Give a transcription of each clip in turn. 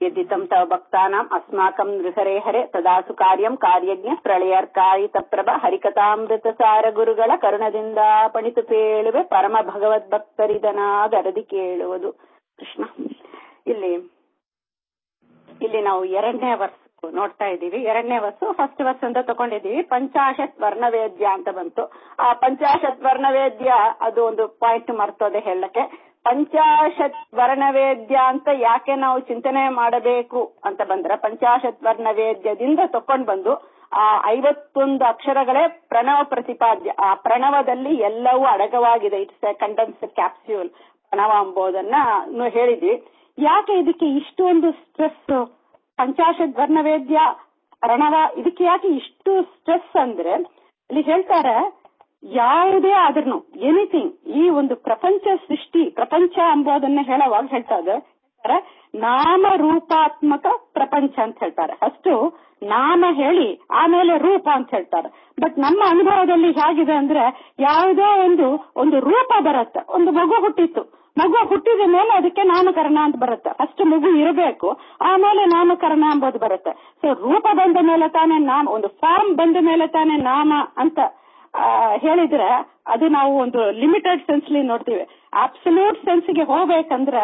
यद्दितं तव भक्तानाम् अस्माकं नृहरे हरे ತದಾಸು ಕಾರ್ಯಂ ಕಾರ್ಯಜ್ಞ ಪ್ರಳಯರ್ಕಾಯಿತ ಪ್ರಭ ಹರಿಕಥಾಮೃತ ಸಾರ ಗುರುಗಳ ಕರುಣದಿಂದ ಪಣಿತು ಪೇಳುವೆ ಪರಮ ಭಗವದ್ಭಕ್ತರಿದನಾಗರದಿ ಕೇಳುವುದು ಕೃಷ್ಣ ಇಲ್ಲಿ ಇಲ್ಲಿ ನಾವು ಎರಡನೇ ವರ್ಷ ನೋಡ್ತಾ ಇದ್ದೀವಿ ಎರಡನೇ ವರ್ಷ ಫಸ್ಟ್ ವರ್ಷ ಅಂತ ತಗೊಂಡಿದ್ದೀವಿ ಪಂಚಾಶತ್ ವರ್ಣವೇದ್ಯ ಅಂತ ಬಂತು ಆ ಪಂಚಾಶತ್ ವರ್ಣವೇದ್ಯ ಅದು ಒಂದು ಪಾಯಿಂಟ್ ಮರ್ತೋದೆ ಹೇಳಕ್ಕೆ ಪಂಚಾಶತ್ ವರ್ಣವೇದ್ಯ ಅಂತ ಯಾಕೆ ನಾವು ಚಿಂತನೆ ಮಾಡಬೇಕು ಅಂತ ಬಂದ್ರೆ ಪಂಚಾಶತ್ ವರ್ಣವೇದ್ಯದಿಂದ ತಕೊಂಡ್ ಬಂದು ಆ ಐವತ್ತೊಂದು ಅಕ್ಷರಗಳೇ ಪ್ರಣವ ಪ್ರತಿಪಾದ್ಯ ಆ ಪ್ರಣವದಲ್ಲಿ ಎಲ್ಲವೂ ಅಡಗವಾಗಿದೆ ಇಟ್ಸ್ ಎ ಕಂಡನ್ಸ್ ಕ್ಯಾಪ್ಸ್ಯೂಲ್ ಪ್ರಣವ ಎಂಬುದನ್ನ ಹೇಳಿದ್ವಿ ಯಾಕೆ ಇದಕ್ಕೆ ಇಷ್ಟೊಂದು ಸ್ಟ್ರೆಸ್ ಪಂಚಾಶತ್ ವರ್ಣವೇದ್ಯ ಪ್ರಣವ ಇದಕ್ಕೆ ಯಾಕೆ ಇಷ್ಟು ಸ್ಟ್ರೆಸ್ ಅಂದ್ರೆ ಇಲ್ಲಿ ಹೇಳ್ತಾರೆ ಯಾವುದೇ ಆದ್ರೂ ಎನಿಥಿಂಗ್ ಈ ಒಂದು ಪ್ರಪಂಚ ಸೃಷ್ಟಿ ಪ್ರಪಂಚ ಎಂಬುದನ್ನ ಹೇಳುವಾಗ ಹೇಳ್ತಾ ಇದ್ದಾರೆ ನಾಮ ರೂಪಾತ್ಮಕ ಪ್ರಪಂಚ ಅಂತ ಹೇಳ್ತಾರೆ ಫಸ್ಟ್ ನಾಮ ಹೇಳಿ ಆಮೇಲೆ ರೂಪ ಅಂತ ಹೇಳ್ತಾರೆ ಬಟ್ ನಮ್ಮ ಅನುಭವದಲ್ಲಿ ಹೇಗಿದೆ ಅಂದ್ರೆ ಯಾವುದೋ ಒಂದು ಒಂದು ರೂಪ ಬರುತ್ತೆ ಒಂದು ಮಗು ಹುಟ್ಟಿತ್ತು ಮಗು ಹುಟ್ಟಿದ ಮೇಲೆ ಅದಕ್ಕೆ ನಾಮಕರಣ ಅಂತ ಬರುತ್ತೆ ಫಸ್ಟ್ ಮಗು ಇರಬೇಕು ಆಮೇಲೆ ನಾಮಕರಣ ಎಂಬುದು ಬರುತ್ತೆ ಸೊ ರೂಪ ಬಂದ ಮೇಲೆ ತಾನೇ ನಾಮ ಒಂದು ಫಾರ್ಮ್ ಬಂದ ಮೇಲೆ ತಾನೇ ನಾಮ ಅಂತ ಹೇಳಿದ್ರೆ ಅದು ನಾವು ಒಂದು ಲಿಮಿಟೆಡ್ ಸೆನ್ಸ್ಲಿ ನೋಡ್ತೀವಿ ಅಬ್ಸಲ್ಯೂಟ್ ಸೆನ್ಸ್ಗೆ ಹೋಗ್ಬೇಕಂದ್ರೆ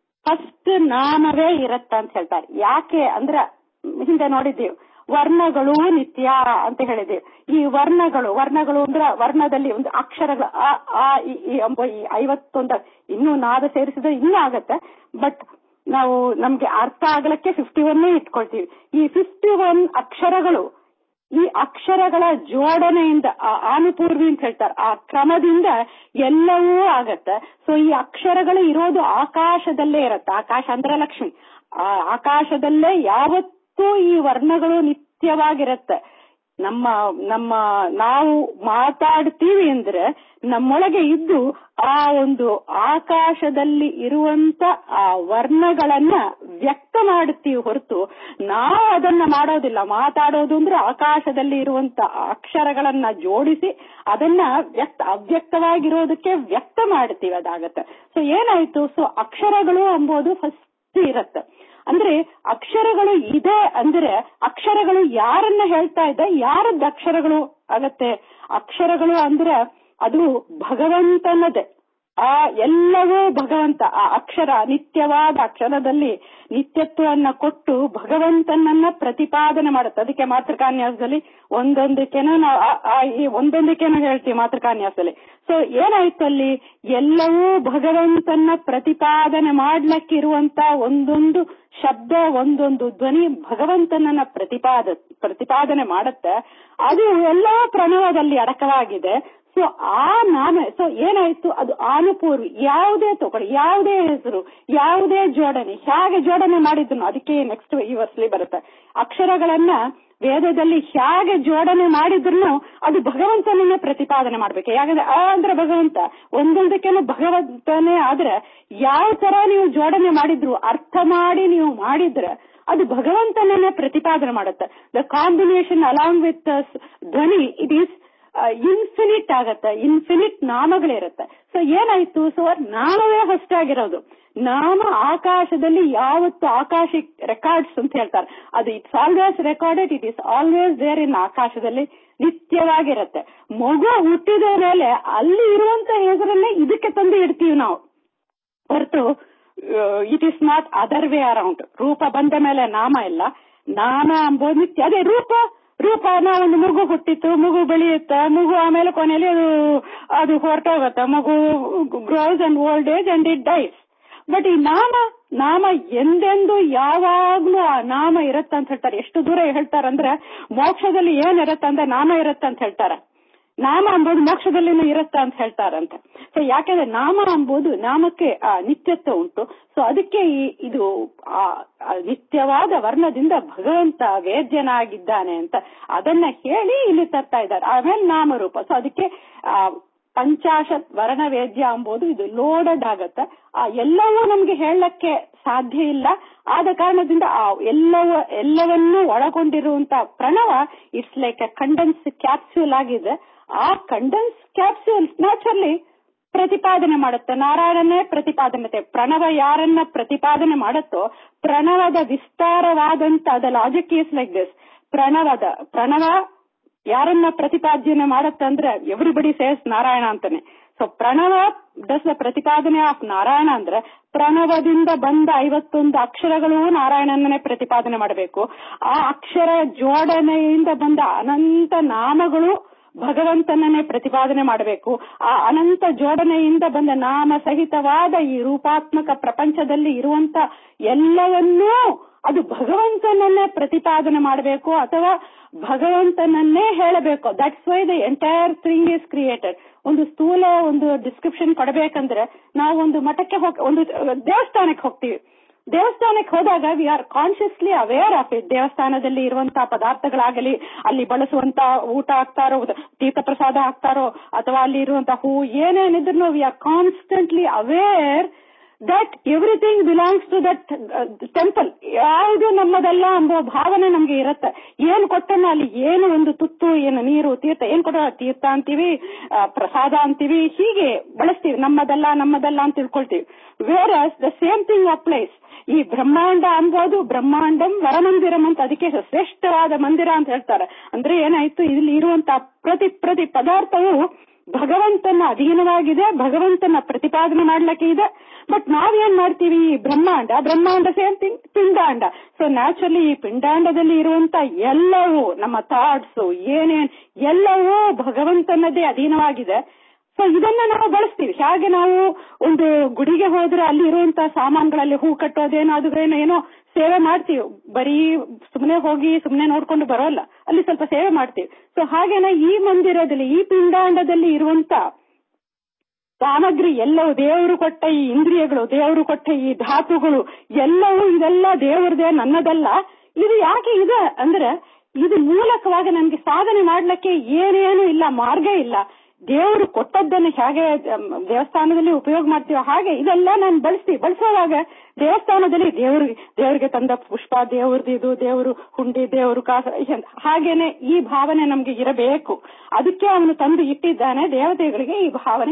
ಫಸ್ಟ್ ನಾಮವೇ ಇರತ್ತ ಅಂತ ಹೇಳ್ತಾರೆ ಯಾಕೆ ಅಂದ್ರೆ ಹಿಂದೆ ನೋಡಿದ್ದೀವಿ ವರ್ಣಗಳು ನಿತ್ಯ ಅಂತ ಹೇಳಿದೀವಿ ಈ ವರ್ಣಗಳು ವರ್ಣಗಳು ಅಂದ್ರೆ ವರ್ಣದಲ್ಲಿ ಒಂದು ಅಕ್ಷರಗಳು ಆ ಆ ಈ ಎಂಬ ಈ ಐವತ್ತೊಂದು ಇನ್ನೂ ನಾದ ಸೇರಿಸಿದ್ರೆ ಇನ್ನೂ ಆಗತ್ತೆ ಬಟ್ ನಾವು ನಮ್ಗೆ ಅರ್ಥ ಆಗ್ಲಕ್ಕೆ ಫಿಫ್ಟಿ ಒನ್ ಇಟ್ಕೊಳ್ತೀವಿ ಈ ಫಿಫ್ಟಿ ಒನ್ ಅಕ್ಷರಗಳು ಈ ಅಕ್ಷರಗಳ ಜೋಡಣೆಯಿಂದ ಆನುಪೂರ್ವಿ ಅಂತ ಹೇಳ್ತಾರೆ ಆ ಕ್ರಮದಿಂದ ಎಲ್ಲವೂ ಆಗತ್ತೆ ಸೊ ಈ ಅಕ್ಷರಗಳು ಇರೋದು ಆಕಾಶದಲ್ಲೇ ಇರತ್ತೆ ಆಕಾಶ ಅಂದ್ರೆ ಲಕ್ಷ್ಮಿ ಆ ಆಕಾಶದಲ್ಲೇ ಯಾವತ್ತೂ ಈ ವರ್ಣಗಳು ನಿತ್ಯವಾಗಿರತ್ತೆ ನಮ್ಮ ನಮ್ಮ ನಾವು ಮಾತಾಡ್ತೀವಿ ಅಂದ್ರೆ ನಮ್ಮೊಳಗೆ ಇದ್ದು ಆ ಒಂದು ಆಕಾಶದಲ್ಲಿ ಇರುವಂತ ಆ ವರ್ಣಗಳನ್ನ ವ್ಯಕ್ತ ಮಾಡುತ್ತೀವಿ ಹೊರತು ನಾವು ಅದನ್ನ ಮಾಡೋದಿಲ್ಲ ಮಾತಾಡೋದು ಅಂದ್ರೆ ಆಕಾಶದಲ್ಲಿ ಇರುವಂತ ಅಕ್ಷರಗಳನ್ನ ಜೋಡಿಸಿ ಅದನ್ನ ವ್ಯಕ್ತ ಅವ್ಯಕ್ತವಾಗಿರೋದಕ್ಕೆ ವ್ಯಕ್ತ ಮಾಡ್ತೀವಿ ಅದಾಗತ್ತೆ ಸೊ ಏನಾಯ್ತು ಸೊ ಅಕ್ಷರಗಳು ಎಂಬುದು ಫಸ್ಟ್ ಇರತ್ತೆ ಅಂದ್ರೆ ಅಕ್ಷರಗಳು ಇದೆ ಅಂದ್ರೆ ಅಕ್ಷರಗಳು ಯಾರನ್ನ ಹೇಳ್ತಾ ಇದೆ ಯಾರದ್ದು ಅಕ್ಷರಗಳು ಆಗತ್ತೆ ಅಕ್ಷರಗಳು ಅಂದ್ರೆ ಅದು ಭಗವಂತನದೇ ಆ ಎಲ್ಲವೂ ಭಗವಂತ ಆ ಅಕ್ಷರ ನಿತ್ಯವಾದ ಅಕ್ಷರದಲ್ಲಿ ನಿತ್ಯತ್ವವನ್ನ ಕೊಟ್ಟು ಭಗವಂತನನ್ನ ಪ್ರತಿಪಾದನೆ ಮಾಡುತ್ತೆ ಅದಕ್ಕೆ ಮಾತೃಕಾನ್ಯಾಸದಲ್ಲಿ ಒಂದೊಂದಕ್ಕೇನೋ ನಾವು ಒಂದೊಂದಕ್ಕೇನೋ ಹೇಳ್ತೀವಿ ಮಾತೃಕಾನ್ಯಾಸದಲ್ಲಿ ಸೊ ಏನಾಯ್ತು ಅಲ್ಲಿ ಎಲ್ಲವೂ ಭಗವಂತನ ಪ್ರತಿಪಾದನೆ ಮಾಡ್ಲಿಕ್ಕಿರುವಂತ ಒಂದೊಂದು ಶಬ್ದ ಒಂದೊಂದು ಧ್ವನಿ ಭಗವಂತನನ್ನ ಪ್ರತಿಪಾದ ಪ್ರತಿಪಾದನೆ ಮಾಡುತ್ತೆ ಅದು ಎಲ್ಲಾ ಪ್ರಣವದಲ್ಲಿ ಅಡಕವಾಗಿದೆ ಸೊ ಆ ನಾಮ ಸೊ ಏನಾಯ್ತು ಅದು ಆನುಪೂರ್ವಿ ಯಾವುದೇ ತಗೊಳ್ಳಿ ಯಾವುದೇ ಹೆಸರು ಯಾವುದೇ ಜೋಡಣೆ ಹೇಗೆ ಜೋಡಣೆ ಮಾಡಿದ್ರು ಅದಕ್ಕೆ ನೆಕ್ಸ್ಟ್ ಈ ವರ್ಷಲಿ ಬರುತ್ತೆ ಅಕ್ಷರಗಳನ್ನ ವೇದದಲ್ಲಿ ಹೇಗೆ ಜೋಡಣೆ ಮಾಡಿದ್ರು ಅದು ಭಗವಂತನನ್ನ ಪ್ರತಿಪಾದನೆ ಮಾಡ್ಬೇಕು ಯಾಕಂದ್ರೆ ಆ ಅಂದ್ರೆ ಭಗವಂತ ಒಂದೊಂದಕ್ಕೇನು ಭಗವಂತನೇ ಆದ್ರೆ ಯಾವ ತರ ನೀವು ಜೋಡಣೆ ಮಾಡಿದ್ರು ಅರ್ಥ ಮಾಡಿ ನೀವು ಮಾಡಿದ್ರೆ ಅದು ಭಗವಂತನನ್ನ ಪ್ರತಿಪಾದನೆ ಮಾಡುತ್ತೆ ದ ಕಾಂಬಿನೇಷನ್ ಅಲಾಂಗ್ ವಿತ್ ಧ್ವನಿ ಇಟ್ ಈಸ್ ಇನ್ಫಿನಿಟ್ ಆಗತ್ತೆ ಇನ್ಫಿನಿಟ್ ನಾಮಗಳಿರುತ್ತೆ ಸೊ ಏನಾಯ್ತು ಸೊ ನಾಮವೇ ಫಸ್ಟ್ ಆಗಿರೋದು ನಾಮ ಆಕಾಶದಲ್ಲಿ ಯಾವತ್ತು ಆಕಾಶ ರೆಕಾರ್ಡ್ಸ್ ಅಂತ ಹೇಳ್ತಾರೆ ಅದು it's always recorded it is always there in ಆಕಾಶದಲ್ಲಿ ನಿತ್ಯವಾಗಿರುತ್ತೆ ಮಗು ಹುಟ್ಟಿದ ಮೇಲೆ ಅಲ್ಲಿ ಇರುವಂತ ಹೆಸರನ್ನೇ ಇದಕ್ಕೆ ತಂದು ಇಡ್ತೀವಿ ನಾವು ಹೊರತು it is not other way around ರೂಪ ಬಂದ ಮೇಲೆ ನಾಮ ಇಲ್ಲ ನಾಮ ಎಂಬುದು ನಿತ್ಯ ಅದೇ ರೂಪ ರೂಪ ನಾವೊಂದು ಮಗು ಹುಟ್ಟಿತ್ತು ಮಗು ಬೆಳೆಯುತ್ತೆ ಮಗು ಆಮೇಲೆ ಕೊನೆಯಲ್ಲಿ ಅದು ಅದು ಹೊರಟೋಗತ್ತೆ ಮಗು grows and old age and it dies but ಈ ನಾಮ ನಾಮ ಎಂದೆಂದು ಯಾವಾಗ್ಲೂ ಆ ನಾಮ ಇರತ್ತ ಅಂತ ಹೇಳ್ತಾರೆ ಎಷ್ಟು ದೂರ ಹೇಳ್ತಾರಂದ್ರೆ ಮೋಕ್ಷದಲ್ಲಿ ಏನ್ ಇರತ್ತ ಅಂದ್ರೆ ನಾಮ ಇರತ್ತ ಅಂತ ಹೇಳ್ತಾರೆ ನಾಮ ಎಂಬುದು ಮೋಕ್ಷದಲ್ಲಿನೂ ಇರತ್ತ ಅಂತ ಹೇಳ್ತಾರಂತೆ ಸೊ ಯಾಕೆಂದ್ರೆ ನಾಮ ಎಂಬುದು ನಾಮಕ್ಕೆ ಆ ನಿತ್ಯತ್ವ ಉಂಟು ಸೊ ಅದಕ್ಕೆ ಈ ಇದು ಆ ನಿತ್ಯವಾದ ವರ್ಣದಿಂದ ಭಗವಂತ ವೇದ್ಯನಾಗಿದ್ದಾನೆ ಅಂತ ಅದನ್ನ ಹೇಳಿ ಇಲ್ಲಿ ತರ್ತಾ ಇದ್ದಾರೆ ಆಮೇಲೆ ನಾಮರೂಪ ಸೊ ಅದಕ್ಕೆ ಆ ಪಂಚಾಶತ್ ವರ್ಣ ವೇದ್ಯ ಎಂಬುದು ಇದು ಲೋಡೆಡ್ ಆಗತ್ತೆ ಆ ಎಲ್ಲವೂ ನಮ್ಗೆ ಹೇಳಕ್ಕೆ ಸಾಧ್ಯ ಇಲ್ಲ ಆದ ಕಾರಣದಿಂದ ಆ ಎಲ್ಲವ ಎಲ್ಲವನ್ನೂ ಒಳಗೊಂಡಿರುವಂತ ಪ್ರಣವ it's like a condense capsule ಆಗಿದೆ ಆ ಕಂಡೆನ್ಸ್ ಕ್ಯಾಪ್ಸ್ಯೂಲ್ ನ್ಯಾಚುರಲಿ ಪ್ರತಿಪಾದನೆ ಮಾಡುತ್ತೆ ನಾರಾಯಣನೇ ಪ್ರತಿಪಾದನೆ ಪ್ರಣವ ಯಾರನ್ನ ಪ್ರತಿಪಾದನೆ ಮಾಡುತ್ತೋ ಪ್ರಣವದ ವಿಸ್ತಾರವಾದಂತ the logic is like this ಪ್ರಣವದ ಪ್ರಣವ ಯಾರನ್ನ ಪ್ರತಿಪಾದ್ಯನೆ ಮಾಡತ್ತಂದ್ರೆ ಎವ್ರಿಬಡಿ ಸೇಸ್ ನಾರಾಯಣ ಅಂತಾನೆ ಸೊ ಪ್ರಣವ ಡಸ್ ದ ಪ್ರತಿಪಾದನೆ ಆಫ್ ನಾರಾಯಣ ಅಂದ್ರೆ ಪ್ರಣವದಿಂದ ಬಂದ ಐವತ್ತೊಂದು ಅಕ್ಷರಗಳು ನಾರಾಯಣನನ್ನೇ ಪ್ರತಿಪಾದನೆ ಮಾಡಬೇಕು ಆ ಅಕ್ಷರ ಜೋಡಣೆಯಿಂದ ಬಂದ ಅನಂತ ನಾಮಗಳು ಭಗವಂತನನ್ನೇ ಪ್ರತಿಪಾದನೆ ಮಾಡಬೇಕು ಆ ಅನಂತ ಜೋಡಣೆಯಿಂದ ಬಂದ ನಾಮ ಸಹಿತವಾದ ಈ ರೂಪಾತ್ಮಕ ಪ್ರಪಂಚದಲ್ಲಿ ಇರುವಂತ ಎಲ್ಲವನ್ನೂ ಅದು ಭಗವಂತನನ್ನೇ ಪ್ರತಿಪಾದನೆ ಮಾಡಬೇಕು ಅಥವಾ ಭಗವಂತನನ್ನೇ ಹೇಳಬೇಕು that's why the entire thing is created ಒಂದು ಸ್ಥೂಲ ಒಂದು ಡಿಸ್ಕ್ರಿಪ್ಷನ್ ಕೊಡಬೇಕಂದ್ರೆ ನಾವು ಒಂದು ಮಠಕ್ಕೆ ಹೋಗ್ ಒಂದು ದೇವಸ್ಥಾನಕ್ಕೆ ಹೋಗ್ತೀವಿ ದೇವಸ್ಥಾನಕ್ಕೆ ಹೋದಾಗ we are consciously aware of it ದೇವಸ್ಥಾನದಲ್ಲಿ ಇರುವಂತಹ ಪದಾರ್ಥಗಳಾಗಲಿ ಅಲ್ಲಿ ಬಳಸುವಂತ ಊಟ ಹಾಕ್ತಾರೋ ತೀರ್ಥ ಪ್ರಸಾದ ಹಾಕ್ತಾರೋ ಅಥವಾ ಅಲ್ಲಿ ಇರುವಂತಹ ಹೂ ಏನೇನಿದ್ರು we are constantly aware that everything belongs to that temple ಯಾವುದು ನಮ್ಮದಲ್ಲ ಎಂಬ ಭಾವನೆ ನಮ್ಗೆ ಇರುತ್ತೆ ಏನ್ ಕೊಟ್ಟನ ಅಲ್ಲಿ ಏನು ಒಂದು ತುತ್ತು ಏನು ನೀರು ತೀರ್ಥ ಏನ್ ಕೊಟ್ಟ ತೀರ್ಥ ಅಂತೀವಿ ಪ್ರಸಾದ ಅಂತೀವಿ ಹೀಗೆ ಬಳಸ್ತೀವಿ ನಮ್ಮದಲ್ಲ ನಮ್ಮದಲ್ಲ ಅಂತ ತಿಳ್ಕೊಳ್ತೀವಿ where the same thing applies ಈ ಬ್ರಹ್ಮಾಂಡ ಅನ್ಬೋದು ಬ್ರಹ್ಮಾಂಡಂ ವರಮಂದಿರಂ ಅಂತ ಅದಕ್ಕೆ ಶ್ರೇಷ್ಠವಾದ ಮಂದಿರ ಅಂತ ಹೇಳ್ತಾರೆ ಅಂದ್ರೆ ಏನಾಯ್ತು ಇಲ್ಲಿ ಇರುವಂತ ಪ್ರತಿ ಪ್ರತಿ ಪದಾರ್ಥವು ಭಗವಂತನ ಅಧೀನವಾಗಿದೆ ಭಗವಂತನ ಪ್ರತಿಪಾದನೆ ಮಾಡ್ಲಿಕ್ಕೆ ಇದೆ ಬಟ್ ನಾವೇನ್ ಮಾಡ್ತೀವಿ ಈ ಬ್ರಹ್ಮಾಂಡ ಬ್ರಹ್ಮಾಂಡ ಸೇಮ್ ಥಿಂಗ್ ಪಿಂಡಾಂಡ ಸೊ ನ್ಯಾಚುರಲಿ ಈ ಪಿಂಡಾಂಡದಲ್ಲಿ ಇರುವಂತ ಎಲ್ಲವೂ ನಮ್ಮ ಥಾಟ್ಸ್ ಏನೇನ್ ಎಲ್ಲವೂ ಭಗವಂತನದೇ ಅಧೀನವಾಗಿದೆ ಸೊ ಇದನ್ನ ನಾವು ಬಳಸ್ತೀವಿ ಹಾಗೆ ನಾವು ಒಂದು ಗುಡಿಗೆ ಹೋದ್ರೆ ಅಲ್ಲಿ ಇರುವಂತಹ ಸಾಮಾನುಗಳಲ್ಲಿ ಹೂ ಕಟ್ಟೋದೇನಾದ್ರೂ ಏನೋ ಸೇವೆ ಮಾಡ್ತೀವಿ ಬರೀ ಸುಮ್ಮನೆ ಹೋಗಿ ಸುಮ್ಮನೆ ನೋಡ್ಕೊಂಡು ಬರೋಲ್ಲ ಅಲ್ಲಿ ಸ್ವಲ್ಪ ಸೇವೆ ಮಾಡ್ತೀವಿ ಸೊ ಹಾಗೇನೆ ಈ ಮಂದಿರದಲ್ಲಿ ಈ ಪಿಂಡಾಂಡದಲ್ಲಿ ಇರುವಂತ ಸಾಮಗ್ರಿ ಎಲ್ಲವೂ ದೇವರು ಕೊಟ್ಟ ಈ ಇಂದ್ರಿಯಗಳು ದೇವರು ಕೊಟ್ಟ ಈ ಧಾತುಗಳು ಎಲ್ಲವೂ ಇದೆಲ್ಲ ದೇವರದೇ ನನ್ನದಲ್ಲ ಇದು ಯಾಕೆ ಇದೆ ಅಂದ್ರೆ ಇದು ಮೂಲಕವಾಗಿ ನನ್ಗೆ ಸಾಧನೆ ಮಾಡ್ಲಿಕ್ಕೆ ಏನೇನು ಇಲ್ಲ ಮಾರ್ಗ ಇಲ್ಲ ದೇವರು ಕೊಟ್ಟದ್ದನ್ನು ಹೇಗೆ ದೇವಸ್ಥಾನದಲ್ಲಿ ಉಪಯೋಗ ಮಾಡ್ತೀವೋ ಹಾಗೆ ಇದೆಲ್ಲ ನಾನು ಬಳಸ್ತೀವಿ ಬಳಸೋವಾಗ ದೇವಸ್ಥಾನದಲ್ಲಿ ದೇವ್ರಿಗೆ ದೇವರಿಗೆ ತಂದ ಪುಷ್ಪ ದೇವ್ರದ್ದು ಇದು ದೇವರು ಹುಂಡಿ ದೇವರು ಕಾಸ ಹಾಗೇನೆ ಈ ಭಾವನೆ ನಮ್ಗೆ ಇರಬೇಕು ಅದಕ್ಕೆ ಅವನು ತಂದು ಇಟ್ಟಿದ್ದಾನೆ ದೇವತೆಗಳಿಗೆ ಈ ಭಾವನೆ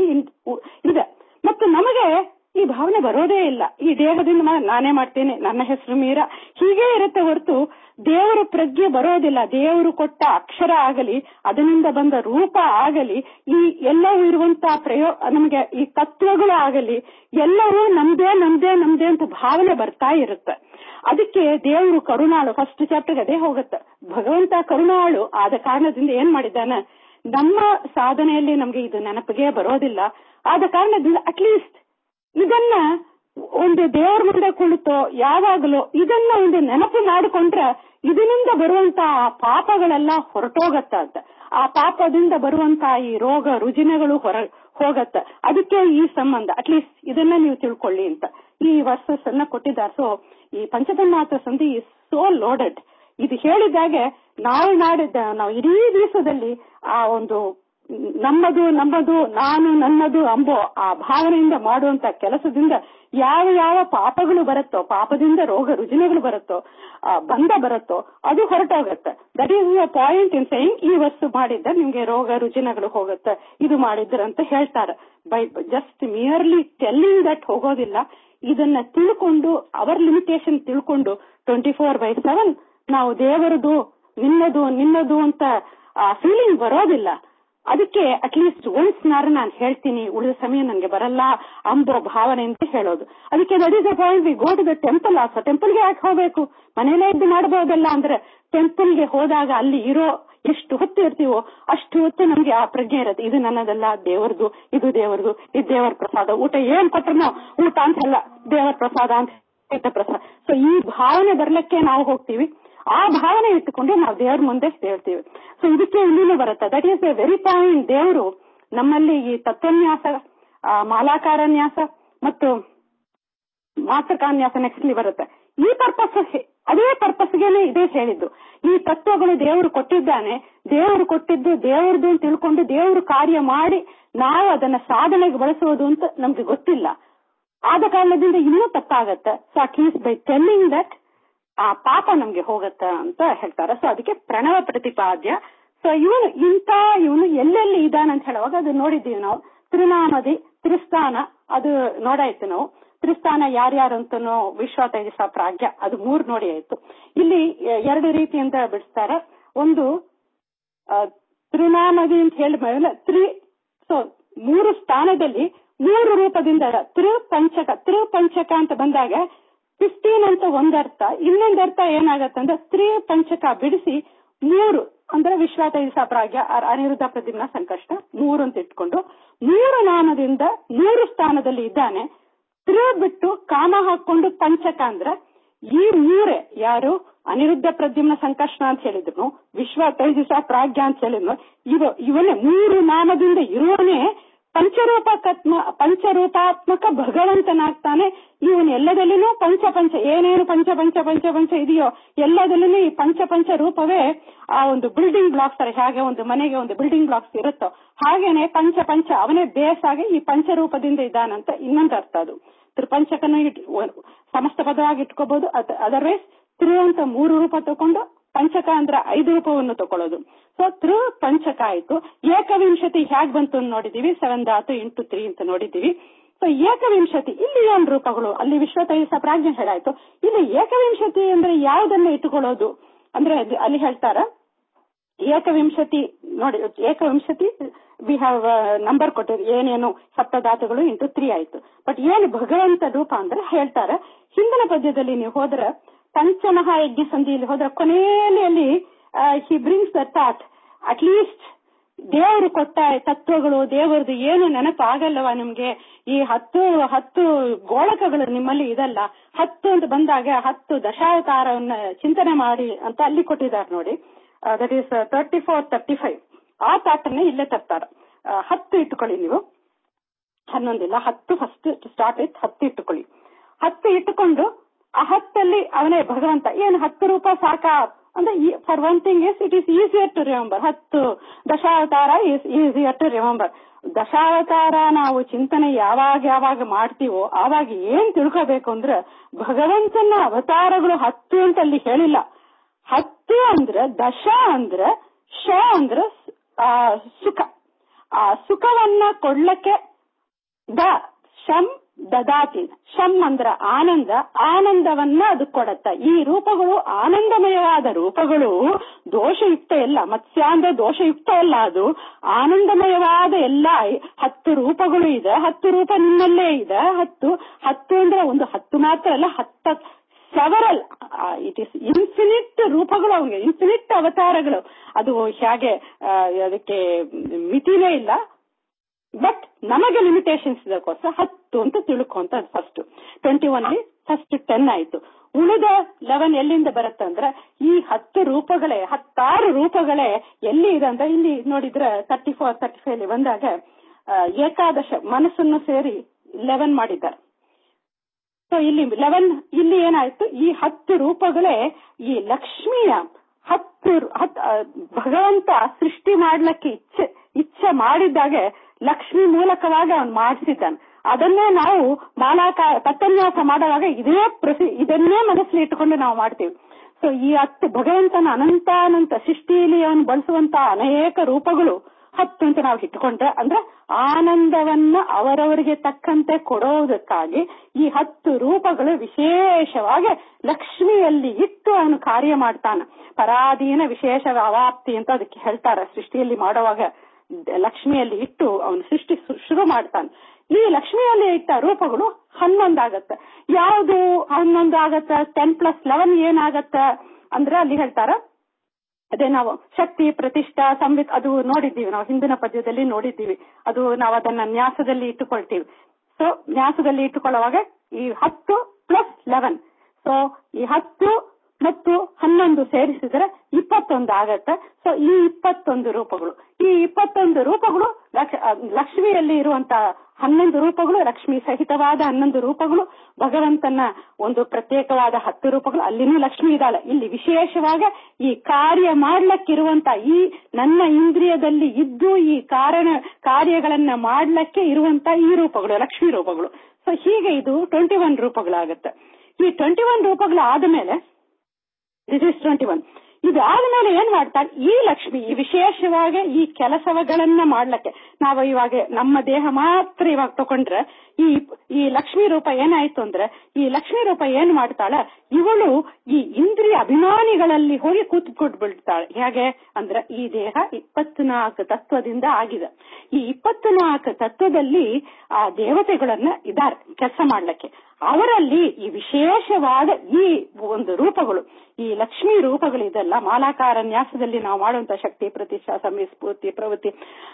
ಇದೆ ಮತ್ತು ನಮಗೆ ಈ ಭಾವನೆ ಬರೋದೇ ಇಲ್ಲ ಈ ದೇಹದಿಂದ ನಾನೇ ಮಾಡ್ತೇನೆ ನನ್ನ ಹೆಸರು ಮೀರ ಹೀಗೆ ಇರುತ್ತೆ ಹೊರತು ದೇವರ ಪ್ರಜ್ಞೆ ಬರೋದಿಲ್ಲ ದೇವರು ಕೊಟ್ಟ ಅಕ್ಷರ ಆಗಲಿ ಅದರಿಂದ ಬಂದ ರೂಪ ಆಗಲಿ ಈ ಎಲ್ಲವೂ ಇರುವಂತಹ ಪ್ರಯೋ ನಮಗೆ ಈ ತತ್ವಗಳು ಆಗಲಿ ಎಲ್ಲವೂ ನಮ್ದೇ ನಮ್ದೇ ನಮ್ದೇ ಅಂತ ಭಾವನೆ ಬರ್ತಾ ಇರುತ್ತೆ ಅದಕ್ಕೆ ದೇವರು ಕರುಣಾಳು ಫಸ್ಟ್ ಚಾಪ್ಟರ್ ಅದೇ ಹೋಗುತ್ತೆ ಭಗವಂತ ಕರುಣಾಳು ಆದ ಕಾರಣದಿಂದ ಏನ್ ಮಾಡಿದ್ದಾನೆ ನಮ್ಮ ಸಾಧನೆಯಲ್ಲಿ ನಮ್ಗೆ ಇದು ನೆನಪಿಗೆ ಬರೋದಿಲ್ಲ ಆದ ಕಾರಣದಿಂದ ಅಟ್ಲೀಸ್ಟ್ ಇದನ್ನ ಒಂದು ದೇವರ ಮುಂದೆ ಕುಳಿತೋ ಯಾವಾಗಲೂ ಇದನ್ನ ಒಂದು ನೆನಪು ಮಾಡಿಕೊಂಡ್ರೆ ಇದರಿಂದ ಬರುವಂತ ಪಾಪಗಳೆಲ್ಲ ಹೊರಟೋಗತ್ತ ಅಂತ ಆ ಪಾಪದಿಂದ ಬರುವಂತ ಈ ರೋಗ ರುಜಿನಗಳು ಹೊರ ಹೋಗತ್ತ ಅದಕ್ಕೆ ಈ ಸಂಬಂಧ ಅಟ್ಲೀಸ್ಟ್ ಇದನ್ನ ನೀವು ತಿಳ್ಕೊಳ್ಳಿ ಅಂತ ಈ ವರ್ಸಸ್ ಅನ್ನ ಕೊಟ್ಟಿದ್ದಾರೆ ಸೊ ಈ ಪಂಚತನ್ಮಾತ್ರ ಸಂಧಿ ಇಸ್ ಸೋ ಲೋಡೆಡ್ ಇದು ಹೇಳಿದಾಗೆ ನಾವು ನಾಡಿದ್ದ ನಾವು ಇಡೀ ದಿವಸದಲ್ಲಿ ಆ ಒಂದು ನಮ್ಮದು ನಮ್ಮದು ನಾನು ನನ್ನದು ಅಂಬೋ ಆ ಭಾವನೆಯಿಂದ ಮಾಡುವಂತ ಕೆಲಸದಿಂದ ಯಾವ ಯಾವ ಪಾಪಗಳು ಬರುತ್ತೋ ಪಾಪದಿಂದ ರೋಗ ರುಜಿನಗಳು ಬರುತ್ತೋ ಬಂಧ ಬರುತ್ತೋ ಅದು ಹೊರಟೋಗತ್ತೆ that is a point in saying ಈ ವಸ್ತು ಮಾಡಿದ್ದ ನಿಮ್ಗೆ ರೋಗ ರುಜಿನಗಳು ಹೋಗುತ್ತೆ ಇದು ಮಾಡಿದ್ರಂತ ಹೇಳ್ತಾರೆ by just merely telling that ಹೋಗೋದಿಲ್ಲ ಇದನ್ನ ತಿಳ್ಕೊಂಡು ಅವರ್ ಲಿಮಿಟೇಷನ್ ತಿಳ್ಕೊಂಡು ಟ್ವೆಂಟಿ ಫೋರ್ ಬೈ ಸೆವೆನ್ ನಾವು ದೇವರದು ನಿನ್ನದು ನಿನ್ನದು ಅಂತ ಆ ಫೀಲಿಂಗ್ ಬರೋದಿಲ್ಲ ಅದಕ್ಕೆ ಅಟ್ಲೀಸ್ಟ್ ಒನ್ಸ್ ನಾರು ನಾನು ಹೇಳ್ತೀನಿ ಉಳಿದ ಸಮಯ ನನಗೆ ಬರಲ್ಲ ಅಂಬೋ ಭಾವನೆ ಅಂತ ಹೇಳೋದು ಅದಕ್ಕೆ that is a point we go to the temple also ಟೆಂಪಲ್ಗೆ ಯಾಕೆ ಹೋಗ್ಬೇಕು ಮನೇಲೇ ಇದ್ದು ಮಾಡಬಹುದಲ್ಲ ಅಂದ್ರೆ ಟೆಂಪಲ್ಗೆ ಹೋದಾಗ ಅಲ್ಲಿ ಇರೋ ಎಷ್ಟು ಹೊತ್ತು ಇರ್ತೀವೋ ಅಷ್ಟು ಹೊತ್ತು ನಮ್ಗೆ ಆ ಪ್ರಜ್ಞೆ ಇರುತ್ತೆ ಇದು ನನ್ನದಲ್ಲ ದೇವರದು ಇದು ದೇವರದು ಇದು ದೇವರ ಪ್ರಸಾದ ಊಟ ಏನ್ ಕೊಟ್ರು ಊಟ ಅಂತಲ್ಲ ದೇವರ ಪ್ರಸಾದ ಅಂತ ಪ್ರಸಾದ ಸೊ ಈ ಭಾವನೆ ಬರ್ಲಿಕ್ಕೆ ನಾವು ಹೋಗ್ತೀವಿ ಆ ಭಾವನೆ ಇಟ್ಟುಕೊಂಡು ನಾವು ದೇವ್ರ ಮುಂದೆ ಹೇಳ್ತೀವಿ ಸೊ ಇದಕ್ಕೆ ಇಲ್ಲಿನೂ ಬರುತ್ತೆ that is a very point ದೇವರು ನಮ್ಮಲ್ಲಿ ಈ ತತ್ವನ್ಯಾಸ ಮಾಲಾಕಾರನ್ಯಾಸ ಮತ್ತು ಮಾತೃಕಾನ್ಯಾಸ ನೆಕ್ಸ್ಟ್ಲಿ ಬರುತ್ತೆ ಈ ಪರ್ಪಸ್ ಅದೇ ಪರ್ಪಸ್ಗೆನೆ ಇದೇ ಹೇಳಿದ್ದು ಈ ತತ್ವಗಳು ದೇವರು ಕೊಟ್ಟಿದ್ದಾನೆ ದೇವರು ಕೊಟ್ಟಿದ್ದು ದೇವರದು ಅಂತ ತಿಳ್ಕೊಂಡು ದೇವರು ಕಾರ್ಯ ಮಾಡಿ ನಾವು ಅದನ್ನ ಸಾಧನೆಗೆ ಬಳಸುವುದು ಅಂತ ನಮ್ಗೆ ಗೊತ್ತಿಲ್ಲ ಆದ ಕಾರಣದಿಂದ ಇನ್ನೂ ತಪ್ಪಾಗತ್ತೆ so at least by telling that ಆ ಪಾಪ ನಮ್ಗೆ ಹೋಗತ್ತ ಅಂತ ಹೇಳ್ತಾರೆ ಸೊ ಅದಕ್ಕೆ ಪ್ರಣವ ಪ್ರತಿಪಾದ್ಯ ಸೊ ಇವನು ಇಂತ ಇವನು ಎಲ್ಲೆಲ್ಲಿ ಇದಾನಂತ ಹೇಳುವಾಗ ಅದು ನೋಡಿದ್ದೀವಿ ನಾವು ತ್ರಿನಾಮದಿ ತ್ರಿಸ್ಥಾನ ಅದು ನೋಡಾಯ್ತು ನಾವು ತ್ರಿಸ್ಥಾನ ಯಾರ್ಯಾರು ಅಂತನೂ ವಿಶ್ವ ತೇಜಸ ಪ್ರಾಗ್ಯ ಅದು ಮೂರ್ ನೋಡಿ ಆಯ್ತು ಇಲ್ಲಿ ಎರಡು ರೀತಿಯಿಂದ ಬಿಡಿಸ್ತಾರೆ ಒಂದು ಆ, ತ್ರಿನಾಮದಿ ಅಂತ ಹೇಳಿ ಮೇಲೆ ತ್ರಿ ಸೊ ಮೂರು ಸ್ಥಾನದಲ್ಲಿ ಮೂರು ರೂಪದಿಂದ ತ್ರಿ ಪಂಚಕ ತ್ರಿ ಪಂಚಕ ಅಂತ ಬಂದಾಗ ಫಿಫ್ಟೀನ್ ಅಂತ ಒಂದರ್ಥ ಇನ್ನೊಂದು ಅರ್ಥ ಏನಾಗತ್ತೆ ಅಂದ್ರೆ ಸ್ತ್ರೀ ಪಂಚಕ ಬಿಡಿಸಿ ಮೂರು ಅಂದ್ರೆ ವಿಶ್ವ ತೈಜಸ ಪ್ರಾಗ್ಯ ಅ- ಅನಿರುದ್ಧ ಪ್ರದ್ಯುಮ್ನ ಸಂಕಷ್ಟ ಮೂರು ಅಂತ ಇಟ್ಕೊಂಡು ಮೂರು ನಾಮದಿಂದ ಮೂರು ಸ್ಥಾನದಲ್ಲಿ ಇದ್ದಾನೆ ಸ್ತ್ರೀ ಬಿಟ್ಟು ಕಾಮ ಹಾಕೊಂಡು ಪಂಚಕ ಅಂದ್ರೆ ಈ ಮೂರೇ ಯಾರು ಅನಿರುದ್ಧ ಪ್ರದ್ಯುಮ್ನ ಸಂಕಷ್ಟ ಅಂತ ಹೇಳಿದ್ರು ವಿಶ್ವ ತೈಜಸ ಪ್ರಾಗ್ಯ ಅಂತ ಹೇಳಿದ್ರು ಇವ ಇವನೇ ಮೂರು ನಾಮದಿಂದ ಇರುವನೇ ಪಂಚರೂಪಕತ್ಮ ಪಂಚರೂಪಾತ್ಮಕ ಭಗವಂತನಾಗ್ತಾನೆ ಇವನ್ ಎಲ್ಲದಲ್ಲೂ ಪಂಚ ಪಂಚ ಏನೇನು ಪಂಚ ಪಂಚ ಪಂಚ ಪಂಚ ಇದೆಯೋ ಎಲ್ಲದಲ್ಲೂ ಈ ಪಂಚ ಪಂಚ ರೂಪವೇ ಆ ಒಂದು ಬಿಲ್ಡಿಂಗ್ ಬ್ಲಾಕ್ಸ್ ತರ ಹೇಗೆ ಒಂದು ಮನೆಗೆ ಒಂದು ಬಿಲ್ಡಿಂಗ್ ಬ್ಲಾಕ್ಸ್ ಇರುತ್ತೋ ಹಾಗೇನೆ ಪಂಚ ಪಂಚ ಅವನೇ ಬೇಸ್ ಆಗಿ ಈ ಪಂಚರೂಪದಿಂದ ಇದ್ದಾನಂತ ಇನ್ನೊಂದು ಅರ್ಥ ಅದು ತ್ರಿಪಂಚಕನ ಇಟ್ ಸಮಸ್ತ ಪದವಾಗಿ ಇಟ್ಕೋಬಹುದು ಅದರ್ವೈಸ್ ತ್ರಿ ಅಂತ ಮೂರು ರೂಪ ತಕೊಂಡು ಪಂಚಕ ಅಂದ್ರೆ ಐದು ರೂಪವನ್ನು ತಕೊಳ್ಳೋದು ಸೊ ತ್ರು ಪಂಚಕ ಆಯ್ತು ಏಕವಿಂಶತಿ ಹೇಗ್ ಬಂತು ಅಂತ ನೋಡಿದೀವಿ ಸೆವೆನ್ ಧಾತು ಇಂಟು ತ್ರೀ ಅಂತ ನೋಡಿದೀವಿ ಸೊ ಏಕವಿಂಶತಿ ಇಲ್ಲಿ ಏನ್ ರೂಪಗಳು ಅಲ್ಲಿ ವಿಶ್ವ ತೈಸ ಪ್ರಾಜ್ಞೆ ಹೇಳಾಯ್ತು ಇಲ್ಲಿ ಏಕವಿಂಶತಿ ಅಂದ್ರೆ ಯಾವುದನ್ನ ಇಟ್ಟುಕೊಳ್ಳೋದು ಅಂದ್ರೆ ಅದು ಅಲ್ಲಿ ಹೇಳ್ತಾರ ಏಕವಿಂಶತಿ ನೋಡಿ ಏಕವಿಂಶತಿ ವಿ ಹ್ಯಾವ್ ನಂಬರ್ ಕೊಟ್ಟಿರಿ ಏನೇನು ಸಪ್ತಧಾತುಗಳು ಇಂಟು ತ್ರೀ ಆಯ್ತು ಬಟ್ ಏನು ಭಗವಂತ ರೂಪ ಅಂದ್ರೆ ಹೇಳ್ತಾರೆ ಹಿಂದಿನ ಪದ್ಯದಲ್ಲಿ ನೀವು ಹೋದ್ರೆ ಪಂಚಮಹಾ ಯಜ್ಞ ಸಂಧಿಯಲ್ಲಿ ಹೋದ್ರೆ ಕೊನೆಯಲ್ಲಿ ಅಲ್ಲಿ he brings the thought at least ದೇವರು ಕೊಟ್ಟ ತತ್ವಗಳು ದೇವರದು ಏನು ನೆನಪು ಆಗಲ್ಲವಾ ನಿಮ್ಗೆ ಈ ಹತ್ತು ಹತ್ತು ಗೋಳಕಗಳು ನಿಮ್ಮಲ್ಲಿ ಇದಲ್ಲ ಹತ್ತು ಅಂತ ಬಂದಾಗ ಹತ್ತು ದಶಾವತಾರವನ್ನ ಚಿಂತನೆ ಮಾಡಿ ಅಂತ ಅಲ್ಲಿ ಕೊಟ್ಟಿದ್ದಾರೆ ನೋಡಿ that is thirty four thirty five ಆ ಪ್ಯಾಟರ್ನ್ ಇಲ್ಲೇ ತರ್ತಾರ ಆ, ಹತ್ತು ಇಟ್ಟುಕೊಳ್ಳಿ ನೀವು ಹನ್ನೊಂದಿಲ್ಲ ಹತ್ತು ಫಸ್ಟ್ ಸ್ಟಾರ್ಟ್ ಇತ್ತು ಹತ್ತು ಇಟ್ಟುಕೊಳ್ಳಿ ಹತ್ತು ಇಟ್ಟುಕೊಂಡು ಆ ಹತ್ತಲ್ಲಿ ಅವನೇ ಭಗವಂತ ಏನು ಹತ್ತು ರೂಪ ಸಾಕ ಅಂದ್ರೆ for one thing is it is easier to remember ಹತ್ತು ದಶಾವತಾರ ಇಸ್ ಈಸಿಯರ್ ಟು ರಿಮೆಂಬರ್ ದಶಾವತಾರ ನಾವು ಚಿಂತನೆ ಯಾವಾಗ ಯಾವಾಗ ಮಾಡ್ತೀವೋ ಆವಾಗ ಏನ್ ತಿಳ್ಕೋಬೇಕು ಅಂದ್ರೆ ಭಗವಂತನ ಅವತಾರಗಳು ಹತ್ತು ಅಂತ ಅಲ್ಲಿ ಹೇಳಿಲ್ಲ ಹತ್ತು ಅಂದ್ರೆ ದಶ ಅಂದ್ರೆ ಶ ಅಂದ್ರೆ ಆ, ಸುಖ ಆ ಸುಖವನ್ನ ಕೊಡ್ಲಕ್ಕೆ ದ ಶಂ ದದಾತಿ ಶಂ ಅಂದ್ರ ಆನಂದ ಆನಂದವನ್ನ ಅದು ಕೊಡತ್ತ ಈ ರೂಪಗಳು ಆನಂದಮಯವಾದ ರೂಪಗಳು ದೋಷಯುಕ್ತ ಎಲ್ಲ ಮತ್ಸ್ಯಾಂದ್ರ ದೋಷಯುಕ್ತ ಅಲ್ಲ ಅದು ಆನಂದಮಯವಾದ ಎಲ್ಲ ಐ- ಹತ್ತು ರೂಪಗಳು ಇದೆ ಹತ್ತು ರೂಪ ನಿಮ್ಮಲ್ಲೇ ಇದೆ ಹತ್ತು ಹತ್ತು ಅಂದ್ರೆ ಒಂದು ಹತ್ತು ಮಾತ್ರ ಅಲ್ಲ ಹತ್ತ ಸೆವರಲ್ ಇಟ್ ಇಸ್ ಇನ್ಫಿನಿಟ್ ರೂಪಗಳು ಅವಂಗೆ ಇನ್ಫಿನಿಟ್ ಅವತಾರಗಳು ಅದು ಹೇಗೆ ಆ, ಅದಕ್ಕೆ ಮಿತಿನೇ ಇಲ್ಲ ಬಟ್ ನಮಗೆ ಲಿಮಿಟೇಷನ್ಸ್ ಇದಕ್ಕೋಸ್ಕರ ಹತ್ತು ಅಂತ ತಿಳ್ಕೊಂತ first twenty one first ten ಆಯ್ತು ಉಳಿದ ಲೆವೆನ್ ಎಲ್ಲಿಂದ ಬರುತ್ತೆ ಅಂದ್ರೆ ಈ ಹತ್ತು ರೂಪಗಳೇ ಹತ್ತಾರು ರೂಪಗಳೇ ಎಲ್ಲಿ ಇದೆ ಅಂದ್ರೆ ಇಲ್ಲಿ ನೋಡಿದ್ರೆ ತರ್ಟಿ ಫೋರ್ ತರ್ಟಿ ಫೈವ್ ಬಂದಾಗ ಆ, ಏಕಾದಶ ಮನಸ್ಸನ್ನು ಸೇರಿ ಲೆವೆನ್ ಮಾಡಿದ್ದಾರೆ ಸೊ ಇಲ್ಲಿ ಲೆವೆನ್ ಇಲ್ಲಿ ಏನಾಯ್ತು ಈ ಹತ್ತು ರೂಪಗಳೇ ಈ ಲಕ್ಷ್ಮಿಯ ಹತ್ತು ರು- ಹತ್- ಆ, ಭಗವಂತ ಸೃಷ್ಟಿ ಮಾಡ್ಲಿಕ್ಕೆ ಇಚ್ಛೆ ಇಚ್ಛೆ ಮಾಡಿದ್ದಾಗೆ ಲಕ್ಷ್ಮಿ ಮೂಲಕವಾಗಿ ಅವನು ಮಾಡಿಸಿದ್ದಾನೆ ಅದನ್ನೇ ನಾವು ಮಾಲಾಕ ಪತ್ತನ್ಯಾಸ ಮಾಡುವಾಗ ಇದೇ ಪ್ರಸಿ ಇದನ್ನೇ ಮನಸ್ಸಲ್ಲಿ ಇಟ್ಟುಕೊಂಡು ನಾವು ಮಾಡ್ತೀವಿ ಸೊ ಈ ಹತ್ತು ಭಗವಂತನ ಅನಂತಾನಂತ ಸೃಷ್ಟಿಯಲ್ಲಿ ಅವನು ಬಳಸುವಂತ ಅನೇಕ ರೂಪಗಳು ಹತ್ತು ಅಂತ ನಾವು ಇಟ್ಟುಕೊಂಡ್ರೆ ಅಂದ್ರೆ ಆನಂದವನ್ನ ಅವರವರಿಗೆ ತಕ್ಕಂತೆ ಕೊಡೋದಕ್ಕಾಗಿ ಈ ಹತ್ತು ರೂಪಗಳು ವಿಶೇಷವಾಗಿ ಲಕ್ಷ್ಮಿಯಲ್ಲಿ ಇಟ್ಟು ಅವನು ಕಾರ್ಯ ಮಾಡ್ತಾನ ಪರಾಧೀನ ವಿಶೇಷ ಅವಾಪ್ತಿ ಅಂತ ಅದಕ್ಕೆ ಹೇಳ್ತಾರೆ ಸೃಷ್ಟಿಯಲ್ಲಿ ಮಾಡುವಾಗ ಲಕ್ಷ್ಮಿಯಲ್ಲಿ ಇಟ್ಟು ಅವನು ಸೃಷ್ಟಿ ಶು- ಶುರು ಮಾಡ್ತಾನೆ ಈ ಲಕ್ಷ್ಮಿಯಲ್ಲಿ ಇಟ್ಟ ರೂಪಗಳು ಹನ್ನೊಂದಾಗತ್ತೆ ಯಾವುದು ಹನ್ನೊಂದು ಆಗತ್ತ ಟೆನ್ ಪ್ಲಸ್ ಲೆವೆನ್ ಏನಾಗತ್ತ ಅಂದ್ರೆ ಅಲ್ಲಿ ಹೇಳ್ತಾರ ಅದೇ ನಾವು ಶಕ್ತಿ ಪ್ರತಿಷ್ಠಾ ಸಂವಿತ್ ಅದು ನೋಡಿದ್ದೀವಿ ನಾವು ಹಿಂದಿನ ಪದ್ಯದಲ್ಲಿ ನೋಡಿದ್ದೀವಿ ಅದು ನಾವು ಅದನ್ನ ನ್ಯಾಸದಲ್ಲಿ ಇಟ್ಟುಕೊಳ್ತೀವಿ ಸೊ ನ್ಯಾಸದಲ್ಲಿ ಇಟ್ಟುಕೊಳ್ಳುವಾಗ ಈ ಹತ್ತು ಪ್ಲಸ್ ಲೆವೆನ್ ಸೊ ಈ ಹತ್ತು ಮತ್ತು ಹನ್ನೊಂದು ಸೇರಿಸಿದರೆ ಇಪ್ಪತ್ತೊಂದು ಆಗತ್ತೆ ಸೊ ಈ ಇಪ್ಪತ್ತೊಂದು ರೂಪಗಳು ಈ ಇಪ್ಪತ್ತೊಂದು ರೂಪಗಳು ಲಕ್ಷ- ಆ, ಲಕ್ಷ್ಮಿಯಲ್ಲಿ ಇರುವಂತ ಹನ್ನೊಂದು ರೂಪಗಳು ಲಕ್ಷ್ಮಿ ಸಹಿತವಾದ ಹನ್ನೊಂದು ರೂಪಗಳು ಭಗವಂತನ ಒಂದು ಪ್ರತ್ಯೇಕವಾದ ಹತ್ತು ರೂಪಗಳು ಅಲ್ಲಿನೂ ಲಕ್ಷ್ಮಿ ಇದ್ದಾಳೆ ಇಲ್ಲಿ ವಿಶೇಷವಾಗಿ ಈ ಕಾರ್ಯ ಮಾಡ್ಲಕ್ಕಿರುವಂತ ಈ ನನ್ನ ಇಂದ್ರಿಯದಲ್ಲಿ ಇದ್ದು ಈ ಕಾರಣ ಕಾರ್ಯಗಳನ್ನ ಮಾಡ್ಲಕ್ಕೆ ಇರುವಂತ ಈ ರೂಪಗಳು ಲಕ್ಷ್ಮಿ ರೂಪಗಳು ಸೊ ಹೀಗೆ ಇದು ಟ್ವೆಂಟಿ ಒನ್ ರೂಪಗಳಾಗತ್ತೆ ಈ ಟ್ವೆಂಟಿ ಒನ್ ರೂಪಗಳು ಆದ ಮೇಲೆ ದಿಸ್ ಇಸ್ ಟ್ವೆಂಟಿ ಒನ್ ಇದು ಆದ್ಮೇಲೆ ಏನ್ ಮಾಡ್ತಾಳೆ ಈ ಲಕ್ಷ್ಮಿ ಈ ವಿಶೇಷವಾಗಿ ಈ ಕೆಲಸಗಳನ್ನ ಮಾಡ್ಲಕ್ಕೆ ನಾವು ಇವಾಗ ನಮ್ಮ ದೇಹ ಮಾತ್ರ ಇವಾಗ ತಕೊಂಡ್ರೆ ಈ ಈ ಲಕ್ಷ್ಮಿ ರೂಪ ಏನಾಯ್ತು ಅಂದ್ರೆ ಈ ಲಕ್ಷ್ಮಿ ರೂಪ ಏನ್ ಮಾಡ್ತಾಳೆ ಇವಳು ಈ ಇಂದ್ರಿಯ ಅಭಿಮಾನಿಗಳಲ್ಲಿ ಹೋಗಿ ಕೂತ್ಕೊಂಡು ಬಿಡ್ತಾಳೆ ಹೇಗೆ ಅಂದ್ರೆ ಈ ದೇಹ ಇಪ್ಪತ್ನಾಲ್ಕು ತತ್ವದಿಂದ ಆಗಿದೆ ಈ ಇಪ್ಪತ್ನಾಲ್ಕು ತತ್ವದಲ್ಲಿ ಆ ದೇವತೆಗಳನ್ನ ಇದ್ದಾರೆ ಕೆಲಸ ಮಾಡ್ಲಿಕ್ಕೆ ಅವರಲ್ಲಿ ಈ ವಿಶೇಷವಾದ ಈ ಒಂದು ರೂಪಗಳು ಈ ಲಕ್ಷ್ಮಿ ರೂಪಗಳು ಇದೆಲ್ಲ ಮಾಲಾಕಾರ ನ್ಯಾಸದಲ್ಲಿ ನಾವು ಮಾಡುವಂತ ಶಕ್ತಿ ಪ್ರತಿಷ್ಠಾ ಸಂಸ್ಫೂರ್ತಿ ಪ್ರವೃತ್ತಿ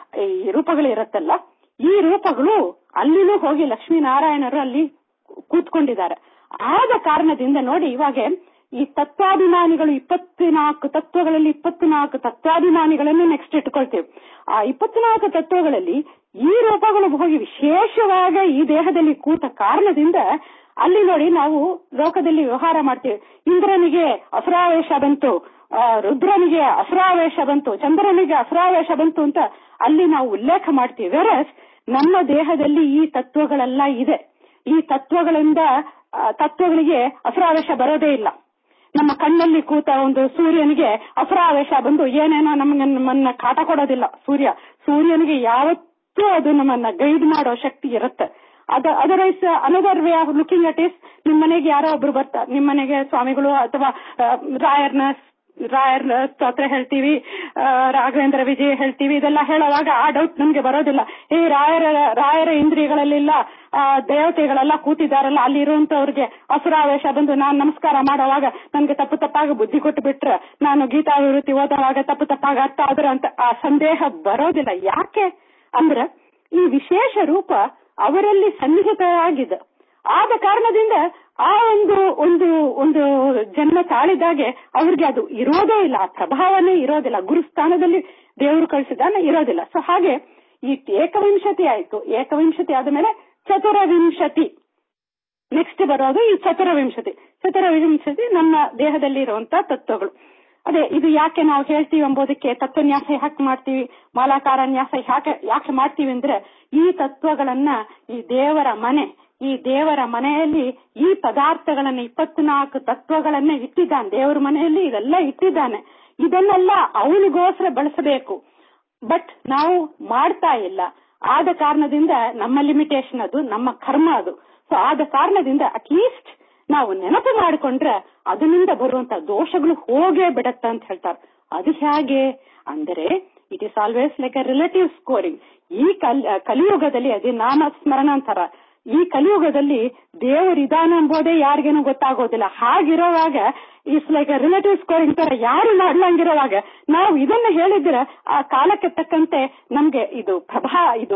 ಈ ರೂಪಗಳು ಇರುತ್ತಲ್ಲ ಈ ರೂಪಗಳು ಅಲ್ಲಿನೂ ಹೋಗಿ ಲಕ್ಷ್ಮೀನಾರಾಯಣರು ಅಲ್ಲಿ ಕೂತ್ಕೊಂಡಿದ್ದಾರೆ ಆದ ಕಾರಣದಿಂದ ನೋಡಿ ಇವಾಗ ಈ ತತ್ವಾಭಿಮಾನಿಗಳು ಇಪ್ಪತ್ನಾಲ್ಕು ತತ್ವಗಳಲ್ಲಿ ಇಪ್ಪತ್ನಾಲ್ಕು ತತ್ವಾಭಿಮಾನಿಗಳನ್ನು ನೆಕ್ಸ್ಟ್ ಇಟ್ಕೊಳ್ತೇವೆ ಆ ಇಪ್ಪತ್ನಾಲ್ಕು ತತ್ವಗಳಲ್ಲಿ ಈ ರೂಪಗಳು ಹೋಗಿ ವಿಶೇಷವಾಗಿ ಈ ದೇಹದಲ್ಲಿ ಕೂತ ಕಾರಣದಿಂದ ಅಲ್ಲಿ ನೋಡಿ ನಾವು ಲೋಕದಲ್ಲಿ ವ್ಯವಹಾರ ಮಾಡ್ತೀವಿ ಇಂದ್ರನಿಗೆ ಅಸುರಾವೇಶ ಬಂತು ರುದ್ರನಿಗೆ ಅಸುರಾವೇಶ ಬಂತು ಚಂದ್ರನಿಗೆ ಅಸುರಾವೇಶ ಬಂತು ಅಂತ ಅಲ್ಲಿ ನಾವು ಉಲ್ಲೇಖ ಮಾಡ್ತೀವಿ ವೆರಸ್ ನಮ್ಮ ದೇಹದಲ್ಲಿ ಈ ತತ್ವಗಳೆಲ್ಲ ಇದೆ ಈ ತತ್ವಗಳಿಂದ ತತ್ವಗಳಿಗೆ ಅಸುರಾವೇಶ ಬರೋದೇ ಇಲ್ಲ ನಮ್ಮ ಕಣ್ಣಲ್ಲಿ ಕೂತ ಒಂದು ಸೂರ್ಯನಿಗೆ ಅಸುರಾವೇಶ ಬಂದು ಏನೇನೋ ನಮ್ಗೆ ನಮ್ಮನ್ನ ಕಾಟ ಕೊಡೋದಿಲ್ಲ ಸೂರ್ಯ ಸೂರ್ಯನಿಗೆ ಯಾವತ್ತೂ ಅದು ನಮ್ಮನ್ನ ಗೈಡ್ ಮಾಡೋ ಶಕ್ತಿ ಇರುತ್ತೆ ಅದ otherwise another way of looking at is ನಿಮ್ ಮನೆಗೆ ಯಾರೋ ಒಬ್ರು ಬರ್ತಾರೆ ನಿಮ್ ಮನೆಗೆ ಸ್ವಾಮಿಗಳು ಅಥವಾ ರಾಯರ್ನ ರಾಯರ್ ಸ್ತೋತ್ರ ಹೇಳ್ತೀವಿ ರಾಘವೇಂದ್ರ ವಿಜಯ ಹೇಳ್ತೀವಿ ಇದೆಲ್ಲ ಹೇಳುವಾಗ ಆ ಡೌಟ್ ನಮ್ಗೆ ಬರೋದಿಲ್ಲ ಈ ರಾಯರ ರಾಯರ ಇಂದ್ರಿಯಗಳಲ್ಲೆಲ್ಲ ದೇವತೆಗಳೆಲ್ಲ ಕೂತಿದಾರಲ್ಲ ಅಲ್ಲಿ ಇರುವಂತವ್ರಿಗೆ ಅಸುರಾವೇಶ ಬಂದು ನಾನ್ ನಮಸ್ಕಾರ ಮಾಡುವಾಗ ನನ್ಗೆ ತಪ್ಪು ತಪ್ಪಾಗಿ ಬುದ್ಧಿ ಕೊಟ್ಟು ಬಿಟ್ರೆ ನಾನು ಗೀತಾಭಿವೃತ್ತಿ ಓದುವಾಗ ತಪ್ಪು ತಪ್ಪಾಗಿ ಅರ್ಥ ಆದ್ರೆ ಅಂತ ಆ ಸಂದೇಹ ಬರೋದಿಲ್ಲ ಯಾಕೆ ಅಂದ್ರೆ ಈ ವಿಶೇಷ ರೂಪ ಅವರಲ್ಲಿ ಸನ್ನಿಹಿತವಾಗಿದೆ ಆದ ಕಾರಣದಿಂದ ಆ ಒಂದು ಒಂದು ಒಂದು ಜನ್ಮ ತಾಳಿದಾಗೆ ಅವ್ರಿಗೆ ಅದು ಇರೋದೇ ಇಲ್ಲ ಆ ಪ್ರಭಾವನೇ ಇರೋದಿಲ್ಲ ಗುರುಸ್ಥಾನದಲ್ಲಿ ದೇವರು ಕಳಿಸಿದಾನ ಇರೋದಿಲ್ಲ ಸೊ ಹಾಗೆ ಈ ಏಕವಿಂಶತಿ ಆಯ್ತು ಏಕವಿಂಶತಿ ಆದ್ಮೇಲೆ ಚತುರವಿಂಶತಿ ನೆಕ್ಸ್ಟ್ ಬರೋದು ಈ ಚತುರವಿಂಶತಿ ಚತುರವಿಂಶತಿ ನಮ್ಮ ದೇಹದಲ್ಲಿ ಇರುವಂತ ತತ್ವಗಳು ಅದೇ ಇದು ಯಾಕೆ ನಾವು ಹೇಳ್ತೀವಿ ಎಂಬುದಕ್ಕೆ ತತ್ವನ್ಯಾಸ ಯಾಕೆ ಮಾಡ್ತೀವಿ ಮಾಲಾಕಾರ ನ್ಯಾಸ ಯಾಕೆ ಯಾಕೆ ಮಾಡ್ತೀವಿ ಅಂದ್ರೆ ಈ ತತ್ವಗಳನ್ನ ಈ ದೇವರ ಮನೆ ಈ ದೇವರ ಮನೆಯಲ್ಲಿ ಈ ಪದಾರ್ಥಗಳನ್ನ ಇಪ್ಪತ್ನಾಲ್ಕು ತತ್ವಗಳನ್ನ ಇಟ್ಟಿದ್ದಾನೆ ದೇವರ ಮನೆಯಲ್ಲಿ ಇದೆಲ್ಲ ಇಟ್ಟಿದ್ದಾನೆ ಇದನ್ನೆಲ್ಲ ಅವನಿಗೋಸ್ಕರ ಬಳಸಬೇಕು ಬಟ್ ನಾವು ಮಾಡ್ತಾ ಇಲ್ಲ ಆದ ಕಾರಣದಿಂದ ನಮ್ಮ ಲಿಮಿಟೇಷನ್ ಅದು ನಮ್ಮ ಕರ್ಮ ಅದು ಸೊ ಆದ ಕಾರಣದಿಂದ ಅಟ್ಲೀಸ್ಟ್ ನಾವು ನೆನಪು ಮಾಡಿಕೊಂಡ್ರೆ ಅದರಿಂದ ಬರುವಂತ ದೋಷಗಳು ಹೋಗೇ ಬಿಡತ್ತ ಅಂತ ಹೇಳ್ತಾರೆ ಅದು ಹೇಗೆ ಅಂದರೆ it is always like a relative scoring ಈ ಕಲಿಯುಗದಲ್ಲಿ ಅದೇ ನಾಮಸ್ಮರಣ ಅಂತಾರ ಈ ಕಲಿಯುಗದಲ್ಲಿ ದೇವರಿದಾನ ಎಂಬುದೇ ಯಾರಿಗೇನು ಗೊತ್ತಾಗೋದಿಲ್ಲ ಹಾಗಿರೋವಾಗ it's like a relative scoring ತರ ಯಾರು ಮಾಡ್ಲಂಗಿರೋವಾಗ ನಾವು ಇದನ್ನ ಹೇಳಿದ್ರೆ ಆ ಕಾಲಕ್ಕೆ ತಕ್ಕಂತೆ ನಮ್ಗೆ ಇದು ಪ್ರಭಾ ಇದು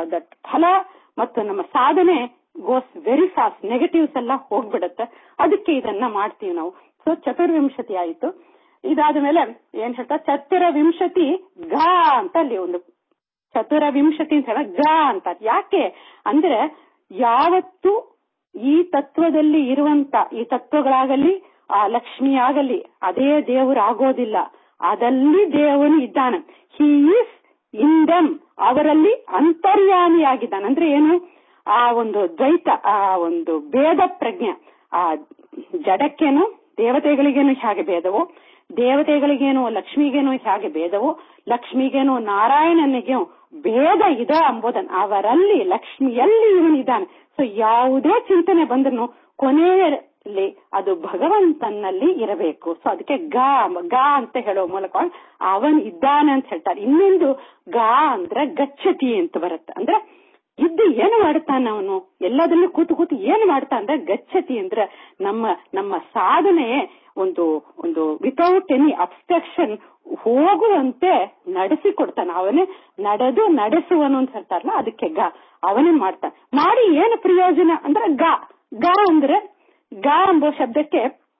ಫಲ ಮತ್ತು ನಮ್ಮ ಸಾಧನೆ ಗೋಸ್ ವೆರಿ ಫಾಸ್ಟ್ ನೆಗೆಟಿವ್ಸ್ ಎಲ್ಲ ಹೋಗ್ಬಿಡತ್ತೆ ಅದಕ್ಕೆ ಇದನ್ನ ಮಾಡ್ತೀವಿ ನಾವು ಸೊ ಚತುರ್ವಿಂಶತಿ ಆಯಿತು ಇದಾದ ಮೇಲೆ ಏನ್ ಹೇಳ್ತಾ ಚತುರವಿಂಶತಿ ಗ ಅಂತ ಅಲ್ಲಿ ಒಂದು ಚತುರವಿಂಶತಿ ಅಂತ ಹೇಳ ಗ ಅಂತ ಯಾಕೆ ಅಂದ್ರೆ ಯಾವತ್ತು ಈ ತತ್ವದಲ್ಲಿ ಇರುವಂತ ಈ ತತ್ವಗಳಾಗಲಿ ಆ ಲಕ್ಷ್ಮಿ ಆಗಲಿ ಅದೇ ದೇವರು ಆಗೋದಿಲ್ಲ ಅದಲ್ಲಿ ದೇವನು ಇದ್ದಾನೆ ಹಿ ಈಸ್ ಇನ್ ದಮ್ ಅವರಲ್ಲಿ ಅಂತರ್ಯಾಮಿಯಾಗಿದ್ದಾನೆ ಅಂದ್ರೆ ಏನು ಆ ಒಂದು ದ್ವೈತ ಆ ಒಂದು ಭೇದ ಪ್ರಜ್ಞೆ ಆ ಜಡಕ್ಕೇನು ದೇವತೆಗಳಿಗೇನು ಹೇಗೆ ಭೇದವೋ ದೇವತೆಗಳಿಗೇನು ಲಕ್ಷ್ಮಿಗೇನು ಹೇಗೆ ಭೇದವೋ ಲಕ್ಷ್ಮಿಗೇನು ನಾರಾಯಣನಿಗೆ ಭೇದ ಇದೆ ಎಂಬುದನ್ನು ಅವರಲ್ಲಿ ಲಕ್ಷ್ಮಿಯಲ್ಲಿ ಇವನಿದ್ದಾನೆ ಸೊ ಯಾವುದೇ ಚಿಂತನೆ ಬಂದ್ರು ಕೊನೆಯಲ್ಲಿ ಅದು ಭಗವಂತನಲ್ಲಿ ಇರಬೇಕು ಸೊ ಅದಕ್ಕೆ ಗಾ ಗಾ ಅಂತ ಹೇಳೋ ಮೂಲಕ ಅವನ್ ಇದ್ದಾನೆ ಅಂತ ಹೇಳ್ತಾರೆ ಇನ್ನೊಂದು ಗಾ ಅಂದ್ರೆ ಗಚ್ಚತಿ ಅಂತ ಬರುತ್ತೆ ಅಂದ್ರೆ ಇದ್ದು ಏನು ಮಾಡ್ತಾನ ಅವನು ಎಲ್ಲದನ್ನು ಕೂತು ಕೂತು ಏನು ಮಾಡ್ತಾ ಅಂದ್ರೆ ಗಚ್ಚತಿ ಅಂದ್ರೆ ನಮ್ಮ ನಮ್ಮ ಸಾಧನೆ ಒಂದು ಒಂದು ವಿತೌಟ್ ಎನಿ ಅಬ್ಸ್ಟ್ರಕ್ಷನ್ ಹೋಗುವಂತೆ ನಡೆಸಿಕೊಡ್ತಾನೆ ಅವನೇ ನಡೆದು ನಡೆಸುವನು ಅಂತ ಹೇಳ್ತಾರಲ್ಲ ಅದಕ್ಕೆ ಗ ಅವನೇ ಮಾಡ್ತಾನೆ ಮಾಡಿ ಏನು ಪ್ರಯೋಜನ ಅಂದ್ರೆ ಗ ಗ ಅಂದ್ರೆ ಗ ಎಂಬ ಶಬ್ದಕ್ಕೆ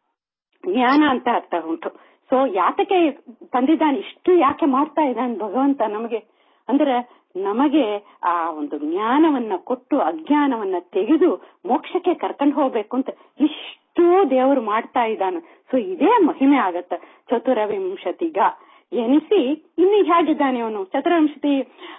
ಜ್ಞಾನ ಅಂತ ಅರ್ಥ ಉಂಟು ಸೊ ಯಾತಕ್ಕೆ ತಂದಿದ್ದಾನೆ ಇಷ್ಟು ಯಾಕೆ ಮಾಡ್ತಾ ಇದ್ದಾನೆ ಭಗವಂತ ನಮಗೆ ಅಂದ್ರೆ ನಮಗೆ ಆ ಒಂದು ಜ್ಞಾನವನ್ನ ಕೊಟ್ಟು ಅಜ್ಞಾನವನ್ನ ತೆಗೆದು ಮೋಕ್ಷಕ್ಕೆ ಕರ್ಕೊಂಡು ಹೋಗ್ಬೇಕು ಅಂತ ಇಷ್ಟು ದೇವರು ಮಾಡ್ತಾ ಇದ್ದಾನೆ ಸೊ ಇದೇ ಮಹಿಮೆ ಆಗತ್ತ ಚತುರವಿಂಶತಿಗ ಎನಿಸಿ ಇನ್ನು ಹೇಗಿದ್ದಾನೆ ಅವನು ಚತುರವಿಂಶತಿ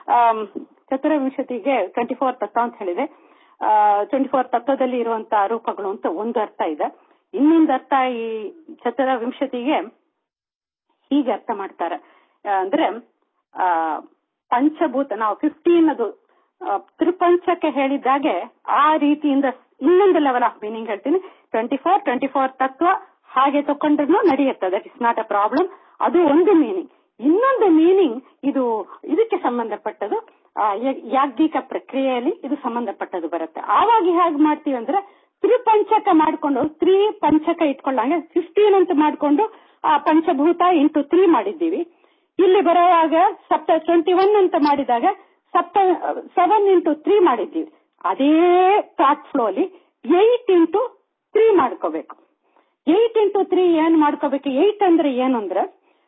ಚತುರವಿಂಶತಿಗೆ ಟ್ವೆಂಟಿ ಫೋರ್ ತತ್ವ ಅಂತ ಹೇಳಿದೆ ಟ್ವೆಂಟಿ ಫೋರ್ ತತ್ವದಲ್ಲಿ ಇರುವಂತಹ ರೂಪಗಳು ಅಂತ ಒಂದು ಅರ್ಥ ಇದೆ ಇನ್ನೊಂದು ಅರ್ಥ ಈ ಚತುರವಿಂಶತಿಗೆ ಹೀಗೆ ಅರ್ಥ ಮಾಡ್ತಾರೆ ಆ, ಅಂದ್ರೆ ಆ ಪಂಚಭೂತ ನಾವು ಫಿಫ್ಟೀನ್ ಅದು ಆ, ತ್ರಿಪಂಚಕ್ಕೆ ಹೇಳಿದ್ದಾಗೆ ಆ ರೀತಿಯಿಂದ ಇನ್ನೊಂದು ಲೆವೆಲ್ ಆಫ್ ಮೀನಿಂಗ್ ಹೇಳ್ತೀನಿ ಟ್ವೆಂಟಿ ಫೋರ್ ಟ್ವೆಂಟಿ ಫೋರ್ ತತ್ವ ಹಾಗೆ ತಕೊಂಡ್ರು ನಡೆಯುತ್ತೆ that is not a problem ಅದು ಒಂದು ಮೀನಿಂಗ್ ಇನ್ನೊಂದು ಮೀನಿಂಗ್ ಇದು ಇದಕ್ಕೆ ಸಂಬಂಧಪಟ್ಟದು ಆ, ಯ- ಯಾಜ್ಞಿಕ ಪ್ರಕ್ರಿಯೆಯಲ್ಲಿ ಇದು ಸಂಬಂಧಪಟ್ಟದು ಬರುತ್ತೆ ಆವಾಗ ಹೇಗೆ ಮಾಡ್ತೀವಿ ಅಂದ್ರೆ ತ್ರಿಪಂಚಕ ಮಾಡ್ಕೊಂಡು ತ್ರಿ ಪಂಚಕ ಇಟ್ಕೊಳ್ಳಂಗೆ ಫಿಫ್ಟೀನ್ ಅಂತ ಮಾಡ್ಕೊಂಡು ಆ ಪಂಚಭೂತ ಇಂಟು ತ್ರೀ ಮಾಡಿದ್ದೀವಿ ಇಲ್ಲಿ ಬರುವಾಗ ಸಪ್ತ ಟ್ವೆಂಟಿ ಒನ್ ಅಂತ ಮಾಡಿದಾಗ ಸಪ್ತ ಸೆವೆನ್ ಇಂಟು ತ್ರೀ ಮಾಡಿದ್ದೀವಿ ಅದೇ ಥಾಟ್ ಫ್ಲೋ ಅಲ್ಲಿ ಏಟ್ ಇಂಟು ತ್ರೀ ಮಾಡ್ಕೋಬೇಕು ಏಟ್ ಇಂಟು ತ್ರೀ ಏನ್ ಮಾಡ್ಕೋಬೇಕು ಏಟ್ ಅಂದ್ರೆ ಏನು ಅಂದ್ರೆ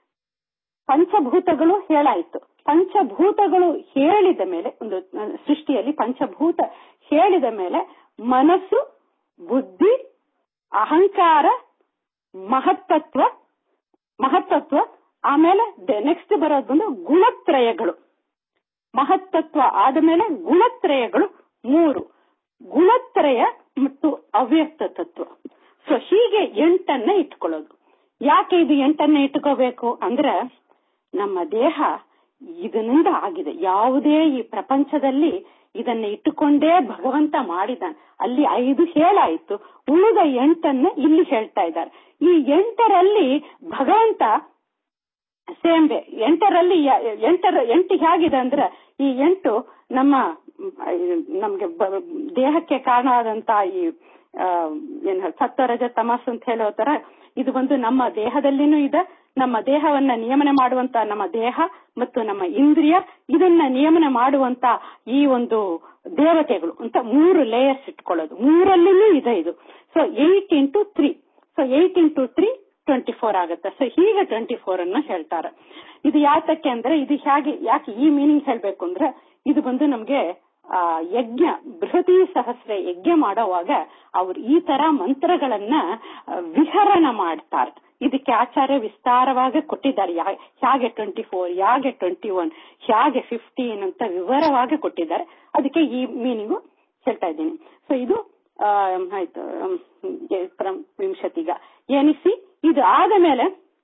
ಪಂಚಭೂತಗಳು ಹೇಳಾಯ್ತು ಪಂಚಭೂತಗಳು ಹೇಳಿದ ಮೇಲೆ ಒಂದು ಅಹ್, ಸೃಷ್ಟಿಯಲ್ಲಿ ಪಂಚಭೂತ ಹೇಳಿದ ಮೇಲೆ ಮನಸ್ಸು ಬುದ್ಧಿ ಅಹಂಕಾರ ಮಹತ್ತತ್ವ ಮಹತ್ತತ್ವ ಆಮೇಲೆ ನೆಕ್ಸ್ಟ್ ಬರೋದು ಬಂದು ಗುಣತ್ರಯಗಳು ಮಹತ್ತತ್ವ ಆದ ಮೇಲೆ ಗುಣತ್ರಯಗಳು ಮೂರು ಗುಣತ್ರಯ ಮತ್ತು ಅವ್ಯಕ್ತ ತತ್ವ ಸೊ ಹೀಗೆ ಎಂಟನ್ನ ಇಟ್ಕೊಳ್ಳೋದು ಯಾಕೆ ಇದು ಎಂಟನ್ನ ಇಟ್ಕೋಬೇಕು ಅಂದ್ರೆ ನಮ್ಮ ದೇಹ ಇದರಿಂದ ಆಗಿದೆ ಯಾವುದೇ ಈ ಪ್ರಪಂಚದಲ್ಲಿ ಇದನ್ನ ಇಟ್ಟುಕೊಂಡೇ ಭಗವಂತ ಮಾಡಿದಾನೆ ಅಲ್ಲಿ ಐದು ಹೇಳಾಯ್ತು ಉಳಿದ ಎಂಟನ್ನ ಇಲ್ಲಿ ಹೇಳ್ತಾ ಇದ್ದಾರೆ ಈ ಎಂಟರಲ್ಲಿ ಭಗವಂತ ಸೇಮ್ ವೇ ಎಂಟರಲ್ಲಿ ಯ- ಎಂಟರ ಎಂಟು ಹೇಗಿದೆ ಅಂದ್ರೆ ಈ ಎಂಟು ನಮ್ಮ ಮ್, ನಮ್ಗೆ ಬ- ದೇಹಕ್ಕೆ ಕಾರಣವಾದಂತ ಈ ಆ, ಏನ್ ಹೇಳ್- ಸತ್ವ ರಜ ತಮಸ್ ಅಂತ ಹೇಳೋ ತರ ಇದು ಬಂದು ನಮ್ಮ ದೇಹದಲ್ಲಿನೂ ಇದೆ ನಮ್ಮ ದೇಹವನ್ನ ನಿಯಮನ ಮಾಡುವಂತ ನಮ್ಮ ದೇಹ ಮತ್ತು ನಮ್ಮ ಇಂದ್ರಿಯ ಇದನ್ನ ನಿಯಮನ ಮಾಡುವಂತ ಈ ಒಂದು ದೇವತೆಗಳು ಅಂತ ಮೂರು ಲೇಯರ್ಸ್ ಇಟ್ಕೊಳ್ಳೋದು ಮೂರಲ್ಲಿನೂ ಇದೆ ಇದು so eight into three so eight into three twenty four ಆಗುತ್ತೆ ಸೊ ಹೀಗೆ ಟ್ವೆಂಟಿ ಫೋರ್ ಅನ್ನ ಹೇಳ್ತಾರೆ ಇದು ಯಾತಕ್ಕೆ ಅಂದ್ರೆ ಇದು ಹೇಗೆ ಯಾಕೆ ಈ ಮೀನಿಂಗ್ ಹೇಳ್ಬೇಕು ಅಂದ್ರೆ ಇದು ಬಂದು ನಮ್ಗೆ ಆ ಯಜ್ಞ ಬೃಹತಿ ಸಹಸ್ರ ಯಜ್ಞ ಮಾಡೋವಾಗ ಅವ್ರು ಈ ತರ ಮಂತ್ರಗಳನ್ನ ಆ, ವಿಹರಣ ಮಾಡ್ತಾರೆ ಇದಕ್ಕೆ ಆಚಾರ್ಯ ವಿಸ್ತಾರವಾಗಿ ಕೊಟ್ಟಿದ್ದಾರೆ ಯಾ- ಹೇಗೆ ಟ್ವೆಂಟಿ ಫೋರ್ ಹೇಗೆ ಟ್ವೆಂಟಿ ಒನ್ ಹೇಗೆ ಫಿಫ್ಟೀನ್ ಅಂತ ವಿವರವಾಗಿ ಕೊಟ್ಟಿದ್ದಾರೆ ಅದಕ್ಕೆ ಈ ಮೀನಿಂಗು ಹೇಳ್ತಾ ಇದ್ದೀನಿ ಸೊ ಇದು ಆ, ಆಯ್ತು ಆಮ್, ಎ- ಪ್ರಂ- ವಿಂಶತಿಗ ಎನಿಸಿ ಇದು ಆದ ಮೇಲೆ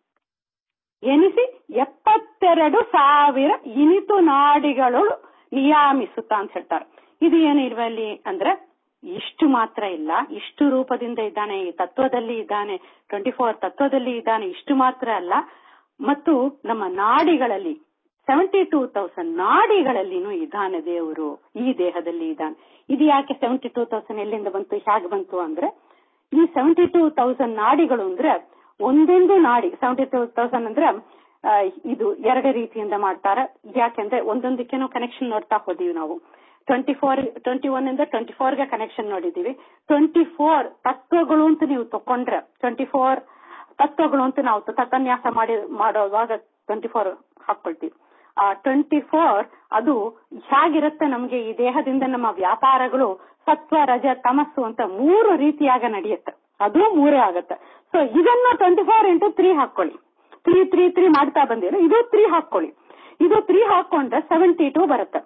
ಎನಿಸಿ ಎಪ್ಪತ್ತೆರಡು ಸಾವಿರ ಇನಿತು ನಾಡಿಗಳು ನಿಯಾಮಿಸುತ್ತಾ ಅಂತ ಹೇಳ್ತಾರೆ ಇದು ಏನು ಇರುವಲ್ಲಿ ಅಂದ್ರೆ ಇಷ್ಟು ಮಾತ್ರ ಇಲ್ಲ ಇಷ್ಟು ರೂಪದಿಂದ ಇದ್ದಾನೆ ಈ ತತ್ವದಲ್ಲಿ ಇದ್ದಾನೆ ಟ್ವೆಂಟಿ ಫೋರ್ ತತ್ವದಲ್ಲಿ ಇದ್ದಾನೆ ಇಷ್ಟು ಮಾತ್ರ ಅಲ್ಲ ಮತ್ತು ನಮ್ಮ ನಾಡಿಗಳಲ್ಲಿ ಸೆವೆಂಟಿ ಟೂ ತೌಸಂಡ್ ನಾಡಿಗಳಲ್ಲಿನೂ ಇದ್ದಾನೆ ದೇವರು ಈ ದೇಹದಲ್ಲಿ ಇದ್ದಾನೆ ಇದು ಯಾಕೆ ಸೆವೆಂಟಿ ಟೂ ತೌಸಂಡ್ ಎಲ್ಲಿಂದ ಬಂತು ಹೇಗೆ ಬಂತು ಅಂದ್ರೆ ಈ ಸೆವೆಂಟಿ ಟೂ ತೌಸಂಡ್ ನಾಡಿಗಳು ಅಂದ್ರೆ ಒಂದೊಂದು ನಾಡಿ ಸೆವೆಂಟಿ ಟೂ ತೌಸಂಡ್ ಅಂದ್ರೆ ಆ, ಇದು ಎರಡು ರೀತಿಯಿಂದ ಮಾಡ್ತಾರೆ ಯಾಕೆಂದ್ರೆ ಒಂದೊಂದಕ್ಕೇನೋ ಕನೆಕ್ಷನ್ ನೋಡ್ತಾ ಹೋದೀವಿ ನಾವು ಟ್ವೆಂಟಿ ಫೋರ್ ಟ್ವೆಂಟಿ ಒನ್ ಇಂದ ಟ್ವೆಂಟಿ ಫೋರ್ ಗೆ ಕನೆಕ್ಷನ್ ನೋಡಿದೀವಿ ಟ್ವೆಂಟಿ ಫೋರ್ ತತ್ವಗಳು ಅಂತ ನೀವು ತಕೊಂಡ್ರೆ ಟ್ವೆಂಟಿ ಫೋರ್ ತತ್ವಗಳು ಅಂತ ನಾವು ತತ್ವನ್ಯಾಸ ಮಾಡಿ ಮಾಡೋವಾಗ ಟ್ವೆಂಟಿ ಫೋರ್ ಹಾಕೊಳ್ತೀವಿ ಆ ಟ್ವೆಂಟಿ ಫೋರ್ ಅದು ಹೇಗಿರುತ್ತೆ ನಮ್ಗೆ ಈ ದೇಹದಿಂದ ನಮ್ಮ ವ್ಯಾಪಾರಗಳು ಸತ್ವ ರಜ ತಮಸ್ಸು ಅಂತ ಮೂರು ರೀತಿಯಾಗ ನಡೆಯುತ್ತೆ ಅದು ಮೂರೇ ಆಗತ್ತೆ ಸೊ ಇದನ್ನ ಟ್ವೆಂಟಿ ಫೋರ್ ಇಂಟು ತ್ರೀ ಹಾಕೊಳ್ಳಿ ತ್ರೀ ತ್ರೀ ತ್ರೀ ಮಾಡ್ತಾ ಬಂದಿರೋ ಇದು ತ್ರೀ ಹಾಕೊಳ್ಳಿ ಇದು ತ್ರೀ ಹಾಕೊಂಡ್ರೆ ಸೆವೆಂಟಿ ಟೂ ಬರುತ್ತೆ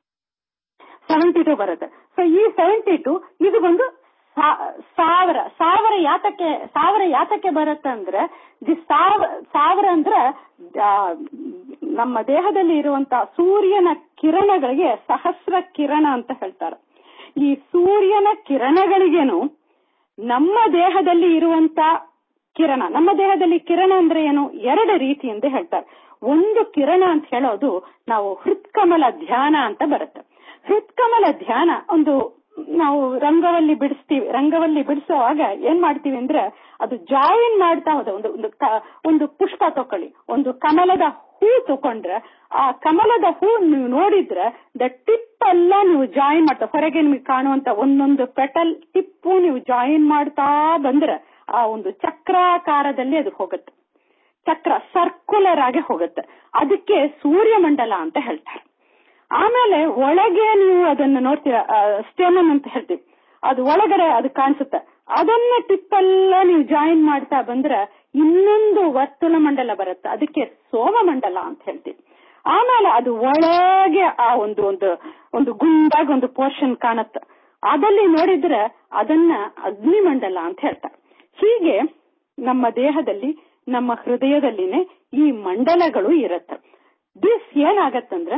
ಸೆವೆಂಟಿ ಟೂ ಬರುತ್ತೆ ಸೊ ಈ ಸೆವೆಂಟಿ ಟೂ ಇದು ಬಂದು ಸಾ- ಸಾವಿರ ಸಾವಿರ ಯಾತಕ್ಕೆ ಸಾವಿರ ಯಾತಕ್ಕೆ ಬರುತ್ತೆ ಅಂದ್ರೆ ದಿ ಸಾವ ಸಾವಿರ ಅಂದ್ರೆ ಆ, ನಮ್ಮ ದೇಹದಲ್ಲಿ ಇರುವಂತ ಸೂರ್ಯನ ಕಿರಣಗಳಿಗೆ ಸಹಸ್ರ ಕಿರಣ ಅಂತ ಹೇಳ್ತಾರೆ ಈ ಸೂರ್ಯನ ಕಿರಣಗಳಿಗೇನು ನಮ್ಮ ದೇಹದಲ್ಲಿ ಇರುವಂತ ಕಿರಣ ನಮ್ಮ ದೇಹದಲ್ಲಿ ಕಿರಣ ಅಂದ್ರೆ ಏನು ಎರಡು ರೀತಿ ಅಂತ ಹೇಳ್ತಾರೆ ಒಂದು ಕಿರಣ ಅಂತ ಹೇಳೋದು ನಾವು ಹೃತ್ಕಮಲ ಧ್ಯಾನ ಅಂತ ಬರುತ್ತೆ ಹೃತ್ಕಮಲ ಧ್ಯಾನ ಒಂದು ನಾವು ರಂಗವಲ್ಲಿ ಬಿಡಿಸ್ತೀವಿ ರಂಗವಲ್ಲಿ ಬಿಡಿಸುವಾಗ ಏನ್ ಮಾಡ್ತೀವಿ ಅಂದ್ರೆ ಅದು ಜಾಯಿನ್ ಮಾಡ್ತಾ ಹೋದ ಒಂದು ಒಂದು ಕ- ಒಂದು ಪುಷ್ಪ ತಕೊಳ್ಳಿ ಒಂದು ಕಮಲದ ಹೂ ತಕೊಂಡ್ರೆ ಆ ಕಮಲದ ಹೂ ನೀವು ನೋಡಿದ್ರೆ ದ ಟಿಪ್ ಎಲ್ಲ ನೀವು ಜಾಯಿನ್ ಮಾಡ್ತಾ ಹೊರಗೆ ನಿಮಗೆ ಕಾಣುವಂತ ಒಂದೊಂದು ಪೆಟಲ್ ಟಿಪ್ಪು ನೀವು ಜಾಯಿನ್ ಮಾಡ್ತಾ ಬಂದ್ರೆ ಆ ಒಂದು ಚಕ್ರಾಕಾರದಲ್ಲಿ ಅದು ಹೋಗುತ್ತೆ ಚಕ್ರ ಸರ್ಕ್ಯುಲರ್ ಆಗಿ ಹೋಗುತ್ತೆ ಅದಕ್ಕೆ ಸೂರ್ಯಮಂಡಲ ಅಂತ ಹೇಳ್ತಾರೆ ಆಮೇಲೆ ಒಳಗೆ ನೀವು ಅದನ್ನ ನೋಡ್ತೀರಾ ಸ್ಟೇಮನ್ ಅಂತ ಹೇಳ್ತೀವಿ ಅದು ಒಳಗಡೆ ಅದು ಕಾಣಿಸುತ್ತೆ ಅದನ್ನ ಟಿಪ್ಪೆಲ್ಲ ನೀವು ಜಾಯಿನ್ ಮಾಡ್ತಾ ಬಂದ್ರೆ ಇನ್ನೊಂದು ವರ್ತುಲ ಮಂಡಲ ಬರುತ್ತೆ ಅದಕ್ಕೆ ಸೋಮಮಂಡಲ ಅಂತ ಹೇಳ್ತೀವಿ ಆಮೇಲೆ ಅದು ಒಳಗೆ ಆ ಒಂದು ಒಂದು ಒಂದು ಗುಂಡಾಗಿ ಒಂದು ಪೋರ್ಷನ್ ಕಾಣುತ್ತೆ ಅದಲ್ಲಿ ನೋಡಿದ್ರೆ ಅದನ್ನ ಅಗ್ನಿಮಂಡಲ ಅಂತ ಹೇಳ್ತಾರೆ ಹೀಗೆ ನಮ್ಮ ದೇಹದಲ್ಲಿ ನಮ್ಮ ಹೃದಯದಲ್ಲಿನೇ ಈ ಮಂಡಲಗಳು ಇರುತ್ತೆ ದಿಸ್ ಏನಾಗತ್ತಂದ್ರೆ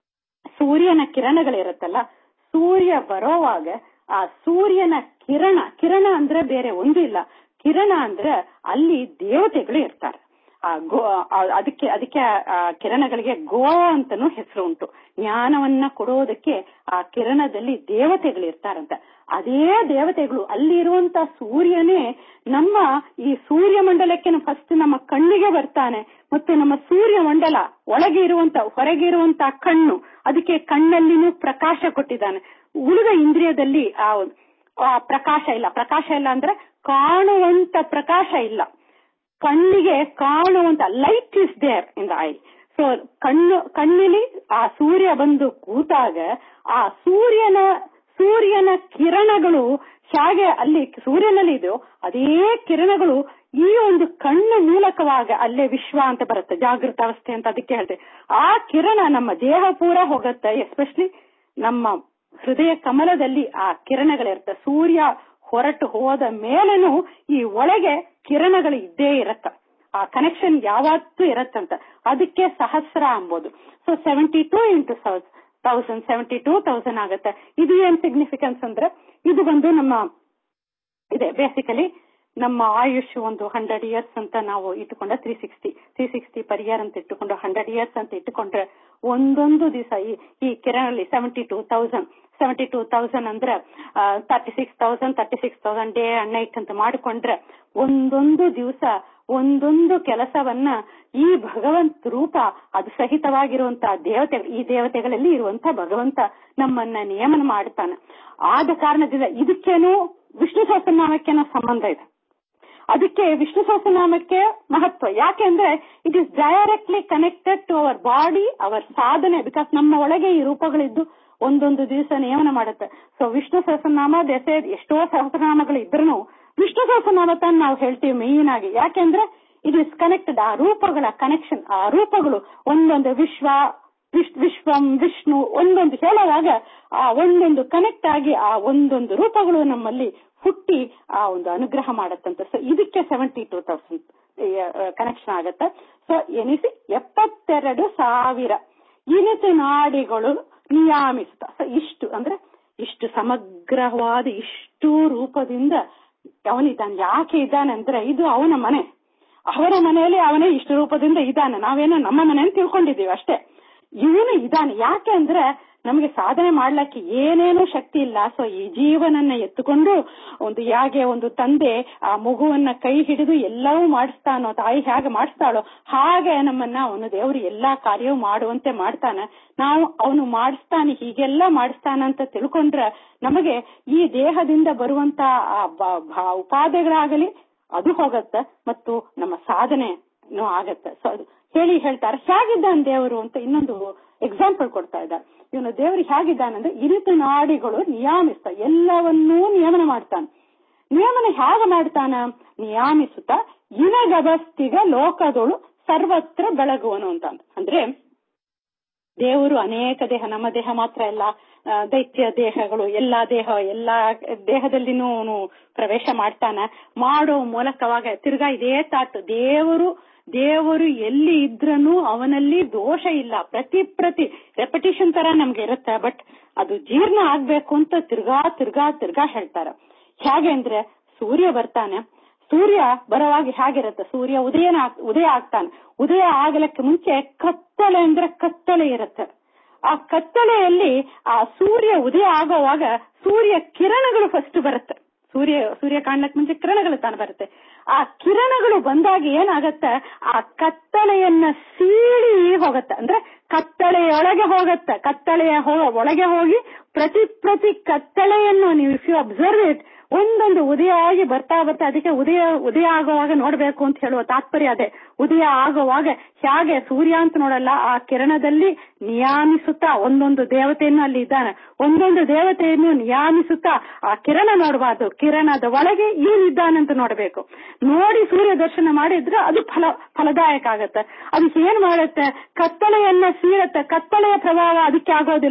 ಸೂರ್ಯನ ಕಿರಣಗಳಿರುತ್ತಲ್ಲ ಸೂರ್ಯ ಬರೋವಾಗ ಆ ಸೂರ್ಯನ ಕಿರಣ ಕಿರಣ ಅಂದ್ರೆ ಬೇರೆ ಒಂದು ಇಲ್ಲ ಕಿರಣ ಅಂದ್ರೆ ಅಲ್ಲಿ ದೇವತೆಗಳು ಇರ್ತಾರೆ ಆ ಗೋ ಆ- ಅದಕ್ಕೆ ಅದಕ್ಕೆ ಆ ಕಿರಣಗಳಿಗೆ ಗೋ ಅಂತಾನು ಹೆಸರು ಉಂಟು ಜ್ಞಾನವನ್ನ ಕೊಡೋದಕ್ಕೆ ಆ ಕಿರಣದಲ್ಲಿ ದೇವತೆಗಳು ಇರ್ತಾರಂತ ಅದೇ ದೇವತೆಗಳು ಅಲ್ಲಿರುವಂತ ಸೂರ್ಯನೇ ನಮ್ಮ ಈ ಸೂರ್ಯ ಮಂಡಲಕ್ಕೆ ಫಸ್ಟ್ ನಮ್ಮ ಕಣ್ಣಿಗೆ ಬರ್ತಾನೆ ಮತ್ತು ನಮ್ಮ ಸೂರ್ಯ ಮಂಡಲ ಒಳಗೆ ಇರುವಂತ ಹೊರಗೆ ಇರುವಂತ ಕಣ್ಣು ಅದಕ್ಕೆ ಕಣ್ಣಲ್ಲಿನೂ ಪ್ರಕಾಶ ಕೊಟ್ಟಿದ್ದಾನೆ ಉಳಿದ ಇಂದ್ರಿಯದಲ್ಲಿ ಆ ಆ ಪ್ರಕಾಶ ಇಲ್ಲ ಪ್ರಕಾಶ ಇಲ್ಲ ಅಂದ್ರೆ ಕಾಣುವಂತ ಪ್ರಕಾಶ ಇಲ್ಲ ಕಣ್ಣಿಗೆ ಕಾಣುವಂತ light is there in the eye so ಕಣ್ಣು ಕಣ್ಣಿಲಿ ಆ ಸೂರ್ಯ ಬಂದು ಕೂತಾಗ ಆ ಸೂರ್ಯನ ಸೂರ್ಯನ ಕಿರಣಗಳು ಹೇಗೆ ಅಲ್ಲಿ ಸೂರ್ಯನಲ್ಲಿ ಇದೆಯೋ ಅದೇ ಕಿರಣಗಳು ಈ ಒಂದು ಕಣ್ಣು ಮೂಲಕವಾಗ ಅಲ್ಲೇ ವಿಶ್ವ ಅಂತ ಬರುತ್ತೆ ಜಾಗೃತ ಅವಸ್ಥೆ ಅಂತ ಅದಕ್ಕೆ ಹೇಳ್ತೇವೆ ಆ ಕಿರಣ ನಮ್ಮ ದೇಹ ಪೂರ ಹೋಗುತ್ತೆ ಎಸ್ಪೆಷಲಿ ನಮ್ಮ ಹೃದಯ ಕಮಲದಲ್ಲಿ ಆ ಕಿರಣಗಳಿರುತ್ತೆ ಸೂರ್ಯ ಹೊರಟು ಹೋದ ಮೇಲೇನು ಈ ಒಳಗೆ ಕಿರಣಗಳು ಇದ್ದೇ ಇರತ್ತ ಆ ಕನೆಕ್ಷನ್ ಯಾವತ್ತೂ ಇರತ್ತಂತ ಅದಕ್ಕೆ ಸಹಸ್ರ ಅಂಬೋದು so seventy two into thousand seventy two thousand ಆಗತ್ತೆ ಇದು ಏನ್ ಸಿಗ್ನಿಫಿಕೆನ್ಸ್ ಅಂದ್ರೆ ಇದು ಬಂದು ನಮ್ಮ ಇದೆ ಬೇಸಿಕಲಿ ನಮ್ಮ ಆಯುಷ್ ಒಂದು ಹಂಡ್ರೆಡ್ ಇಯರ್ಸ್ ಅಂತ ನಾವು ಇಟ್ಟುಕೊಂಡ three sixty three sixty per year ಅಂತ ಇಟ್ಟುಕೊಂಡು ಹಂಡ್ರೆಡ್ ಇಯರ್ಸ್ ಅಂತ ಇಟ್ಟುಕೊಂಡ್ರೆ ಒಂದೊಂದು ದಿವಸ ಈ ಈ ಕಿರಣಲ್ಲಿ seventy two thousand seventy two thousand ಅಂದ್ರೆ thirty six thousand thirty six thousand day and night ಅಂತ ಮಾಡಿಕೊಂಡ್ರೆ ಒಂದೊಂದು ದಿವಸ ಒಂದೊಂದು ಕೆಲಸವನ್ನ ಈ ಭಗವಂತ ರೂಪ ಅದು ಸಹಿತವಾಗಿರುವಂತಹ ದೇವತೆ ಈ ದೇವತೆಗಳಲ್ಲಿ ಇರುವಂತ ಭಗವಂತ ನಮ್ಮನ್ನ ನಿಯಮನ ಮಾಡ್ತಾನೆ ಆದ ಕಾರಣದಿಂದ ಇದಕ್ಕೇನು ವಿಷ್ಣು ಸಹಸ್ರನಾಮಕ್ಕೇನೋ ಸಂಬಂಧ ಇದೆ ಅದಕ್ಕೆ ವಿಷ್ಣು ಸಹಸ್ರನಾಮಕ್ಕೆ ಮಹತ್ವ ಯಾಕೆಂದ್ರೆ it is directly connected to our body our ಸಾಧನೆ ಬಿಕಾಸ್ ನಮ್ಮ ಒಳಗೆ ಈ ರೂಪಗಳಿದ್ದು ಒಂದೊಂದು ದಿವಸ ನಿಯಮನ ಮಾಡುತ್ತೆ ಸೊ ವಿಷ್ಣು ಸಹಸ್ರನಾಮ ದೆಸೆ ಎಷ್ಟೋ ಸಹಸ್ರನಾಮಗಳು ಇದ್ರೂ ವಿಷ್ಣು ಸಹಸ್ರನಾಮ ತಾನು ನಾವು ಹೇಳ್ತೀವಿ ಮೇಯ್ನ್ ಆಗಿ ಯಾಕೆಂದ್ರೆ ಇಟ್ ಇಸ್ ಕನೆಕ್ಟೆಡ್ ಆ ರೂಪಗಳ ಕನೆಕ್ಷನ್ ಆ ರೂಪಗಳು ಒಂದೊಂದು ವಿಶ್ವ ವಿಶ್- ವಿಶ್ವಂ ವಿಷ್ಣು ಒಂದೊಂದು ಹೇಳುವಾಗ ಆ ಒಂದೊಂದು ಕನೆಕ್ಟ್ ಆಗಿ ಆ ಒಂದೊಂದು ರೂಪಗಳು ನಮ್ಮಲ್ಲಿ ಹುಟ್ಟಿ ಆ ಒಂದು ಅನುಗ್ರಹ ಮಾಡತ್ತಂತೆ ಸೊ ಇದಕ್ಕೆ ಸೆವೆಂಟಿ ಟೂ ತೌಸಂಡ್ ಕನೆಕ್ಷನ್ ಆಗತ್ತೆ ಸೊ ಎನಿಸಿ ಎಪ್ಪತ್ತೆರಡು ಸಾವಿರ ಇನಿತು ನಾಡಿಗಳು ನಿಯಾಮಿಸುತ್ತ ಸೊ ಇಷ್ಟು ಅಂದ್ರೆ ಇಷ್ಟು ಸಮಗ್ರವಾದ ಇಷ್ಟು ರೂಪದಿಂದ ಅವನಿದ್ದಾನೆ ಯಾಕೆ ಇದ್ದಾನೆ ಅಂದ್ರೆ ಇದು ಅವನ ಮನೆ ಅವರ ಮನೆಯಲ್ಲಿ ಅವನೇ ಇಷ್ಟು ರೂಪದಿಂದ ಇದ್ದಾನೆ ನಾವೇನೋ ನಮ್ಮ ಮನೆ ಅಂತ ತಿಳ್ಕೊಂಡಿದೀವಿ ಅಷ್ಟೇ ಇವನು ಇದ್ದಾನೆ ಯಾಕೆ ಅಂದ್ರೆ ನಮಗೆ ಸಾಧನೆ ಮಾಡ್ಲಿಕ್ಕೆ ಏನೇನೂ ಶಕ್ತಿ ಇಲ್ಲ ಸೊ ಈ ಜೀವನನ್ನ ಎತ್ತುಕೊಂಡು ಒಂದು ಹೇಗೆ ಒಂದು ತಂದೆ ಆ ಮಗುವನ್ನ ಕೈ ಹಿಡಿದು ಎಲ್ಲವೂ ಮಾಡಿಸ್ತಾನೋ ತಾಯಿ ಹೇಗೆ ಮಾಡಿಸ್ತಾಳೋ ಹಾಗೆ ನಮ್ಮನ್ನ ಅವನು ದೇವರು ಎಲ್ಲಾ ಕಾರ್ಯವೂ ಮಾಡುವಂತೆ ಮಾಡ್ತಾನೆ ನಾವು ಅವನು ಮಾಡಿಸ್ತಾನೆ ಹೀಗೆಲ್ಲ ಮಾಡಿಸ್ತಾನಂತ ತಿಳ್ಕೊಂಡ್ರೆ ನಮಗೆ ಈ ದೇಹದಿಂದ ಬರುವಂತ ಆ ಬ- ಭಾ- ಉಪಾದೆಗಳಾಗಲಿ ಅದು ಹೋಗತ್ತೆ ಮತ್ತು ನಮ್ಮ ಸಾಧನೆನೂ ಆಗತ್ತೆ ಸೊ ಅದು ಹೇಳಿ ಹೇಳ್ತಾರೆ ಹೇಗಿದ್ದಾನೆ ದೇವರು ಅಂತ ಇನ್ನೊಂದು ಎಕ್ಸಾಂಪಲ್ ಕೊಡ್ತಾ ಇದ್ದಾರೆ ಇವನು ದೇವರು ಹೇಗಿದ್ದಾನಂದ್ರೆ ಇರಿತು ನಾಡಿಗಳು ನಿಯಾಮಿಸ್ತ ಎಲ್ಲವನ್ನೂ ನಿಯಮನ ಮಾಡ್ತಾನೆ ನಿಯಮನ ಹೇಗೆ ಮಾಡ್ತಾನ ನಿಯಾಮಿಸುತ್ತ ಇನಗಬಸ್ತಿಗ ಲೋಕದೊಳು ಸರ್ವತ್ರ ಬೆಳಗುವನು ಅಂತ ಅಂದ್ರೆ ದೇವರು ಅನೇಕ ದೇಹ ನಮ್ಮ ದೇಹ ಮಾತ್ರ ಎಲ್ಲ ಆ, ದೈತ್ಯ ದೇಹಗಳು ಎಲ್ಲಾ ದೇಹ ಎಲ್ಲಾ ದೇಹದಲ್ಲಿನೂ ಅವನು ಪ್ರವೇಶ ಮಾಡ್ತಾನ ಮಾಡೋ ಮೂಲಕವಾಗ ತಿರ್ಗಾ ಇದೇ ತಾಟ್ ದೇವರು ದೇವರು ಎಲ್ಲಿ ಇದ್ರನು ಅವನಲ್ಲಿ ದೋಷ ಇಲ್ಲ ಪ್ರತಿ ಪ್ರತಿ ರೆಪಿಟೇಷನ್ ತರ ನಮ್ಗೆ ಇರುತ್ತೆ ಬಟ್ ಅದು ಜೀರ್ಣ ಆಗ್ಬೇಕು ಅಂತ ತಿರ್ಗಾ ತಿರ್ಗಾ ತಿರ್ಗಾ ಹೇಳ್ತಾರ ಹೇಗೆ ಅಂದ್ರೆ ಸೂರ್ಯ ಬರ್ತಾನೆ ಸೂರ್ಯ ಬರೋವಾಗ ಹೇಗಿರುತ್ತೆ ಸೂರ್ಯ ಉದಯನ ಆಗ್- ಉದಯ ಆಗ್ತಾನೆ ಉದಯ ಆಗಲಕ್ಕೆ ಮುಂಚೆ ಕತ್ತಲೆ ಅಂದ್ರೆ ಕತ್ತಲೆ ಇರುತ್ತೆ ಆ ಕತ್ತಲೆಯಲ್ಲಿ ಆ ಸೂರ್ಯ ಉದಯ ಆಗೋವಾಗ ಸೂರ್ಯ ಕಿರಣಗಳು ಫಸ್ಟ್ ಬರುತ್ತೆ ಸೂರ್ಯ ಸೂರ್ಯ ಕಾಣ್ಲಕ್ ಮುಂಚೆ ಕಿರಣಗಳು ತಾನು ಬರುತ್ತೆ ಆ ಕಿರಣಗಳು ಬಂದಾಗ ಏನಾಗತ್ತೆ ಆ ಕತ್ತಲೆಯನ್ನ ಸೀಳಿ ಹೋಗತ್ತೆ ಅಂದ್ರೆ ಕತ್ತಳೆಯೊಳಗೆ ಹೋಗತ್ತೆ ಕತ್ತಳೆಯ ಹೋ- ಒಳಗೆ ಹೋಗಿ ಪ್ರತಿ ಪ್ರತಿ ಕತ್ತಳೆಯನ್ನು ನೀವು ಇಫ್ ಯು ಅಬ್ಸರ್ವ್ ಇಟ್ ಒಂದೊಂದು ಉದಯ ಆಗಿ ಬರ್ತಾ ಬರ್ತಾ ಅದಕ್ಕೆ ಉದಯ ಉದಯ ಆಗುವಾಗ ನೋಡ್ಬೇಕು ಅಂತ ಹೇಳುವ ತಾತ್ಪರ್ಯ ಅದೇ ಉದಯ ಆಗುವಾಗ ಹೇಗೆ ಸೂರ್ಯ ಅಂತ ನೋಡಲ್ಲ ಆ ಕಿರಣದಲ್ಲಿ ನಿಯಾಮಿಸುತ್ತಾ ಒಂದೊಂದು ದೇವತೆಯನ್ನು ಅಲ್ಲಿ ಇದ್ದಾನೆ ಒಂದೊಂದು ದೇವತೆಯನ್ನು ನಿಯಾಮಿಸುತ್ತಾ ಆ ಕಿರಣ ನೋಡಬಾರ್ದು ಕಿರಣದ ಒಳಗೆ ಇವನಿದ್ದಾನಂತ ನೋಡಬೇಕು ನೋಡಿ ಸೂರ್ಯ ದರ್ಶನ ಮಾಡಿದ್ರೆ ಅದು ಫಲ ಫಲದಾಯಕ ಆಗತ್ತೆ ಅದಕ್ಕೆ ಏನ್ ಮಾಡುತ್ತೆ ಕತ್ತಲೆಯನ್ನ ಸೀಳತ್ತೆ ಕತ್ತಲೆಯ ಪ್ರಭಾವ ಅದಕ್ಕೆ ಆಗೋದಿಲ್ಲ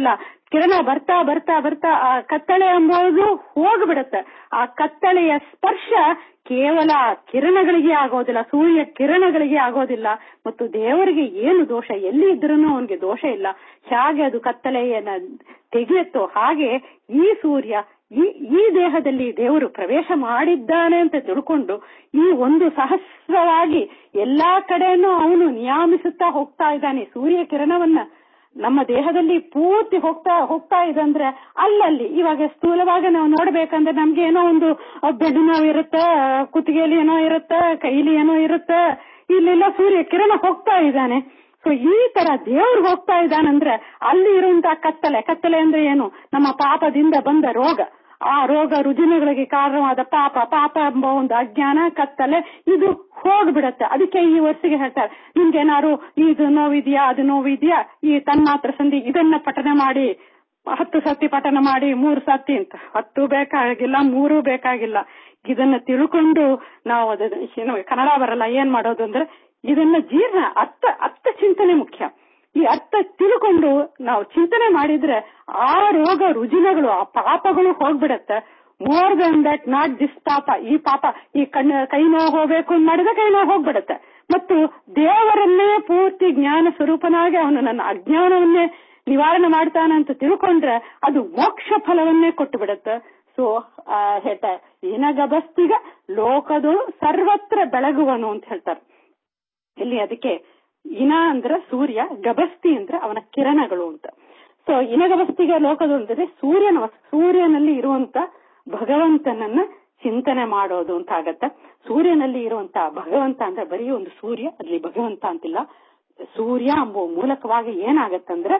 ಕಿರಣ ಬರ್ತಾ ಬರ್ತಾ ಬರ್ತಾ ಆ ಕತ್ತಳೆ ಎಂಬುದು ಹೋಗ್ಬಿಡುತ್ತೆ ಆ ಕತ್ತಳೆಯ ಸ್ಪರ್ಶ ಕೇವಲ ಕಿರಣಗಳಿಗೆ ಆಗೋದಿಲ್ಲ ಸೂರ್ಯ ಕಿರಣಗಳಿಗೆ ಆಗೋದಿಲ್ಲ ಮತ್ತು ದೇವರಿಗೆ ಏನು ದೋಷ ಎಲ್ಲಿ ಇದ್ರೂ ಅವನಿಗೆ ದೋಷ ಇಲ್ಲ ಹೇಗೆ ಅದು ಕತ್ತಲೆಯನ್ನ ತೆಗೆಯುತ್ತೋ ಹಾಗೆ ಈ ಸೂರ್ಯ ಈ ಈ ದೇಹದಲ್ಲಿ ದೇವರು ಪ್ರವೇಶ ಮಾಡಿದ್ದಾನೆ ಅಂತ ತಿಳ್ಕೊಂಡು ಈ ಒಂದು ಸಹಸ್ರವಾಗಿ ಎಲ್ಲಾ ಕಡೆನೂ ಅವನು ನಿಯಾಮಿಸುತ್ತಾ ಹೋಗ್ತಾ ಇದ್ದಾನೆ ಸೂರ್ಯ ಕಿರಣವನ್ನ ನಮ್ಮ ದೇಹದಲ್ಲಿ ಪೂರ್ತಿ ಹೋಗ್ತಾ ಹೋಗ್ತಾ ಇದೆ ಅಂದ್ರೆ ಅಲ್ಲಲ್ಲಿ ಇವಾಗ ಸ್ಥೂಲವಾಗಿ ನಾವು ನೋಡ್ಬೇಕಂದ್ರೆ ನಮ್ಗೆ ಏನೋ ಒಂದು ಬೆನ್ನು ನೋವು ಇರುತ್ತೆ ಕುತ್ತಿಗೆಯಲ್ಲಿ ಏನೋ ಇರುತ್ತೆ ಕೈಲಿ ಏನೋ ಇರುತ್ತೆ ಇಲ್ಲೆಲ್ಲ ಸೂರ್ಯ ಕಿರಣ ಹೋಗ್ತಾ ಇದ್ದಾನೆ ಸೊ ಈ ತರ ದೇವ್ರು ಹೋಗ್ತಾ ಇದ್ದಾನಂದ್ರೆ ಅಲ್ಲಿ ಇರುವಂತಹ ಕತ್ತಲೆ ಕತ್ತಲೆ ಅಂದ್ರೆ ಏನು ನಮ್ಮ ಪಾಪದಿಂದ ಬಂದ ರೋಗ ಆ ರೋಗ ರುಜಿನಗಳಿಗೆ ಕಾರಣವಾದ ಪಾಪ ಪಾಪ ಎಂಬ ಒಂದು ಅಜ್ಞಾನ ಕತ್ತಲೆ ಇದು ಹೋಗ್ಬಿಡತ್ತೆ ಅದಕ್ಕೆ ಈ ವರ್ಷಗೆ ಹೇಳ್ತಾರೆ ನಿಮ್ಗೇನಾದ್ರು ಇದು ನೋವಿದ್ಯಾ ಅದು ನೋವಿದ್ಯಾ ಈ ತನ್ಮಾತ್ರ ಸಂಧಿ ಇದನ್ನ ಪಠನ ಮಾಡಿ ಹತ್ತು ಸತಿ ಪಠನ ಮಾಡಿ ಮೂರು ಸತಿ ಅಂತ ಹತ್ತು ಬೇಕಾಗಿಲ್ಲ ಮೂರು ಬೇಕಾಗಿಲ್ಲ ಇದನ್ನ ತಿಳ್ಕೊಂಡು ನಾವು ಅದನ್ನ ಕನ್ನಡ ಬರಲ್ಲ ಏನ್ ಮಾಡೋದು ಅಂದ್ರೆ ಇದನ್ನ ಜೀರ್ಣ ಅರ್ಥ ಅರ್ಥ ಚಿಂತನೆ ಮುಖ್ಯ ಈ ಅರ್ಥ ತಿಳ್ಕೊಂಡು ನಾವು ಚಿಂತನೆ ಮಾಡಿದ್ರೆ ಆ ರೋಗ ರುಜಿನಗಳು ಆ ಪಾಪಗಳು ಹೋಗ್ಬಿಡತ್ತೆ more than that not this ಪಾಪ ಈ ಪಾಪ ಈ ಕಣ್ಣು ಕೈ ನೋವು ಹೋಗ್ಬೇಕು ಅಂತ ಮಾಡಿದ್ರೆ ಕೈ ನೋವು ಹೋಗ್ಬಿಡತ್ತೆ ಮತ್ತು ದೇವರನ್ನೇ ಪೂರ್ತಿ ಜ್ಞಾನ ಸ್ವರೂಪನಾಗಿ ಅವನು ನನ್ನ ಅಜ್ಞಾನವನ್ನೇ ನಿವಾರಣೆ ಮಾಡ್ತಾನೆ ಅಂತ ತಿಳ್ಕೊಂಡ್ರೆ ಅದು ಮೋಕ್ಷ ಫಲವನ್ನೇ ಕೊಟ್ಟು ಬಿಡತ್ತೆ ಸೊ ಹೇಳ್ತಾರೆ ಇನಗಬಸ್ತಿಗ ಲೋಕದಳು ಸರ್ವತ್ರ ಬೆಳಗುವನು ಅಂತ ಹೇಳ್ತಾರೆ ಇಲ್ಲಿ ಅದಕ್ಕೆ ಇನ ಅಂದ್ರ ಸೂರ್ಯ ಗಬಸ್ತಿ ಅಂದ್ರೆ ಅವನ ಕಿರಣಗಳು ಅಂತ ಸೊ ಇನಗಬಸ್ತಿಗ ಲೋಕದಳು ಅಂದ್ರೆ ಸೂರ್ಯನ ಸೂರ್ಯನಲ್ಲಿ ಇರುವಂತ ಭಗವಂತನನ್ನ ಚಿಂತನೆ ಮಾಡೋದು ಅಂತ ಆಗತ್ತ ಸೂರ್ಯನಲ್ಲಿ ಇರುವಂತ ಭಗವಂತ ಅಂದ್ರೆ ಬರೀ ಒಂದು ಸೂರ್ಯ ಅಲ್ಲಿ ಭಗವಂತ ಅಂತಿಲ್ಲ ಸೂರ್ಯ ಎಂಬುವ ಮೂಲಕವಾಗಿ ಏನಾಗತ್ತಂದ್ರೆ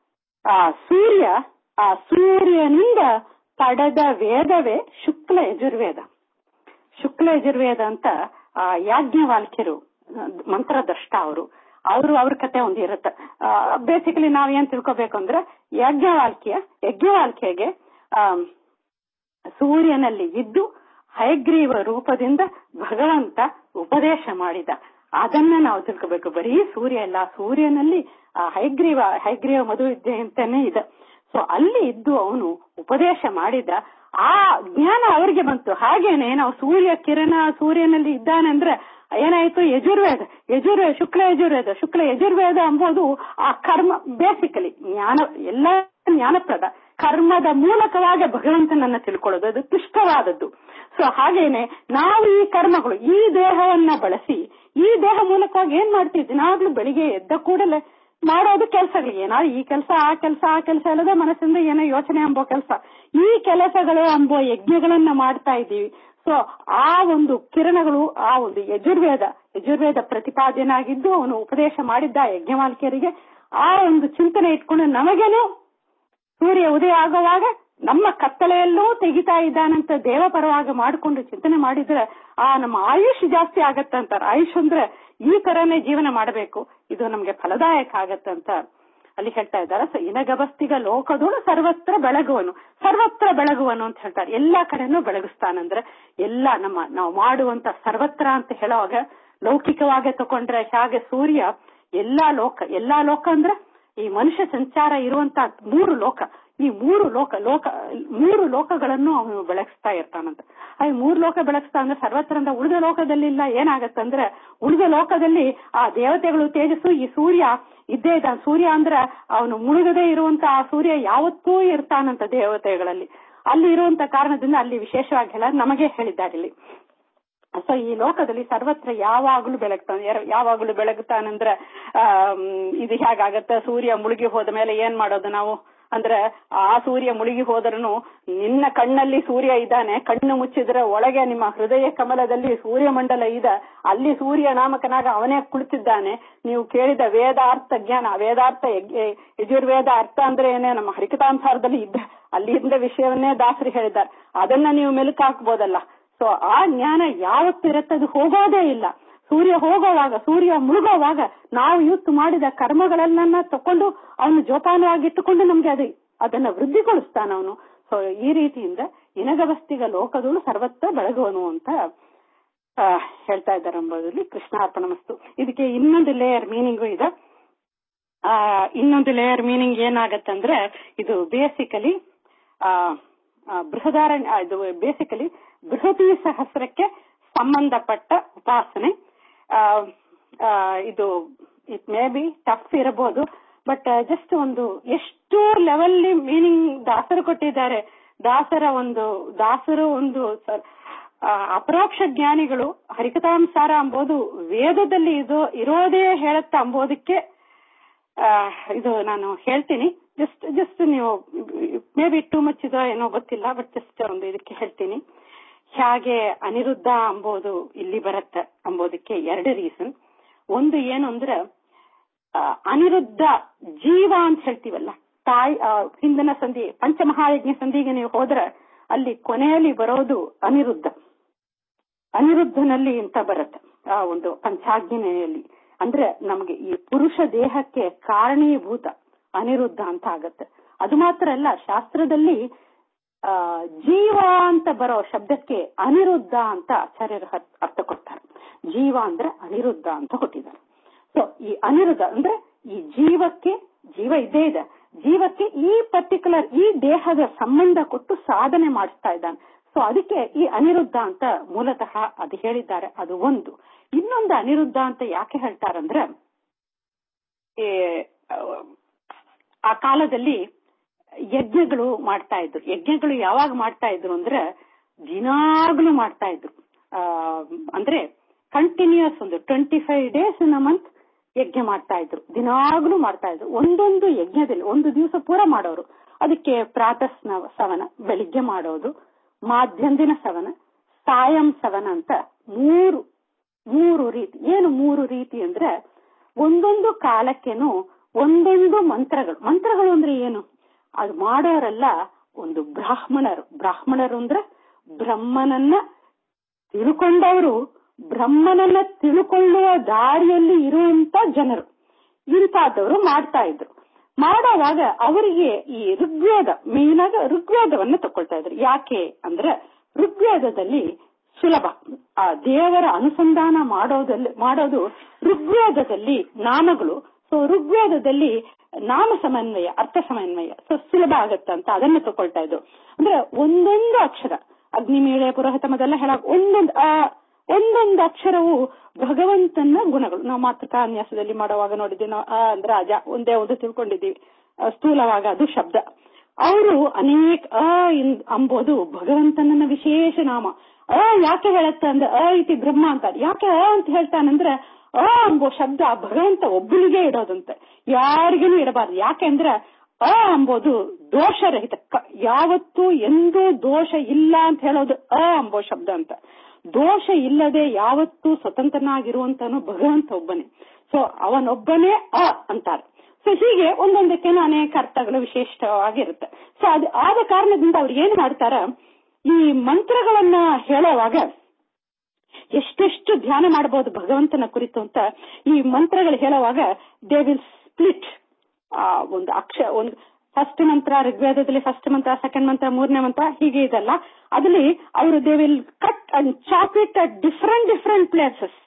ಆ ಸೂರ್ಯ ಆ ಸೂರ್ಯನಿಂದ ಪಡೆದ ವೇದವೇ ಶುಕ್ಲ ಯಜುರ್ವೇದ ಶುಕ್ಲ ಯಜುರ್ವೇದ ಅಂತ ಆ ಯಾಜ್ಞವಾಲ್ಕ್ಯರು ಮಂತ್ರದಷ್ಟ ಅವರು ಅವರು ಅವ್ರ ಕತೆ ಒಂದು ಇರುತ್ತೆ ಬೇಸಿಕಲಿ ನಾವ್ ಏನ್ ತಿಳ್ಕೊಬೇಕು ಅಂದ್ರೆ ಯಜ್ಞವಾಲ್ಕಿಯ ಯಜ್ಞವಾಲ್ಕಿಯಗೆ ಆ ಸೂರ್ಯನಲ್ಲಿ ಇದ್ದು ಹಯಗ್ರೀವ ರೂಪದಿಂದ ಭಗವಂತ ಉಪದೇಶ ಮಾಡಿದ ಅದನ್ನ ನಾವು ತಿಳ್ಕೋಬೇಕು ಬರೀ ಸೂರ್ಯ ಅಲ್ಲ ಸೂರ್ಯನಲ್ಲಿ ಆ ಹೈಗ್ರೀವ ಹೈಗ್ರೀವ ಮಧುವಿದ್ಯೆ ಅಂತಾನೆ ಇದೆ ಸೊ ಅಲ್ಲಿ ಇದ್ದು ಅವನು ಉಪದೇಶ ಮಾಡಿದ ಆ ಜ್ಞಾನ ಅವರಿಗೆ ಬಂತು ಹಾಗೇನೆ ನಾವು ಸೂರ್ಯ ಕಿರಣ ಸೂರ್ಯನಲ್ಲಿ ಇದ್ದಾನೆ ಅಂದ್ರೆ ಏನಾಯ್ತು ಯಜುರ್ವೇದ ಯಜುರ್ವೇದ ಶುಕ್ಲ ಯಜುರ್ವೇದ ಶುಕ್ಲ ಯಜುರ್ವೇದ ಎಂಬುದು ಆ ಕರ್ಮ ಬೇಸಿಕಲಿ ಜ್ಞಾನ ಎಲ್ಲ ಜ್ಞಾನಪ್ರದ ಕರ್ಮದ ಮೂಲಕವಾಗಿ ಭಗವಂತನನ್ನ ತಿಳ್ಕೊಳ್ಳೋದು ಅದು ಕ್ಲಿಷ್ಟವಾದದ್ದು ಸೊ ಹಾಗೇನೆ ನಾವು ಈ ಕರ್ಮಗಳು ಈ ದೇಹವನ್ನ ಬಳಸಿ ಈ ದೇಹ ಮೂಲಕವಾಗಿ ಏನ್ ಮಾಡ್ತೀವಿ ದಿನಾಗ್ಲೂ ಬೆಳಿಗ್ಗೆ ಎದ್ದ ಕೂಡಲೇ ಮಾಡೋದು ಕೆಲಸಗಳಿಗೆ ಏನೋ ಈ ಕೆಲಸ ಆ ಕೆಲಸ ಆ ಕೆಲಸ ಅಲ್ಲದೆ ಮನಸ್ಸಿಂದ ಏನೋ ಯೋಚನೆ ಎಂಬೋ ಕೆಲಸ ಈ ಕೆಲಸಗಳು ಎಂಬೋ ಯಜ್ಞಗಳನ್ನ ಮಾಡ್ತಾ ಇದ್ದೀವಿ ಸೊ ಆ ಒಂದು ಕಿರಣಗಳು ಆ ಒಂದು ಯಜುರ್ವೇದ ಯಜುರ್ವೇದ ಪ್ರತಿಪಾದ್ಯನಾಗಿದ್ದು ಅವನು ಉಪದೇಶ ಮಾಡಿದ್ದ ಯಜ್ಞಮಾಲಿಕೆಯರಿಗೆ ಆ ಒಂದು ಚಿಂತನೆ ಇಟ್ಕೊಂಡು ನಮಗೇನು ಸೂರ್ಯ ಉದಯ ಆಗುವಾಗ ನಮ್ಮ ಕತ್ತಲೆಯಲ್ಲೂ ತೆಗಿತಾ ಇದ್ದಾನಂತ ದೇವಪರವಾಗಿ ಮಾಡಿಕೊಂಡು ಚಿಂತನೆ ಮಾಡಿದ್ರೆ ಆ ನಮ್ಮ ಆಯುಷ್ ಜಾಸ್ತಿ ಆಗತ್ತಂತಾರ ಆಯುಷ್ ಅಂದ್ರೆ ಈ ತರನೇ ಜೀವನ ಮಾಡಬೇಕು ಇದು ನಮ್ಗೆ ಫಲದಾಯಕ ಆಗತ್ತಂತ ಅಲ್ಲಿ ಹೇಳ್ತಾ ಇದ್ದಾರೆ ಸೊ ಇನಗಬಸ್ತಿಗ ಲೋಕದೋಳು ಸರ್ವತ್ರ ಬೆಳಗುವನು ಸರ್ವತ್ರ ಬೆಳಗುವನು ಅಂತ ಹೇಳ್ತಾರೆ ಎಲ್ಲಾ ಕಡೆನೂ ಬೆಳಗಿಸ್ತಾನಂದ್ರೆ ಎಲ್ಲಾ ನಮ್ಮ ನಾವು ಮಾಡುವಂತ ಸರ್ವತ್ರ ಅಂತ ಹೇಳುವಾಗ ಲೌಕಿಕವಾಗಿ ತಕೊಂಡ್ರೆ ಹಾಗೆ ಸೂರ್ಯ ಎಲ್ಲಾ ಲೋಕ ಎಲ್ಲಾ ಲೋಕ ಅಂದ್ರೆ ಈ ಮನುಷ್ಯ ಸಂಚಾರ ಇರುವಂತ ಮೂರು ಲೋಕ ಈ ಮೂರು ಲೋಕ ಲೋಕ ಮೂರು ಲೋಕಗಳನ್ನು ಅವನು ಬೆಳಗಿಸ್ತಾ ಇರ್ತಾನಂತ ಈ ಮೂರು ಲೋಕ ಬೆಳಗಿಸ್ತಾ ಅಂದ್ರೆ ಸರ್ವತ್ರದಿಂದ ಉಳಿದ ಲೋಕದಲ್ಲಿಲ್ಲ ಏನಾಗತ್ತಂದ್ರೆ ಉಳಿದ ಲೋಕದಲ್ಲಿ ಆ ದೇವತೆಗಳು ತೇಜಸ್ಸು ಈ ಸೂರ್ಯ ಇದ್ದೇ ಇದ್ದಾನೆ ಸೂರ್ಯ ಅಂದ್ರ ಅವನು ಮುಳುಗದೆ ಇರುವಂತ ಆ ಸೂರ್ಯ ಯಾವತ್ತೂ ಇರ್ತಾನಂತ ದೇವತೆಗಳಲ್ಲಿ ಅಲ್ಲಿ ಇರುವಂತ ಕಾರಣದಿಂದ ಅಲ್ಲಿ ವಿಶೇಷವಾಗಿ ಹೇಳ ನಮಗೆ ಹೇಳಿದ್ದಾರೆ ಇಲ್ಲಿ ಸೊ ಈ ಲೋಕದಲ್ಲಿ ಸರ್ವತ್ರ ಯಾವಾಗಲೂ ಬೆಳಗ್ತಾನೆ ಯಾವಾಗಲೂ ಬೆಳಗುತ್ತಾನಂದ್ರೆ ಆ ಇದು ಹೇಗಾಗತ್ತ ಸೂರ್ಯ ಮುಳುಗಿ ಹೋದ ಮೇಲೆ ಏನ್ ಮಾಡೋದು ನಾವು ಅಂದ್ರೆ ಆ ಸೂರ್ಯ ಮುಳುಗಿ ಹೋದ್ರೂ ನಿನ್ನ ಕಣ್ಣಲ್ಲಿ ಸೂರ್ಯ ಇದ್ದಾನೆ ಕಣ್ಣು ಮುಚ್ಚಿದ್ರೆ ಒಳಗೆ ನಿಮ್ಮ ಹೃದಯ ಕಮಲದಲ್ಲಿ ಸೂರ್ಯ ಮಂಡಲ ಇದೆ ಅಲ್ಲಿ ಸೂರ್ಯ ನಾಮಕನಾಗ ಅವನೇ ಕುಳಿತಿದ್ದಾನೆ ನೀವು ಕೇಳಿದ ವೇದಾರ್ಥ ಜ್ಞಾನ ವೇದಾರ್ಥ ಯಜುರ್ವೇದ ಅರ್ಥ ಅಂದ್ರೆ ಏನೇ ನಮ್ಮ ಹರಿಕತಾಂಸಾರದಲ್ಲಿ ಇದ್ದ ಅಲ್ಲಿಂದ ವಿಷಯವನ್ನೇ ದಾಸರಿ ಹೇಳಿದ್ದಾರೆ ಅದನ್ನ ನೀವು ಮೆಲುಕು ಹಾಕ್ಬೋದಲ್ಲ ಸೊ ಆ ಜ್ಞಾನ ಯಾವತ್ತು ಇರುತ್ತೆ ಅದು ಹೋಗೋದೇ ಇಲ್ಲ ಸೂರ್ಯ ಹೋಗೋವಾಗ ಸೂರ್ಯ ಮುಳುಗೋವಾಗ ನಾವು ಇವತ್ತು ಮಾಡಿದ ಕರ್ಮಗಳನ್ನ ತಕೊಂಡು ಅವನು ಜೋಪಾನವಾಗಿಟ್ಟುಕೊಂಡು ನಮ್ಗೆ ಅದು ಅದನ್ನ ವೃದ್ಧಿಗೊಳಿಸ್ತಾನ ಅವನು ಸೊ ಈ ರೀತಿಯಿಂದ ಇನಗವಸ್ತಿಗ ಲೋಕದಳು ಸರ್ವತ್ರ ಬೆಳಗುವನು ಅಂತ ಹೇಳ್ತಾ ಇದ್ದಾರೆ ಎಂಬುದರಲ್ಲಿ ಕೃಷ್ಣಾರ್ಪಣ ಮಸ್ತು ಇದಕ್ಕೆ ಇನ್ನೊಂದು ಲೇಯರ್ ಮೀನಿಂಗು ಇದೆ ಆ, ಇನ್ನೊಂದು ಲೇಯರ್ ಮೀನಿಂಗ್ ಏನಾಗತ್ತಂದ್ರೆ ಇದು ಬೇಸಿಕಲಿ ಬೃಹದಾರಣ್ಯ ಆ, ಇದು ಬೇಸಿಕಲಿ ಬೃಹತಿ ಸಹಸ್ರಕ್ಕೆ ಸಂಬಂಧಪಟ್ಟ ಉಪಾಸನೆ ಆ, ಆ, ಇದು ಇಟ್ ಮೇ ಬಿ ಟಫ್ ಇರಬಹುದು ಬಟ್ ಜಸ್ಟ್ ಒಂದು ಎಷ್ಟು ಲೆವೆಲ್ ಮೀನಿಂಗ್ ದಾಸರು ಕೊಟ್ಟಿದ್ದಾರೆ ದಾಸರ ಒಂದು ದಾಸರು ಒಂದು ಸ- ಆ, ಅಪರೋಕ್ಷ ಜ್ಞಾನಿಗಳು ಹರಿಕಥಾಂಸಾರ ಅಂಬೋದು ವೇದದಲ್ಲಿ ಇದು ಇರೋದೇ ಹೇಳುತ್ತ ಅಂಬೋದಕ್ಕೆ ಆ, ಇದು ನಾನು ಹೇಳ್ತೀನಿ ಜಸ್ಟ್ ಜಸ್ಟ್ ನೀವು ಮೇ ಬಿ ಟೂ ಮಚ್ ಇದೋ ಏನೋ ಗೊತ್ತಿಲ್ಲ ಬಟ್ ಜಸ್ಟ್ ಒಂದು ಇದಕ್ಕೆ ಹೇಳ್ತೀನಿ ಹೇಗೆ ಅನಿರುದ್ಧ ಅಂಬೋದು ಇಲ್ಲಿ ಬರುತ್ತೆ ಅಂಬೋದಕ್ಕೆ ಎರಡು ರೀಸನ್ ಒಂದು ಏನು ಅಂದ್ರೆ ಆ, ಅನಿರುದ್ಧ ಜೀವ ಅಂತ ಹೇಳ್ತೀವಲ್ಲ ತಾಯಿ ಆ, ಹಿಂದಿನ ಸಂಧಿ ಪಂಚಮಹಾಯಜ್ಞ ಸಂಧಿಗೆ ನೀವು ಹೋದ್ರೆ ಅಲ್ಲಿ ಕೊನೆಯಲ್ಲಿ ಬರೋದು ಅನಿರುದ್ಧ ಅನಿರುದ್ಧನಲ್ಲಿ ಅಂತ ಬರುತ್ತೆ ಆ ಒಂದು ಪಂಚಾಗ್ನಿಯಲ್ಲಿ ಅಂದ್ರೆ ನಮಗೆ ಈ ಪುರುಷ ದೇಹಕ್ಕೆ ಕಾರಣೀಭೂತ ಅನಿರುದ್ಧ ಅಂತ ಆಗತ್ತೆ ಅದು ಮಾತ್ರ ಅಲ್ಲ ಶಾಸ್ತ್ರದಲ್ಲಿ ಆ ಜೀವ ಅಂತ ಬರೋ ಶಬ್ದಕ್ಕೆ ಅನಿರುದ್ಧ ಅಂತ ಆಚಾರ್ಯರು ಅರ್- ಅರ್ಥ ಕೊಡ್ತಾರೆ ಜೀವ ಅಂದ್ರೆ ಅನಿರುದ್ಧ ಅಂತ ಕೊಟ್ಟಿದ್ದಾರೆ ಸೊ ಈ ಅನಿರುದ್ಧ ಅಂದ್ರೆ ಈ ಜೀವಕ್ಕೆ ಜೀವ ಇದ್ದೇ ಇದೆ ಜೀವಕ್ಕೆ ಈ ಪರ್ಟಿಕ್ಯುಲರ್ ಈ ದೇಹದ ಸಂಬಂಧ ಕೊಟ್ಟು ಸಾಧನೆ ಮಾಡಿಸ್ತಾ ಇದ್ದಾನೆ ಸೊ ಅದಕ್ಕೆ ಈ ಅನಿರುದ್ಧ ಅಂತ ಮೂಲತಃ ಅದು ಹೇಳಿದ್ದಾರೆ ಅದು ಒಂದು ಇನ್ನೊಂದು ಅನಿರುದ್ಧ ಅಂತ ಯಾಕೆ ಹೇಳ್ತಾರಂದ್ರೆ ಈ, ಆ ಕಾಲದಲ್ಲಿ ಯಜ್ಞಗಳು ಮಾಡ್ತಾ ಇದ್ರು ಯಜ್ಞಗಳು ಯಾವಾಗ ಮಾಡ್ತಾ ಇದ್ರು ಅಂದ್ರೆ ದಿನಾಗ್ಲೂ ಮಾಡ್ತಾ ಇದ್ರು ಆ, ಅಂದ್ರೆ ಕಂಟಿನ್ಯೂಸ್ ಒಂದು twenty five days in month ಯಜ್ಞ ಮಾಡ್ತಾ ಇದ್ರು ದಿನಾಗ್ಲೂ ಮಾಡ್ತಾ ಇದ್ರು ಒಂದೊಂದು ಯಜ್ಞದಲ್ಲಿ ಒಂದು ದಿವಸ ಪೂರ ಮಾಡೋರು ಅದಕ್ಕೆ ಪ್ರಾತಃ ಸ್ನ- ಸವನ ಬೆಳಿಗ್ಗೆ ಮಾಡೋದು ಮಾಧ್ಯಂದಿನ ಸವನ ಸಾಯಂ ಸವನ ಅಂತ ಮೂರು ಮೂರು ರೀತಿ ಏನು ಮೂರು ರೀತಿ ಅಂದ್ರೆ ಒಂದೊಂದು ಕಾಲಕ್ಕೆನು ಒಂದೊಂದು ಮಂತ್ರಗಳು ಮಂತ್ರಗಳು ಅಂದ್ರೆ ಏನು ಅದು ಮಾಡೋರೆಲ್ಲ ಒಂದು ಬ್ರಾಹ್ಮಣರು ಬ್ರಾಹ್ಮಣರು ಅಂದ್ರೆ ಬ್ರಹ್ಮನನ್ನ ತಿಳ್ಕೊಂಡವರು ಬ್ರಹ್ಮನನ್ನ ತಿಳ್ಕೊಳ್ಳುವ ದಾರಿಯಲ್ಲಿ ಇರುವಂತ ಜನರು ಇಂತಾದವರು ಮಾಡ್ತಾ ಇದ್ರು ಮಾಡುವಾಗ ಅವರಿಗೆ ಈ ಋಗ್ವೇದ ಮೇನ್ ಆಗಿ ಋಗ್ವೇದವನ್ನ ತಕೊಳ್ತಾ ಇದ್ರು ಯಾಕೆ ಅಂದ್ರೆ ಋಗ್ವೇದದಲ್ಲಿ ಸುಲಭ ಆ ದೇವರ ಅನುಸಂಧಾನ ಮಾಡೋದಲ್ಲಿ ಮಾಡೋದು ಋಗ್ವೇದದಲ್ಲಿ ನಾಮಗಳು ಸೊ ಋಗ್ವೇದದಲ್ಲಿ ನಾಮ ಸಮನ್ವಯ ಅರ್ಥ ಸಮನ್ವಯ ಸೊ ಸುಲಭ ಆಗತ್ತೆ ಅಂತ ಅದನ್ನ ತಕೊಳ್ತಾ ಇದ್ರು ಅಂದ್ರೆ ಒಂದೊಂದು ಅಕ್ಷರ ಅಗ್ನಿಮೇಳೆ ಪುರೋಹಿತಮದೆಲ್ಲ ಹೇಳ ಒಂದೊಂದು ಆ ಒಂದೊಂದು ಅಕ್ಷರವು ಭಗವಂತನ ಗುಣಗಳು ನಾವು ಮಾತೃಕಾನ್ಯಾಸದಲ್ಲಿ ಮಾಡುವಾಗ ನೋಡಿದ್ವಿ ನಾವು ಆ ಅಂದ್ರೆ ಅಜ ಒಂದೇ ಒಂದು ತಿಳ್ಕೊಂಡಿದ್ದೀವಿ ಆ, ಸ್ಥೂಲವಾಗ ಅದು ಶಬ್ದ ಅವರು ಅನೇಕ ಅ ಇನ್- ಅಂಬೋದು ಭಗವಂತನ ವಿಶೇಷ ನಾಮ ಅ ಯಾಕೆ ಹೇಳತ್ತೆ ಅಂದ್ರೆ ಅ ಇತಿ ಬ್ರಹ್ಮ ಅಂತ ಯಾಕೆ ಅ ಅಂತ ಹೇಳ್ತಾನಂದ್ರೆ ಅ ಅಂಬೋ ಶಬ್ದ ಭಗವಂತ ಒಬ್ಬನಿಗೆ ಇಡೋದಂತೆ ಯಾರಿಗೇನು ಇಡಬಾರ್ದು ಯಾಕೆಂದ್ರೆ ಅ ಅಂಬೋದು ದೋಷರಹಿತ ಕ- ಯಾವತ್ತೂ ಎಂದೂ ದೋಷ ಇಲ್ಲ ಅಂತ ಹೇಳೋದು ಅ ಅಂಬೋ ಶಬ್ದ ಅಂತ ದೋಷ ಇಲ್ಲದೆ ಯಾವತ್ತೂ ಸ್ವತಂತ್ರನಾಗಿರುವಂತನು ಭಗವಂತ ಒಬ್ಬನೇ ಸೊ ಅವನೊಬ್ಬನೇ ಅ ಅಂತಾರೆ ಸೊ ಹೀಗೆ ಒಂದೊಂದಕ್ಕೇನು ಅನೇಕ ಅರ್ಥಗಳು ವಿಶೇಷವಾಗಿರುತ್ತೆ ಸೊ ಅದು ಆದ ಕಾರಣದಿಂದ ಅವ್ರು ಏನ್ ಮಾಡ್ತಾರ ಈ ಮಂತ್ರಗಳನ್ನ ಹೇಳುವಾಗ ಎಷ್ಟೆಷ್ಟು ಧ್ಯಾನ ಮಾಡಬಹುದು ಭಗವಂತನ ಕುರಿತು ಅಂತ ಈ ಮಂತ್ರಗಳು ಹೇಳುವಾಗ ದೇ ವಿಲ್ ಸ್ಪ್ಲಿಟ್ ಆ ಒಂದು ಅಕ್ಷ ಒಂದು ಫಸ್ಟ್ ಮಂತ್ರ ಋಗ್ವೇದದಲ್ಲಿ ಫಸ್ಟ್ ಮಂತ್ರ ಸೆಕೆಂಡ್ ಮಂತ್ರ ಮೂರನೇ ಮಂತ್ರ ಹೀಗೆ ಇದಲ್ಲ ಅದ್ರಲ್ಲಿ ಅವರು they will cut and chop it at different different places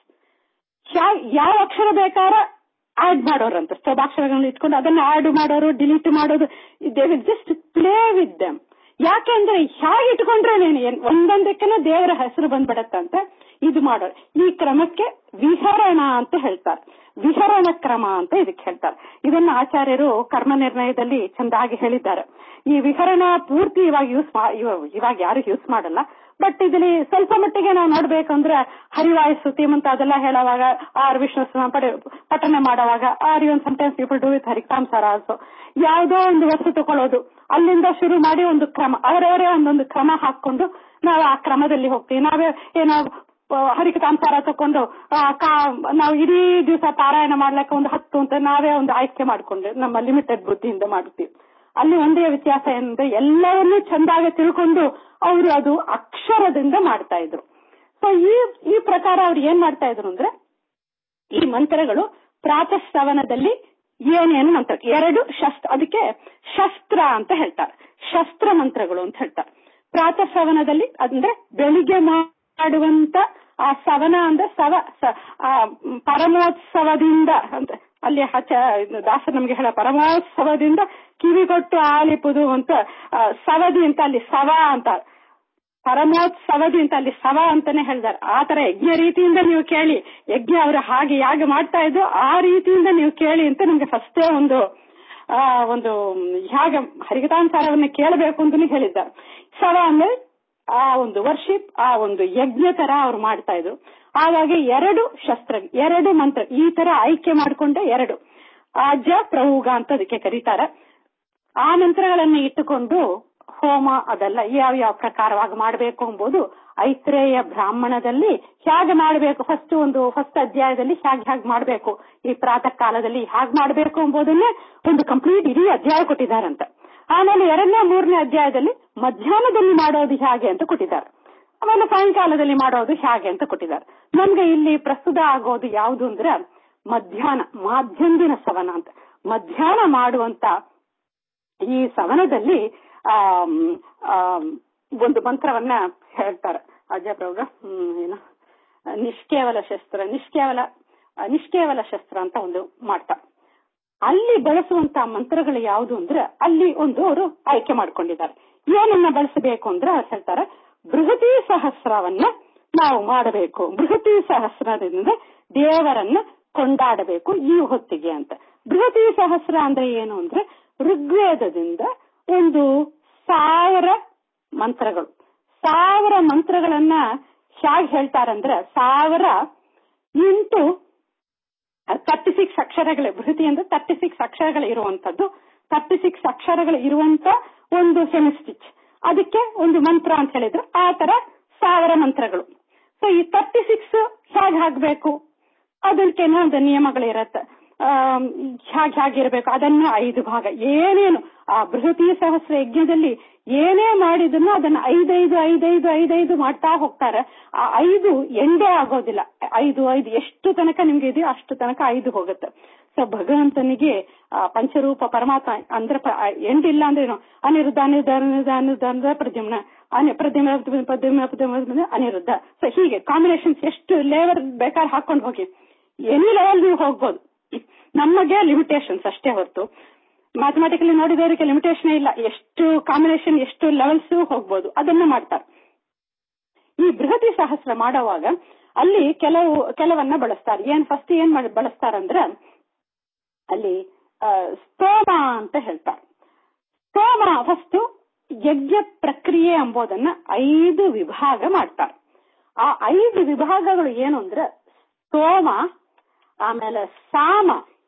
ಯಾವ ಅಕ್ಷರ ಬೇಕಾರ ಆಡ್ ಮಾಡೋರಂತ ಸ್ತೋಭಾಕ್ಷರಗಳನ್ನ ಇಟ್ಕೊಂಡು ಅದನ್ನ ಆಡ್ ಮಾಡೋರು ಡಿಲೀಟ್ ಮಾಡೋದು they will just play with them ಯಾಕೆಂದ್ರೆ ಹೇಗೆ ಇಟ್ಕೊಂಡ್ರೆ ನೀನು ಒಂದೊಂದಕ್ಕೆನೂ ದೇವರ ಹೆಸರು ಬಂದ್ಬಿಡತ್ತಂತೆ ಇದು ಮಾಡೋರು ಈ ಕ್ರಮಕ್ಕೆ ವಿಹರಣ ಅಂತ ಹೇಳ್ತಾರೆ ವಿಹರಣ ಕ್ರಮ ಅಂತ ಇದಕ್ಕೆ ಹೇಳ್ತಾರೆ ಇದನ್ನ ಆಚಾರ್ಯರು ಕರ್ಮ ನಿರ್ಣಯದಲ್ಲಿ ಚಂದಾಗಿ ಹೇಳಿದ್ದಾರೆ ಈ ವಿಹರಣ ಪೂರ್ತಿ ಇವಾಗ ಯೂಸ್ ಇವಾಗ ಯಾರು ಯೂಸ್ ಮಾಡಲ್ಲ ಬಟ್ ಇದರಲ್ಲಿ ಸ್ವಲ್ಪ ಮಟ್ಟಿಗೆ ನಾವು ನೋಡ್ಬೇಕಂದ್ರೆ ಹರಿವಾಯು ಸ್ತುತಿ ಅಂತ ಅದೆಲ್ಲ ಹೇಳುವಾಗ ಆರ್ ವಿಷ್ಣು ಸಹಸ್ರನಾಮ ಪಡೆ- ಪಠನೆ ಮಾಡುವಾಗ or even sometimes people do with ಹರಿಕಾಂಸಾರ ಆಲ್ಸೋ ಯಾವುದೋ ಒಂದು ವಸ್ತು ತಗೊಳ್ಳೋದು ಅಲ್ಲಿಂದ ಶುರು ಮಾಡಿ ಒಂದು ಕ್ರಮ ಅವರವರೇ ಒಂದೊಂದು ಕ್ರಮ ಹಾಕೊಂಡು ನಾವು ಆ ಕ್ರಮದಲ್ಲಿ ಹೋಗ್ತೀವಿ ನಾವೇ ಏನೋ ಹರಿಕತಾಂಸಾರ ತಕೊಂಡು ಆ, ಕಾ- ನಾವು ಇಡೀ ದಿವಸ ಪಾರಾಯಣ ಮಾಡ್ಲಿಕ್ಕೆ ಒಂದು ಹತ್ತು ಅಂತ ನಾವೇ ಒಂದು ಆಯ್ಕೆ ಮಾಡ್ಕೊಂಡು ನಮ್ಮ ಲಿಮಿಟೆಡ್ ಬುದ್ಧಿಯಿಂದ ಮಾಡ್ತೀವಿ ಅಲ್ಲಿ ಒಂದೇ ವ್ಯತ್ಯಾಸ ಏನಂದ್ರೆ ಎಲ್ಲವನ್ನೂ ಚಂದಾಗಿ ತಿಳ್ಕೊಂಡು ಅವರು ಅದು ಅಕ್ಷರದಿಂದ ಮಾಡ್ತಾ ಇದ್ರು ಸೊ ಈ ಈ ಪ್ರಕಾರ ಅವ್ರು ಏನ್ ಮಾಡ್ತಾ ಇದ್ರು ಅಂದ್ರೆ ಈ ಮಂತ್ರಗಳು ಪ್ರಾತಃಶ್ರವಣದಲ್ಲಿ ಏನೇನು ಮಂತ್ರ ಎರಡು ಶಸ್ತ್ರ ಅದಕ್ಕೆ ಶಸ್ತ್ರ ಅಂತ ಹೇಳ್ತಾರೆ ಶಸ್ತ್ರ ಮಂತ್ರಗಳು ಅಂತ ಹೇಳ್ತಾರೆ ಪ್ರಾತಃಶ್ರವಣದಲ್ಲಿ ಅಂದ್ರೆ ಬೆಳಿಗ್ಗೆ ಮಾಡುವಂತ ಆ ಸವನ ಅಂದ್ರೆ ಸವ ಸ- ಆ ಪರಮೋತ್ಸವದಿಂದ ಅಂತ ಅಲ್ಲಿ ಹಚ ದಾಸ ನಮ್ಗೆ ಹೇಳ ಪರಮೋತ್ಸವದಿಂದ ಕಿವಿಗೊಟ್ಟು ಆಲಿಪುದು ಅಂತ ಆ, ಸವದಿ ಅಂತ ಅಲ್ಲಿ ಸವ ಅಂತ ಪರಮೋತ್ಸವದಿ ಅಂತ ಅಲ್ಲಿ ಸವ ಅಂತಾನೆ ಹೇಳಿದಾರೆ ಆ ತರ ಯಜ್ಞ ರೀತಿಯಿಂದ ನೀವು ಕೇಳಿ ಯಜ್ಞ ಅವರು ಹಾಗೆ ಯಾಗ ಮಾಡ್ತಾ ಇದ್ದು ಆ ರೀತಿಯಿಂದ ನೀವು ಕೇಳಿ ಅಂತ ನಮ್ಗೆ ಫಸ್ಟೇ ಒಂದು ಆ ಒಂದು ಹೇಗೆ ಹರಿಕತಾಂಸಾರವನ್ನು ಕೇಳಬೇಕು ಅಂತಾನೆ ಹೇಳಿದ್ದಾರೆ ಸವ ಅಂದ್ರೆ ಆ ಒಂದು ವರ್ಷಿಪ್ ಆ ಒಂದು ಯಜ್ಞ ತರ ಅವ್ರು ಮಾಡ್ತಾ ಇದ್ರು ಹಾಗಾಗಿ ಎರಡು ಶಸ್ತ್ರ ಎರಡು ಮಂತ್ರ ಈ ತರ ಆಯ್ಕೆ ಮಾಡಿಕೊಂಡೆ ಎರಡು ಆಜ ಪ್ರೌಗ ಅಂತ ಅದಕ್ಕೆ ಕರೀತಾರೆ ಆ ಮಂತ್ರಗಳನ್ನ ಇಟ್ಟುಕೊಂಡು ಹೋಮ ಅದೆಲ್ಲ ಯಾವ ಯಾವ ಪ್ರಕಾರವಾಗಿ ಮಾಡಬೇಕು ಎಂಬುದು ಐತ್ರೇಯ ಬ್ರಾಹ್ಮಣದಲ್ಲಿ ಹೇಗೆ ಮಾಡಬೇಕು ಫಸ್ಟ್ ಒಂದು ಫಸ್ಟ್ ಅಧ್ಯಾಯದಲ್ಲಿ ಹೇಗೆ ಹೇಗೆ ಮಾಡಬೇಕು ಈ ಪ್ರಾತಃ ಕಾಲದಲ್ಲಿ ಹೇಗೆ ಮಾಡಬೇಕು ಎಂಬುದನ್ನೇ ಒಂದು ಕಂಪ್ಲೀಟ್ ಇಡೀ ಅಧ್ಯಾಯ ಕೊಟ್ಟಿದ್ದಾರಂತ ಆಮೇಲೆ ಎರಡನೇ ಮೂರನೇ ಅಧ್ಯಾಯದಲ್ಲಿ ಮಧ್ಯಾಹ್ನದಲ್ಲಿ ಮಾಡೋದು ಹೇಗೆ ಅಂತ ಕೊಟ್ಟಿದ್ದಾರೆ ಆಮೇಲೆ ಸಾಯಂಕಾಲದಲ್ಲಿ ಮಾಡೋದು ಹೇಗೆ ಅಂತ ಕೊಟ್ಟಿದ್ದಾರೆ ನಮ್ಗೆ ಇಲ್ಲಿ ಪ್ರಸ್ತುತ ಆಗೋದು ಯಾವುದು ಅಂದ್ರೆ ಮಧ್ಯಾಹ್ನ ಮಾಧ್ಯಂದಿನ ಸವನ ಅಂತ ಮಧ್ಯಾಹ್ನ ಮಾಡುವಂತ ಈ ಸವನದಲ್ಲಿ ಆಮ್, ಆಮ್, ಒಂದು ಮಂತ್ರವನ್ನ ಹೇಳ್ತಾರೆ ಅಜಯಪ್ರಭು ಹ್ಮ್ ಏನು ನಿಷ್ಕೇವಲ ಶಸ್ತ್ರ ನಿಷ್ಕೇವಲ ಆ, ನಿಷ್ಕೇವಲ ಶಸ್ತ್ರ ಅಂತ ಒಂದು ಮಾಡ್ತಾರೆ ಅಲ್ಲಿ ಬಳಸುವಂತ ಮಂತ್ರಗಳು ಯಾವುದು ಅಂದ್ರೆ ಅಲ್ಲಿ ಒಂದು ಅವರು ಆಯ್ಕೆ ಮಾಡ್ಕೊಂಡಿದ್ದಾರೆ ಏನನ್ನ ಬಳಸಬೇಕು ಅಂದ್ರೆ ಅವ್ರು ಹೇಳ್ತಾರೆ ಬೃಹತಿ ಸಹಸ್ರವನ್ನ ನಾವು ಮಾಡಬೇಕು ಬೃಹತಿ ಸಹಸ್ರದಿಂದ ದೇವರನ್ನ ಕೊಂಡಾಡಬೇಕು ಈ ಹೊತ್ತಿಗೆ ಅಂತ ಬೃಹತಿ ಸಹಸ್ರ ಅಂದ್ರೆ ಏನು ಅಂದ್ರೆ ಋಗ್ವೇದದಿಂದ ಒಂದು ಸಾವಿರ ಮಂತ್ರಗಳು ಸಾವಿರ ಮಂತ್ರಗಳನ್ನ ಹೇಗೆ ಹೇಳ್ತಾರಂದ್ರೆ ಸಾವಿರ ಇಂಟು ತರ್ಟಿ ಸಿಕ್ಸ್ ಅಕ್ಷರಗಳು ಬೃಹತಿ ಅಂದ್ರೆ ತರ್ಟಿ ಸಿಕ್ಸ್ ಅಕ್ಷರಗಳು ಇರುವಂತದ್ದು ತರ್ಟಿ ಸಿಕ್ಸ್ ಅಕ್ಷರಗಳು ಇರುವಂತ ಒಂದು ಸೆಮಿಸ್ಟಿಚ್ ಅದಕ್ಕೆ ಒಂದು ಮಂತ್ರ ಅಂತ ಹೇಳಿದ್ರು ಆ ತರ ಸಾವಿರ ಮಂತ್ರಗಳು ಸೊ ಈ ತರ್ಟಿ ಸಿಕ್ಸ್ ಹೇಗೆ ಹಾಕ್ಬೇಕು ಅದಕ್ಕೆ ಒಂದು ನಿಯಮಗಳಿರತ್ತೆ ಹೇಗೆ ಹೇಗಿರ್ಬೇಕು ಅದನ್ನ ಐದು ಭಾಗ ಏನೇನು ಆ ಬೃಹತಿ ಸಹಸ್ರ ಯಜ್ಞದಲ್ಲಿ ಏನೇ ಮಾಡಿದ್ರು ಅದನ್ನ ಐದೈದು ಐದೈದು ಐದೈದು ಮಾಡ್ತಾ ಹೋಗ್ತಾರೆ ಆ ಐದು ಎಂಡೇ ಆಗೋದಿಲ್ಲ ಐದು ಐದು ಎಷ್ಟು ತನಕ ನಿಮ್ಗೆ ಇದೆಯೋ ಅಷ್ಟು ತನಕ ಐದು ಹೋಗುತ್ತೆ ಸೊ ಭಗವಂತನಿಗೆ ಆ, ಪಂಚರೂಪ ಪರಮಾತ್ಮ ಅಂದ್ರೆ ಪ- ಆ, ಎಂಡಿಲ್ಲ ಅಂದ್ರೆ ಏನು ಅನಿರುದ್ಧ ಅನಿರುದ್ಧ ಅನಿರುದ್ಧ ಅನಿರುದ್ಧ ಅಂದ್ರೆ ಪ್ರದ್ಯುಮ್ನ ಅನಿ ಪ್ರದ್ಯುಮ್ನ ಪ್ರದ್ಯುಮ್ನ ಪ್ರದ್ಯುಮ್ನ ಅನಿರುದ್ಧ ಸೊ ಹೀಗೆ ಕಾಂಬಿನೇಷನ್ಸ್ ಎಷ್ಟು ಲೇವರ್ ಬೇಕಾದ್ರೆ ಹಾಕೊಂಡು ಹೋಗಿ ಎನಿ ಲೆವೆಲ್ ನೀವು ಹೋಗ್ಬೋದು ನಮಗೆ ಲಿಮಿಟೇಷನ್ಸ್ ಅಷ್ಟೇ ಹೊರತು ಮ್ಯಾಥಮೆಟಿಕಲಿ ನೋಡಿದವರಿಗೆ ಲಿಮಿಟೇಷನ್ ಇಲ್ಲ ಎಷ್ಟು ಕಾಂಬಿನೇಷನ್ ಎಷ್ಟು ಲೆವೆಲ್ಸ್ ಹೋಗ್ಬೋದು ಅದನ್ನ ಮಾಡ್ತಾರೆ ಈ ಬೃಹತಿ ಸಹಸ್ರ ಮಾಡುವಾಗ ಅಲ್ಲಿ ಕೆಲವು ಕೆಲವನ್ನ ಬಳಸ್ತಾರೆ ಏನ್ ಫಸ್ಟ್ ಏನ್ ಮಾಡ್- ಬಳಸ್ತಾರಂದ್ರೆ ಅಲ್ಲಿ ಆ, ಸ್ತೋಮ ಅಂತ ಹೇಳ್ತಾರೆ ಸ್ತೋಮ ಫಸ್ಟ್ ಯಜ್ಞ ಪ್ರಕ್ರಿಯೆ ಎಂಬುದನ್ನ ಐದು ವಿಭಾಗ ಮಾಡ್ತಾರೆ ಆ ಐದು ವಿಭಾಗಗಳು ಏನು ಅಂದ್ರೆ ಸ್ತೋಮ ಆಮೇಲೆ ಸಾಮ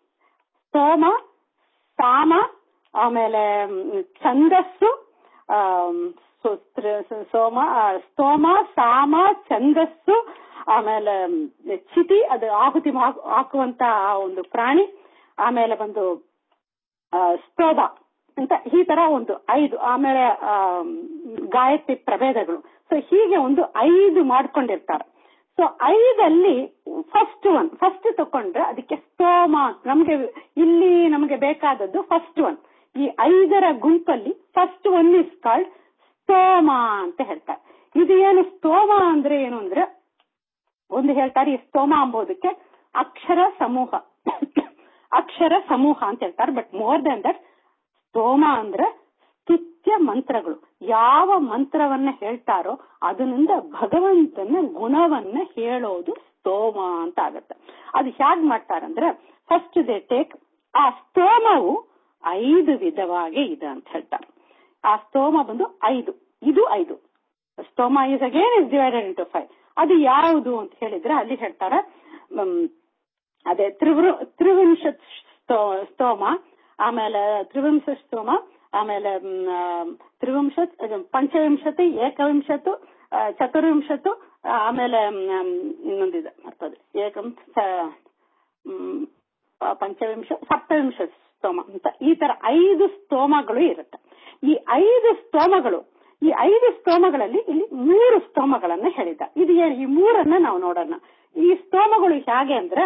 ಸ್ತೋಮ ಸಾಮ ಆಮೇಲೆ ಮ್, ಛಂದಸ್ಸು ಆಮ್, ಸು- ತ್ರ- ಸು- ಸೋಮ ಆ, ಸ್ತೋಮ ಸಾಮ ಛಂದಸ್ಸು ಆಮೇಲೆ ಮ್, ಚಿತಿ ಅದು ಆಹುತಿ ಹಾಕ್- ಹಾಕುವಂತ ಆ ಒಂದು ಪ್ರಾಣಿ ಆಮೇಲೆ ಬಂದು ಆ, ಸ್ತೋಭ ಅಂತ ಈ ತರ ಒಂದು ಐದು ಆಮೇಲೆ ಆ, ಗಾಯತ್ರಿ ಪ್ರಭೇದಗಳು ಸೊ ಹೀಗೆ ಒಂದು ಐದು ಮಾಡ್ಕೊಂಡಿರ್ತಾರೆ ಸೊ ಐದಲ್ಲಿ ಫಸ್ಟ್ ಒನ್ ಫಸ್ಟ್ ತಕೊಂಡ್ರೆ ಅದಕ್ಕೆ ಸ್ತೋಮ ನಮ್ಗೆ ಇಲ್ಲಿ ನಮಗೆ ಬೇಕಾದದ್ದು ಫಸ್ಟ್ ಒನ್ ಈ ಐದರ ಗುಂಪಲ್ಲಿ ಫಸ್ಟ್ ಒನ್ ಇಸ್ ಕಾಲ್ಡ್ ಸ್ತೋಮ ಅಂತ ಹೇಳ್ತಾರೆ ಇದು ಏನು ಸ್ತೋಮ ಅಂದ್ರೆ ಏನು ಅಂದ್ರೆ ಒಂದು ಹೇಳ್ತಾರೆ ಈ ಸ್ತೋಮ ಅಂಬೋದಕ್ಕೆ ಅಕ್ಷರ ಸಮೂಹ ಅಕ್ಷರ ಸಮೂಹ ಅಂತ ಹೇಳ್ತಾರೆ ಬಟ್ ಮೋರ್ ದನ್ ದಟ್ ಸ್ತೋಮ ಅಂದ್ರೆ ಸ್ತುತ್ಯ ಮಂತ್ರಗಳು ಯಾವ ಮಂತ್ರವನ್ನ ಹೇಳ್ತಾರೋ ಅದರಿಂದ ಭಗವಂತನ ಗುಣವನ್ನ ಹೇಳೋದು ಸ್ತೋಮ ಅಂತ ಆಗತ್ತೆ ಅದು ಹೇಗ್ ಮಾಡ್ತಾರಂದ್ರೆ ಫಸ್ಟ್ ದೇ ಟೇಕ್ ಆ ಸ್ತೋಮವು ಐದು ವಿಧವಾಗಿ ಇದೆ ಅಂತ ಹೇಳ್ತಾರೆ ಆ ಸ್ತೋಮ ಬಂದು ಐದು ಇದು ಐದು ಸ್ತೋಮ is again is divided into five ಅದು ಯಾವುದು ಅಂತ ಹೇಳಿದ್ರೆ ಅಲ್ಲಿ ಹೇಳ್ತಾರೆ ಮ್, ಅದೇ ತ್ರಿವೃ ತ್ರಿವಿಂಶತ್ ಸ್ತೋ- ಸ್ತೋಮ ಆಮೇಲೆ ತ್ರಿವಿಂಶ ಸ್ತೋಮ ಆಮೇಲೆ ಮ್, ಆ, ತ್ರಿವಿಂಶತ್ ಇದು ಪಂಚವಿಂಶತಿ ಏಕವಿಂಶತ್ತು ಆ, ಚತುರ್ವಿಂಶತ್ತು ಆ, ಆಮೇಲೆ ಮ್, ಇನ್ನೊಂದಿದೆ ಮರ್ತದೆ ಏಕಂ ಸ- ಮ್, ಆ, ಪಂಚವಿಂಶ ಸಪ್ತವಿಂಶ ಸ್ತೋಮ ಅಂತ ಈ ತರ ಐದು ಸ್ತೋಮಗಳು ಇರುತ್ತೆ ಈ ಐದು ಸ್ತೋಮಗಳು ಈ ಐದು ಸ್ತೋಮಗಳಲ್ಲಿ ಇಲ್ಲಿ ಮೂರು ಸ್ತೋಮಗಳನ್ನ ಹೇಳಿದ್ದ ಇದು ಏನ್- ಈ ಮೂರನ್ನ ನಾವು ನೋಡೋಣ ಈ ಸ್ತೋಮಗಳು ಹೇಗೆ ಅಂದ್ರೆ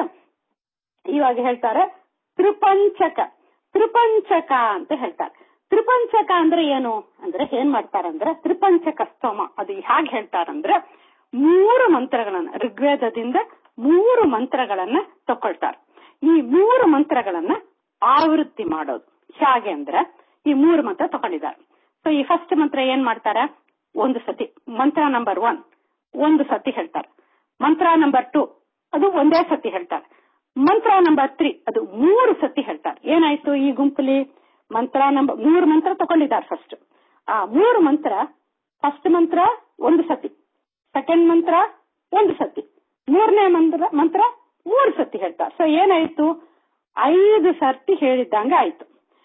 ಇವಾಗ ಹೇಳ್ತಾರೆ ತ್ರಿಪಂಚಕ ತ್ರಿಪಂಚಕ ಅಂತ ಹೇಳ್ತಾರೆ ತ್ರಿಪಂಚಕ ಅಂದ್ರೆ ಏನು ಅಂದ್ರೆ ಏನ್ ಮಾಡ್ತಾರಂದ್ರೆ ತ್ರಿಪಂಚಕ ಸ್ತೋಮ ಅದು ಹೇಗೆ ಹೇಳ್ತಾರಂದ್ರೆ ಮೂರು ಮಂತ್ರಗಳನ್ನ ಋಗ್ವೇದದಿಂದ ಮೂರು ಮಂತ್ರಗಳನ್ನ ತಕೊಳ್ತಾರೆ ಈ ಮೂರು ಮಂತ್ರಗಳನ್ನ ಆವೃತ್ತಿ ಮಾಡೋದು ಹೇಗೆ ಅಂದ್ರೆ ಈ ಮೂರು ಮಂತ್ರ ತಗೊಂಡಿದ್ದಾರೆ ಸೊ ಈ ಫಸ್ಟ್ ಮಂತ್ರ ಏನ್ ಮಾಡ್ತಾರೆ ಒಂದು ಸತಿ ಮಂತ್ರ ನಂಬರ್ ಒನ್ ಒಂದು ಸತಿ ಹೇಳ್ತಾರೆ ಮಂತ್ರ ನಂಬರ್ ಟೂ ಅದು ಒಂದೇ ಸತಿ ಹೇಳ್ತಾರೆ ಮಂತ್ರ ನಂಬರ್ ತ್ರೀ ಅದು ಮೂರು ಸತಿ ಹೇಳ್ತಾರೆ ಏನಾಯ್ತು ಈ ಗುಂಪಲ್ಲಿ ಮಂತ್ರ ನಂಬರ್ ಮೂರು ಮಂತ್ರ ತಗೊಂಡಿದ್ದಾರೆ ಫಸ್ಟ್ ಆ ಮೂರು ಮಂತ್ರ ಫಸ್ಟ್ ಮಂತ್ರ ಒಂದು ಸತಿ ಸೆಕೆಂಡ್ ಮಂತ್ರ ಒಂದು ಸತಿ ಮೂರನೇ ಮಂತ್ರ ಮಂತ್ರ ಮೂರು ಸತಿ ಹೇಳ್ತಾರೆ ಸೊ ಏನಾಯ್ತು ಐದು ಸರ್ತಿ ಹೇಳಿದ್ದಂಗ ಆಯ್ತು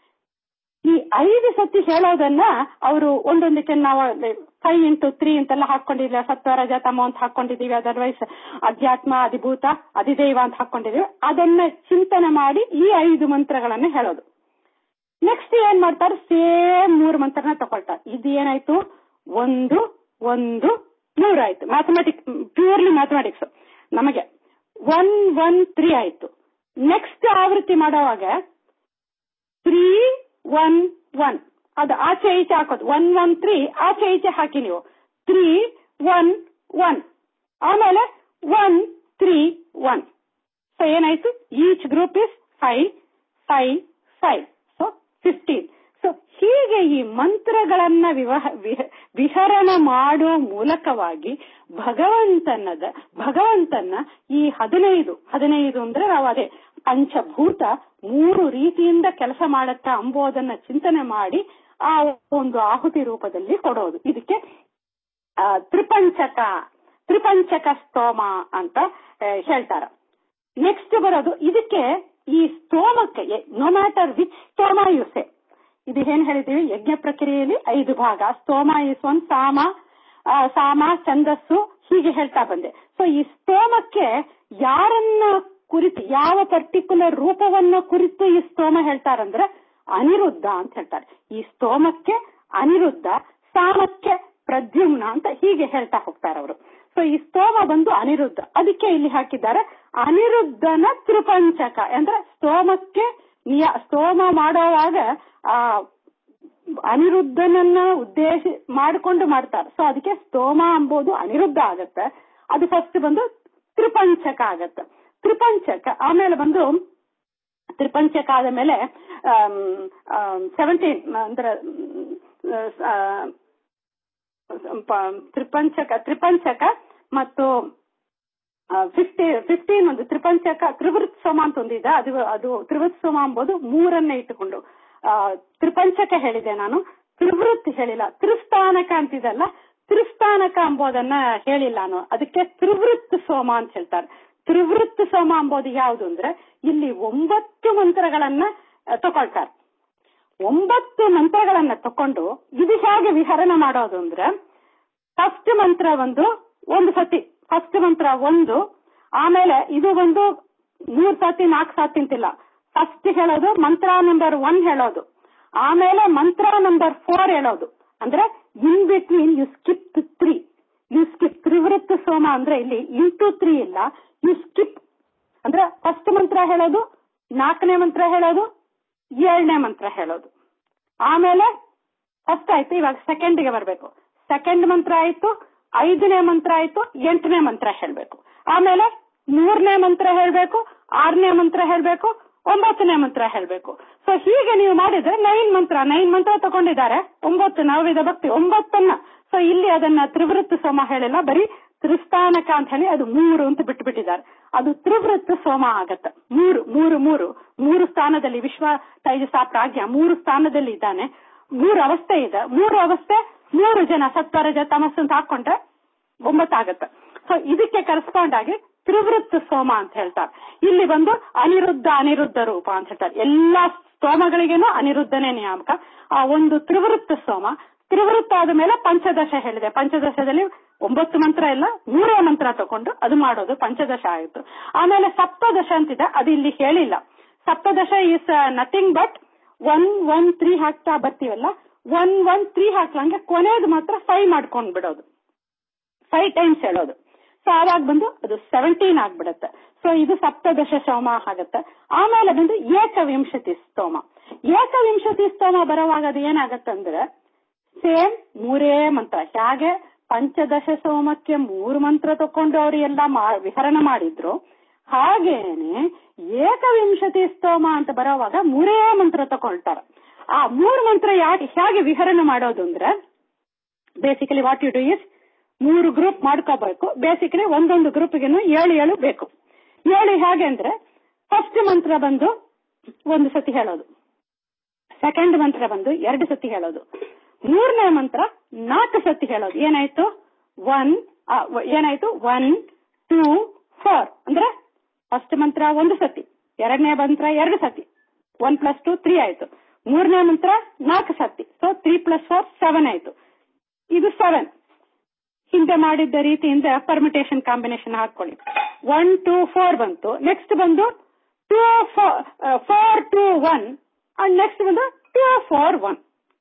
ಈ ಐದು ಸತಿ ಹೇಳೋದನ್ನ ಅವರು ಒಂದೊಂದಕ್ಕೆ ನಾವು ಫೈವ್ ಇಂಟು ತ್ರೀ ಅಂತೆಲ್ಲ ಹಾಕೊಂಡಿಲ್ಲ ಸತ್ವ ರಜ ತಮ ಅಂತ ಹಾಕೊಂಡಿದೀವಿ ಅದರ್ವೈಸ್ ಅಧ್ಯಾತ್ಮ ಅಧಿಭೂತ ಅಧಿದೈವ ಅಂತ ಹಾಕೊಂಡಿದೀವಿ ಅದನ್ನ ಚಿಂತನೆ ಮಾಡಿ ಈ ಐದು ಮಂತ್ರಗಳನ್ನ ಹೇಳೋದು ನೆಕ್ಸ್ಟ್ ಏನ್ ಮಾಡ್ತಾರೆ ಸೇಮ್ ಮೂರು ಮಂತ್ರನ ತಗೊಳ್ತಾರೆ ಇದು ಏನಾಯ್ತು ಒಂದು ಒಂದು ಮೂರು ಆಯ್ತು ಮ್ಯಾಥಮೆಟಿಕ್ಸ್ ಪ್ಯೂರ್ಲಿ ಮ್ಯಾಥಮೆಟಿಕ್ಸ್ ನಮಗೆ ಒನ್ ಒನ್ ತ್ರೀ ಆಯ್ತು ನೆಕ್ಸ್ಟ್ ಆವೃತ್ತಿ ಮಾಡೋವಾಗ ತ್ರೀ ಒನ್ ಒನ್ ಅದು ಆಚೆ ಈಚೆ ಹಾಕೋದು ಒನ್ ಒನ್ ತ್ರೀ ಆಚೆ ಈಚೆ ಹಾಕಿ ನೀವು ತ್ರೀ ಒನ್ ಒನ್ ಆಮೇಲೆ ಒನ್ ತ್ರೀ ಒನ್ ಸೊ ಏನಾಯ್ತು each group is five five five so fifteen so ಹೀಗೆ ಈ ಮಂತ್ರಗಳನ್ನ ವಿವಹ ವಿಹರಣ ಮಾಡುವ ಮೂಲಕವಾಗಿ ಭಗವಂತನದ ಭಗವಂತನ ಈ ಹದಿನೈದು ಹದಿನೈದು ಅಂದ್ರೆ ನಾವು ಅದೇ ಪಂಚಭೂತ ಮೂರು ರೀತಿಯಿಂದ ಕೆಲಸ ಮಾಡತ್ತ ಅಂಬೋದನ್ನ ಚಿಂತನೆ ಮಾಡಿ ಆ ಒಂದು ಆಹುತಿ ರೂಪದಲ್ಲಿ ಕೊಡೋದು ಇದಕ್ಕೆ ತ್ರಿಪಂಚಕ ತ್ರಿಪಂಚಕ ಸ್ತೋಮ ಅಂತ ಹೇಳ್ತಾರ ನೆಕ್ಸ್ಟ್ ಬರೋದು ಇದಕ್ಕೆ ಈ ಸ್ತೋಮಕ್ಕೆ ನೋ ಮ್ಯಾಟರ್ ವಿಚ್ ಸ್ತೋಮ ಯುಸೆ ಇದು ಏನ್ ಹೇಳಿದೀವಿ ಯಜ್ಞ ಪ್ರಕ್ರಿಯೆಯಲ್ಲಿ ಐದು ಭಾಗ ಸ್ತೋಮ ಇಸ್ ಒನ್ ಸಾಮ ಸಾಮ ಛಂದಸ್ಸು ಹೀಗೆ ಹೇಳ್ತಾ ಬಂದೆ ಸೊ ಈ ಸ್ತೋಮಕ್ಕೆ ಯಾರನ್ನ ಕುರಿತು ಯಾವ ಪರ್ಟಿಕ್ಯುಲರ್ ರೂಪವನ್ನ ಕುರಿತು ಈ ಸ್ತೋಮ ಹೇಳ್ತಾರಂದ್ರೆ ಅನಿರುದ್ಧ ಅಂತ ಹೇಳ್ತಾರೆ ಈ ಸ್ತೋಮಕ್ಕೆ ಅನಿರುದ್ಧ ಸಾಮಕ್ಕೆ ಪ್ರದ್ಯುಮ್ನ ಅಂತ ಹೀಗೆ ಹೇಳ್ತಾ ಹೋಗ್ತಾರೆ ಅವರು ಸೊ ಈ ಸ್ತೋಮ ಬಂದು ಅನಿರುದ್ಧ ಅದಕ್ಕೆ ಇಲ್ಲಿ ಹಾಕಿದ್ದಾರೆ ಅನಿರುದ್ಧನ ತ್ರಿಪಂಚಕ ಅಂದ್ರೆ ಸ್ತೋಮಕ್ಕೆ ನಿಯ ಸ್ತೋಮ ಮಾಡೋವಾಗ ಆ ಅನಿರುದ್ಧನನ್ನ ಉದ್ದೇಶ ಮಾಡಿಕೊಂಡು ಮಾಡ್ತಾರೆ ಸೊ ಅದಕ್ಕೆ ಸ್ತೋಮ ಅಂಬೋದು ಅನಿರುದ್ಧ ಆಗತ್ತೆ ಅದು ಫಸ್ಟ್ ಬಂದು ತ್ರಿಪಂಚಕ ಆಗತ್ತೆ ತ್ರಿಪಂಚಕ ಆಮೇಲೆ ಬಂದು ತ್ರಿಪಂಚಕ ಆದ ಮೇಲೆ ಸೆವೆಂಟೀನ್ ಅಂದ್ರೆ ತ್ರಿಪಂಚಕ ತ್ರಿಪಂಚಕ ಮತ್ತು ಫಿಫ್ಟಿ ಫಿಫ್ಟೀನ್ ಒಂದು ತ್ರಿಪಂಚಕ ತ್ರಿವೃತ್ ಸೋಮ ಅಂತ ಒಂದಿದೆ ಅದು ಅದು ತ್ರಿವೃತ್ ಸೋಮ ಎಂಬುದು ಮೂರನ್ನ ಇಟ್ಟುಕೊಂಡು ತ್ರಿಪಂಚಕ ಹೇಳಿದೆ ನಾನು ತ್ರಿವೃತ್ ಹೇಳಿಲ್ಲ ತ್ರಿಸ್ಥಾನಕ ಅಂತಿದಲ್ಲ ತ್ರಿಸ್ಥಾನಕ ಎಂಬುದನ್ನ ಹೇಳಿಲ್ಲ ನಾನು ಅದಕ್ಕೆ ತ್ರಿವೃತ್ ಸೋಮ ಅಂತ ಹೇಳ್ತಾರೆ ತ್ರಿವೃತ್ ಸೋಮ ಎಂಬುದು ಯಾವುದು ಅಂದ್ರೆ ಇಲ್ಲಿ ಒಂಬತ್ತು ಮಂತ್ರಗಳನ್ನ ತಗೊಳ್ತಾರೆ ಒಂಬತ್ತು ಮಂತ್ರಗಳನ್ನ ತಕೊಂಡು ಇದು ಹೇಗೆ ವಿಹರಣ ಮಾಡೋದು ಅಂದ್ರೆ ಫಸ್ಟ್ ಮಂತ್ರ ಒಂದು ಒಂದು ಸತಿ ಫಸ್ಟ್ ಮಂತ್ರ ಒಂದು ಆಮೇಲೆ ಇದು ಒಂದು ಮೂರ್ ಸತಿ ನಾಲ್ಕು ಸತಿ ಅಂತಿಲ್ಲ ಫಸ್ಟ್ ಹೇಳೋದು ಮಂತ್ರ ನಂಬರ್ ಒನ್ ಹೇಳೋದು ಆಮೇಲೆ ಮಂತ್ರ ನಂಬರ್ ಫೋರ್ ಹೇಳೋದು ಅಂದ್ರೆ in between you skip three you skip ತ್ರಿವೃತ್ತ ಸೋಮ ಅಂದ್ರೆ ಇಲ್ಲಿ ಇಂಟು ತ್ರೀ ಇಲ್ಲ ಯು ಸ್ಕಿಪ್ ಅಂದ್ರೆ ಫಸ್ಟ್ ಮಂತ್ರ ಹೇಳೋದು ನಾಲ್ಕನೇ ಮಂತ್ರ ಹೇಳೋದು ಏಳನೇ ಮಂತ್ರ ಹೇಳೋದು ಆಮೇಲೆ ಫಸ್ಟ್ ಆಯ್ತು ಇವಾಗ ಸೆಕೆಂಡ್ಗೆ ಬರಬೇಕು ಸೆಕೆಂಡ್ ಮಂತ್ರ ಆಯ್ತು ಐದನೇ ಮಂತ್ರ ಆಯ್ತು ಎಂಟನೇ ಮಂತ್ರ ಹೇಳ್ಬೇಕು ಆಮೇಲೆ ಮೂರನೇ ಮಂತ್ರ ಹೇಳ್ಬೇಕು ಆರನೇ ಮಂತ್ರ ಹೇಳ್ಬೇಕು ಒಂಬತ್ತನೇ ಮಂತ್ರ ಹೇಳ್ಬೇಕು ಸೊ ಹೀಗೆ ನೀವು ಮಾಡಿದ್ರೆ ನೈನ್ ಮಂತ್ರ ನೈನ್ ಮಂತ್ರ ತಗೊಂಡಿದ್ದಾರೆ ಒಂಬತ್ತು ನವವಿಧ ಭಕ್ತಿ ಒಂಬತ್ತನ್ನ ಸೊ ಇಲ್ಲಿ ಅದನ್ನ ತ್ರಿವೃತ್ತ ಸೋಮ ಹೇಳಿಲ್ಲ ಬರೀ ತ್ರಿಸ್ಥಾನಕ ಅಂತ ಹೇಳಿ ಅದು ಮೂರು ಅಂತ ಬಿಟ್ಟು ಬಿಟ್ಟಿದ್ದಾರೆ ಅದು ತ್ರಿವೃತ್ತ ಸೋಮ ಆಗತ್ತ ಮೂರು ಮೂರು ಮೂರು ಮೂರು ಸ್ಥಾನದಲ್ಲಿ ವಿಶ್ವ ತೈಜಸ ಪ್ರಾಜ್ಞ ಮೂರು ಸ್ಥಾನದಲ್ಲಿ ಇದ್ದಾನೆ ಮೂರು ಅವಸ್ಥೆ ಇದೆ ಮೂರು ಅವಸ್ಥೆ ಮೂರು ಜನ ಸತ್ವರಜ ತಮಸ್ಸು ಅಂತ ಹಾಕೊಂಡ್ರೆ ಒಂಬತ್ತಾಗತ್ತೆ ಸೊ ಇದಕ್ಕೆ ಕರೆಸ್ಪಾಂಡ್ ಆಗಿ ತ್ರಿವೃತ್ತ ಸೋಮ ಅಂತ ಹೇಳ್ತಾರೆ ಇಲ್ಲಿ ಬಂದು ಅನಿರುದ್ಧ ಅನಿರುದ್ಧ ರೂಪ ಅಂತ ಹೇಳ್ತಾರೆ ಎಲ್ಲಾ ಸ್ತೋಮಗಳಿಗೇನು ಅನಿರುದ್ಧನೇ ನಿಯಾಮಕ ಆ ಒಂದು ತ್ರಿವೃತ್ತ ಸೋಮ ತ್ರಿವೃತ್ತ ಆದ ಮೇಲೆ ಪಂಚದಶ ಹೇಳಿದೆ ಪಂಚದಶದಲ್ಲಿ ಒಂಬತ್ತು ಮಂತ್ರ ಇಲ್ಲ ಮೂರೇ ಮಂತ್ರ ತಕೊಂಡು ಅದು ಮಾಡೋದು ಪಂಚದಶ ಆಯಿತು ಆಮೇಲೆ ಸಪ್ತದಶ ಅಂತಿದೆ ಅದು ಇಲ್ಲಿ ಹೇಳಿಲ್ಲ ಸಪ್ತದಶ is nothing but one one three ಹಾಕ್ತಾ ಬರ್ತೀವಲ್ಲ ಒನ್ ಒನ್ ತ್ರೀ ಹಾಕ್ಲಂಗೆ ಕೊನೆಯದು ಮಾತ್ರ ಫೈವ್ ಮಾಡ್ಕೊಂಡ್ ಬಿಡೋದು ಫೈವ್ ಟೈಮ್ಸ್ ಹೇಳೋದು ಸೊ ಆವಾಗ ಬಂದು ಅದು ಸೆವೆಂಟೀನ್ ಆಗ್ಬಿಡತ್ತೆ ಸೊ ಇದು ಸಪ್ತದಶ ಸೋಮ ಆಗತ್ತೆ ಆಮೇಲೆ ಬಂದು ಏಕವಿಂಶತಿ ಸ್ತೋಮ ಏಕವಿಂಶತಿ ಸ್ತೋಮ ಬರುವಾಗ ಅದು ಏನಾಗತ್ತಂದ್ರೆ ಸೇಮ್ ಮೂರೇ ಮಂತ್ರ ಹೇಗೆ ಪಂಚದಶ ಸೋಮಕ್ಕೆ ಮೂರು ಮಂತ್ರ ತಕೊಂಡು ಅವರು ಎಲ್ಲ ವಿಹರಣ ಮಾಡಿದ್ರು ಹಾಗೇನೆ ಏಕವಿಂಶತಿ ಸ್ತೋಮ ಅಂತ ಬರೋವಾಗ ಮೂರೇ ಮಂತ್ರ ತಗೊಳ್ತಾರ ಆ ಮೂರು ಮಂತ್ರ ಯಾಕೆ ಹೇಗೆ ವಿಹರಣೆ ಮಾಡೋದು ಅಂದ್ರೆ basically what you do is ಮೂರು ಗ್ರೂಪ್ ಮಾಡ್ಕೋಬೇಕು ಬೇಸಿಕಲಿ ಒಂದೊಂದು ಗ್ರೂಪ್ಗೆನು ಏಳು ಏಳು ಬೇಕು ಏಳು ಹೇಗೆ ಅಂದ್ರೆ ಫಸ್ಟ್ ಮಂತ್ರ ಬಂದು ಒಂದು ಸತಿ ಹೇಳೋದು ಸೆಕೆಂಡ್ ಮಂತ್ರ ಬಂದು ಎರಡು ಸತಿ ಹೇಳೋದು ಮೂರನೇ ಮಂತ್ರ ನಾಲ್ಕು ಸತಿ ಹೇಳೋದು ಏನಾಯ್ತು ಒನ್ ಏನಾಯ್ತು ಒನ್ ಟೂ ಫೋರ್ ಅಂದ್ರೆ ಫಸ್ಟ್ ಮಂತ್ರ ಒಂದು ಸತಿ ಎರಡನೇ ಮಂತ್ರ ಎರಡು ಸತಿ ಒನ್ ಪ್ಲಸ್ ಟು ತ್ರೀ ಆಯ್ತು ಮೂರನೇ ಮಂತ್ರ ನಾಲ್ಕು ಸತಿ so three plus four seven ಆಯ್ತು ಇದು ಸೆವೆನ್ ಹಿಂದೆ ಮಾಡಿದ್ದ ರೀತಿಯಿಂದ ಪರ್ಮಿಟೇಷನ್ ಕಾಂಬಿನೇಷನ್ ಹಾಕೊಳ್ಳಿ ಒನ್ ಟೂ ಫೋರ್ ಬಂತು ನೆಕ್ಸ್ಟ್ ಬಂದು two four two one and next ಬಂದು two four one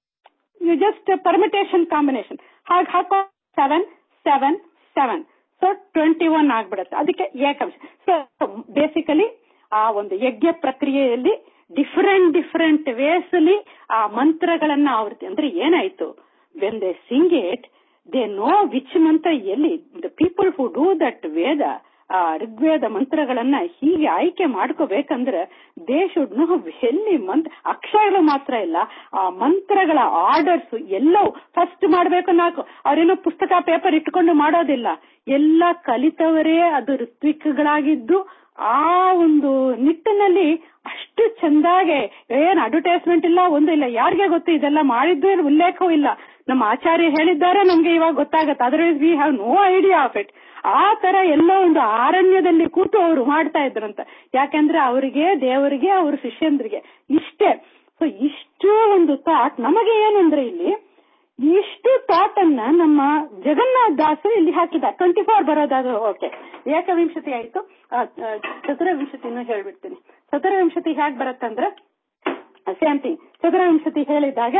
you just permutation combination ಹಾಗೆ ಹಾಕೋ seven seven seven so twenty one ಆಗ್ಬಿಡುತ್ತೆ ಅದಕ್ಕೆ ಏಕಂಶ ಸೊ ಬೇಸಿಕಲಿ ಆ ಒಂದು ಯಜ್ಞ ಪ್ರಕ್ರಿಯೆಯಲ್ಲಿ ಡಿಫರೆಂಟ್ ಡಿಫರೆಂಟ್ ವೇಸ್ ಅಲ್ಲಿ ಆ ಮಂತ್ರಗಳನ್ನ ಆವೃತ್ತಿ ಅಂದ್ರೆ ಏನಾಯ್ತು when they sing it they know which ಮಂತ್ರ ಎಲ್ಲಿ the people who do that Veda ಆ ಋಗ್ವೇದ ಮಂತ್ರಗಳನ್ನ ಹೀಗೆ ಆಯ್ಕೆ ಮಾಡ್ಕೋಬೇಕಂದ್ರೆ ದೇ ಶುಡ್ ನೋ ಎಲ್ಲಿ ಮಂತ್ರ ಅಕ್ಷರಗಳು ಮಾತ್ರ ಇಲ್ಲ ಆ ಮಂತ್ರಗಳ ಆರ್ಡರ್ಸ್ ಎಲ್ಲವೂ ಫಸ್ಟ್ ಮಾಡ್ಬೇಕು ನಾಲ್ಕು ಅವ್ರೇನೋ ಪುಸ್ತಕ ಪೇಪರ್ ಇಟ್ಕೊಂಡು ಮಾಡೋದಿಲ್ಲ ಎಲ್ಲ ಕಲಿತವರೇ ಅದು ಋತ್ವಿಕ್ಗಳಾಗಿದ್ದು ಆ ಒಂದು ನಿಟ್ಟಿನಲ್ಲಿ ಅಷ್ಟು ಚಂದಾಗೆ ಏನ್ ಅಡ್ವರ್ಟೈಸ್ಮೆಂಟ್ ಇಲ್ಲ ಒಂದು ಇಲ್ಲ ಯಾರಿಗೆ ಗೊತ್ತು ಇದೆಲ್ಲ ಮಾಡಿದ್ದು ಏನು ಉಲ್ಲೇಖವೂ ಇಲ್ಲ ನಮ್ಮ ಆಚಾರ್ಯ ಹೇಳಿದ್ದಾರೆ ನಮ್ಗೆ ಇವಾಗ ಗೊತ್ತಾಗತ್ತೆ otherwise we have no idea of it ಆ ತರ ಎಲ್ಲೋ ಒಂದು ಆರಣ್ಯದಲ್ಲಿ ಕೂತು ಅವರು ಮಾಡ್ತಾ ಇದ್ರಂತ ಯಾಕಂದ್ರೆ ಅವರಿಗೆ ದೇವರಿಗೆ ಅವ್ರ ಶಿಷ್ಯಂದ್ರಿಗೆ ಇಷ್ಟೇ ಸೊ ಇಷ್ಟು ಒಂದು ಥಾಟ್ ನಮಗೆ ಏನಂದ್ರೆ ಇಲ್ಲಿ ಇಷ್ಟು ಥಾಟ್ ಅನ್ನ ನಮ್ಮ ಜಗನ್ನಾಥ್ ದಾಸರು ಇಲ್ಲಿ ಹಾಕಿದ ಟ್ವೆಂಟಿ ಫೋರ್ ಬರೋದಾದ್ರೆ ಓಕೆ ಏಕವಿಂಶತಿ ಆಯ್ತು ಚತುರವಿಂಶತಿನೂ ಹೇಳ್ಬಿಡ್ತೀನಿ ಚತುರವಿಂಶತಿ ಹೇಗ್ ಬರುತ್ತಂದ್ರೆ ಸೇಮ್ ಥಿಂಗ್ ಚತುರವಿಂಶತಿ ಹೇಳಿದಾಗ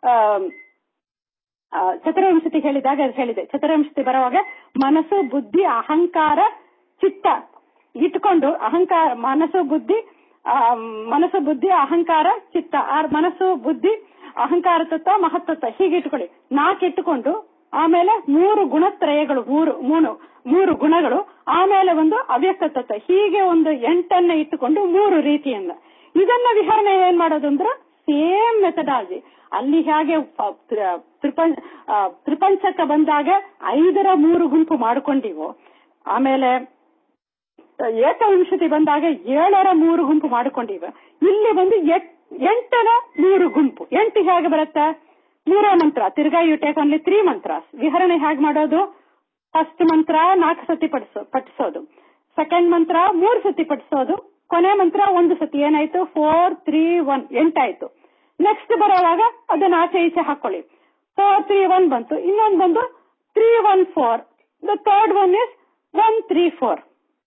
ಚತುರವಿಂಶತಿ ಹೇಳಿದಾಗ ಅದು ಹೇಳಿದೆ ಚತುರವಿಂಶತಿ ಬರುವಾಗ ಮನಸ್ಸು ಬುದ್ಧಿ ಅಹಂಕಾರ ಚಿತ್ತ ಇಟ್ಕೊಂಡು ಅಹಂಕಾರ ಮನಸ್ಸು ಬುದ್ಧಿ ಮನಸ್ಸು ಬುದ್ಧಿ ಅಹಂಕಾರ ಚಿತ್ತ ಆರ್ ಮನಸ್ಸು ಬುದ್ಧಿ ಅಹಂಕಾರ ತತ್ವ ಮಹತ್ತತ್ವ ಹೀಗೆ ಇಟ್ಕೊಳ್ಳಿ ನಾಲ್ಕು ಇಟ್ಟುಕೊಂಡು ಆಮೇಲೆ ಮೂರು ಗುಣತ್ರಯಗಳು ಮೂರು ಮೂರು ಮೂರು ಗುಣಗಳು ಆಮೇಲೆ ಒಂದು ಅವ್ಯಕ್ತ ತತ್ವ ಹೀಗೆ ಒಂದು ಎಂಟನ್ನ ಇಟ್ಟುಕೊಂಡು ಮೂರು ರೀತಿಯಿಂದ ಇದನ್ನ ವಿಹರಣೆ ಏನ್ ಮಾಡೋದು ಅಂದ್ರೆ ಸೇಮ್ ಮೆಥಡಾಲಜಿ ಅಲ್ಲಿ ಹೇಗೆ ತ್ರಿಪಂಚಕ ಬಂದಾಗ ಐದರ ಮೂರು ಗುಂಪು ಮಾಡ್ಕೊಂಡಿವೋ ಆಮೇಲೆ ಏಕವಿಂಶತಿ ಬಂದಾಗ ಏಳರ ಮೂರು ಗುಂಪು ಮಾಡ್ಕೊಂಡಿವ ಇಲ್ಲಿ ಬಂದು ಎಂಟರ ಮೂರು ಗುಂಪು ಎಂಟು ಹೇಗೆ ಬರುತ್ತೆ ಮೂರೇ ಮಂತ್ರ ತಿರ್ಗಾ ಯು ಟೇಕ್ ಓನ್ಲಿ ತ್ರೀ ಮಂತ್ರ ವಿಹರಣೆ ಹೇಗೆ ಮಾಡೋದು ಫಸ್ಟ್ ಮಂತ್ರ ನಾಲ್ಕು ಸತಿ ಪಡಿಸೋ ಪಠಿಸೋದು ಸೆಕೆಂಡ್ ಮಂತ್ರ ಮೂರು ಸತಿ ಪಠಿಸೋದು ಕೊನೆ ಮಂತ್ರ ಒಂದು ಸತಿ ಏನಾಯ್ತು ಫೋರ್ ತ್ರೀ ಒನ್ ಎಂಟಾಯ್ತು ನೆಕ್ಸ್ಟ್ ಬರೋವಾಗ ಅದನ್ನ ಆಚೆ ಈಚೆ ಹಾಕೊಳ್ಳಿ ಫೋರ್ ತ್ರೀ ಒನ್ ಬಂತು ಇನ್ನೊಂದು ಬಂದು three one four the third one is one three four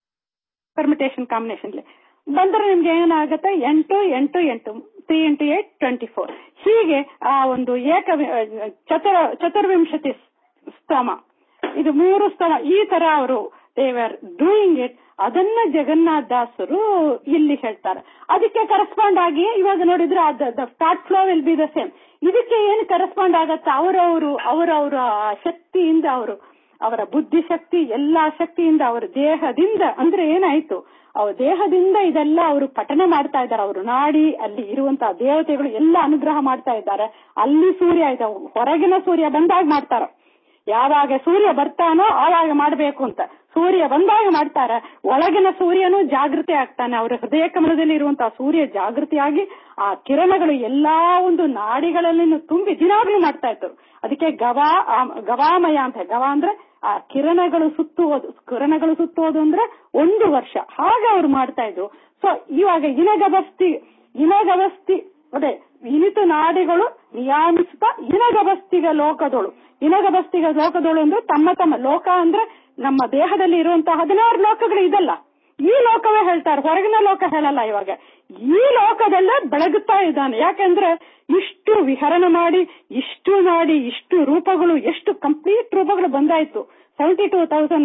permutation combination ಬಂದ್ರೆ ನಿಮ್ಗೆ ಏನಾಗುತ್ತೆ ಎಂಟು ಎಂಟು ಎಂಟು three into eight twenty four ಹೀಗೆ ಆ ಒಂದು ಏಕ ಚತುರ ಚತುರ್ವಿಂಶತಿ ಸ್ತಮ ಇದು ಮೂರು ಸ್ತಮ ಈ ತರ ಅವರು ದೇವರ್ ಡೂಯಿಂಗ್ ಇಟ್ ಅದನ್ನ ಜಗನ್ನಾಥ್ ದಾಸರು ಇಲ್ಲಿ ಹೇಳ್ತಾರೆ ಅದಕ್ಕೆ ಕರೆಸ್ಪಾಂಡ್ ಆಗಿ ಇವಾಗ ನೋಡಿದ್ರೆ the start flow will be the same ಇದಕ್ಕೆ ಏನು ಕರೆಸ್ಪಾಂಡ್ ಆಗತ್ತೆ ಅವರವರು ಅವರವರ ಶಕ್ತಿಯಿಂದ ಅವರು ಅವರ ಬುದ್ಧಿಶಕ್ತಿ ಎಲ್ಲಾ ಶಕ್ತಿಯಿಂದ ಅವರ ದೇಹದಿಂದ ಅಂದ್ರೆ ಏನಾಯ್ತು ಅವ್ರ ದೇಹದಿಂದ ಇದೆಲ್ಲ ಅವರು ಪಠನೆ ಮಾಡ್ತಾ ಇದ್ದಾರೆ ಅವರು ನಾಡಿ ಅಲ್ಲಿ ಇರುವಂತಹ ದೇವತೆಗಳು ಎಲ್ಲ ಅನುಗ್ರಹ ಮಾಡ್ತಾ ಇದ್ದಾರೆ ಅಲ್ಲಿ ಸೂರ್ಯ ಇದೆ ಹೊರಗಿನ ಸೂರ್ಯ ಬಂದಾಗ ಮಾಡ್ತಾರ ಯಾವಾಗ ಸೂರ್ಯ ಬರ್ತಾನೋ ಆವಾಗ ಮಾಡಬೇಕು ಅಂತ ಸೂರ್ಯ ಬಂದಾಗ ಮಾಡ್ತಾರ ಒಳಗಿನ ಸೂರ್ಯನು ಜಾಗೃತಿ ಆಗ್ತಾನೆ ಅವರ ಹೃದಯ ಕಮಲದಲ್ಲಿ ಇರುವಂತಹ ಸೂರ್ಯ ಜಾಗೃತಿಯಾಗಿ ಆ ಕಿರಣಗಳು ಎಲ್ಲಾ ಒಂದು ನಾಡಿಗಳಲ್ಲಿ ತುಂಬಿ ದಿನಾಗ್ಲೂ ಮಾಡ್ತಾ ಇದ್ರು ಅದಕ್ಕೆ ಗವಾ ಗವಾಮಯ ಅಂತ ಗವಾ ಅಂದ್ರೆ ಆ ಕಿರಣಗಳು ಸುತ್ತುವುದು ಕಿರಣಗಳು ಸುತ್ತುವುದು ಅಂದ್ರೆ ಒಂದು ವರ್ಷ ಹಾಗೆ ಅವ್ರು ಮಾಡ್ತಾ ಇದ್ರು ಸೊ ಇವಾಗ ಇನಗಬಸ್ತಿ ಇನಗಬಸ್ತಿ ಅದೇ ಇನಿತು ನಾಡಿಗಳು ನಿಯಾಮಿಸಿದ ಇನಗಬಸ್ತಿಗ ಲೋಕದೋಳು ಇನಗಬಸ್ತಿಗ ಲೋಕದೋಳು ಅಂದ್ರೆ ತಮ್ಮ ತಮ್ಮ ಲೋಕ ಅಂದ್ರೆ ನಮ್ಮ ದೇಹದಲ್ಲಿ ಇರುವಂತಹ ಹದಿನಾರು ಲೋಕಗಳು ಇದಲ್ಲ ಈ ಲೋಕವೇ ಹೇಳ್ತಾರೆ ಹೊರಗಿನ ಲೋಕ ಹೇಳಲ್ಲ ಇವಾಗ ಈ ಲೋಕದಲ್ಲೇ ಬೆಳಗುತ್ತಾ ಇದ್ದಾನೆ ಯಾಕೆಂದ್ರೆ ಇಷ್ಟು ವಿಹರಣ ಮಾಡಿ ಇಷ್ಟು ಮಾಡಿ ಇಷ್ಟು ರೂಪಗಳು ಎಷ್ಟು ಕಂಪ್ಲೀಟ್ ರೂಪಗಳು ಬಂದಾಯ್ತು ಸೆವೆಂಟಿ ಟೂ ತೌಸಂಡ್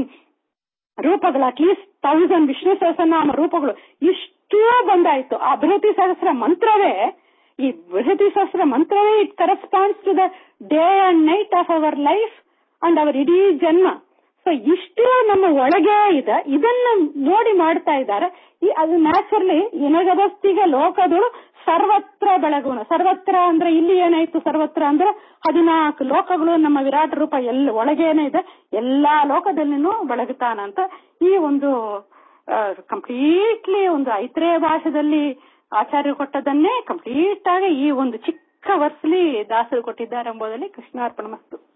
ರೂಪಗಳು ಅಟ್ಲೀಸ್ಟ್ ತೌಸಂಡ್ ವಿಷ್ಣು ಸಹಸ್ರನಾಮ ರೂಪಗಳು ಇಷ್ಟೂ ಬಂದಾಯ್ತು ಆ ಬೃಹತಿ ಸಹಸ್ರ ಮಂತ್ರವೇ ಈ ಬೃಹತಿ ಸಹಸ್ರ ಮಂತ್ರವೇ it corresponds to the day and night of our life and our ಇಡೀ ಜನ್ಮ ಸೊ ಇಷ್ಟು ನಮ್ಮ ಒಳಗೆ ಇದೆ ಇದನ್ನ ನೋಡಿ ಮಾಡ್ತಾ ಇದ್ದಾರೆ ಈ ಅದು ನ್ಯಾಚುರಲಿ ಇನಗದಸ್ತಿಗೆ ಲೋಕದಳು ಸರ್ವತ್ರ ಬೆಳಗುವನು ಸರ್ವತ್ರ ಅಂದ್ರೆ ಇಲ್ಲಿ ಏನಾಯ್ತು ಸರ್ವತ್ರ ಅಂದ್ರೆ ಹದಿನಾಲ್ಕು ಲೋಕಗಳು ನಮ್ಮ ವಿರಾಟ ರೂಪ ಎಲ್ಲ ಒಳಗೇನೆ ಇದೆ ಎಲ್ಲಾ ಲೋಕದಲ್ಲಿನೂ ಬೆಳಗುತ್ತಾನಂತ ಈ ಒಂದು ಕಂಪ್ಲೀಟ್ಲಿ ಒಂದು ಐತ್ರೇಯ ಭಾಷೆದಲ್ಲಿ ಆಚಾರ್ಯ ಕೊಟ್ಟದನ್ನೇ ಕಂಪ್ಲೀಟ್ ಆಗಿ ಈ ಒಂದು ಚಿಕ್ಕ ವರ್ಸ್ಲಿ ದಾಸರು ಕೊಟ್ಟಿದ್ದಾರೆ ಎಂಬುದರಲ್ಲಿ ಕೃಷ್ಣಾರ್ಪಣ ಮಸ್ತು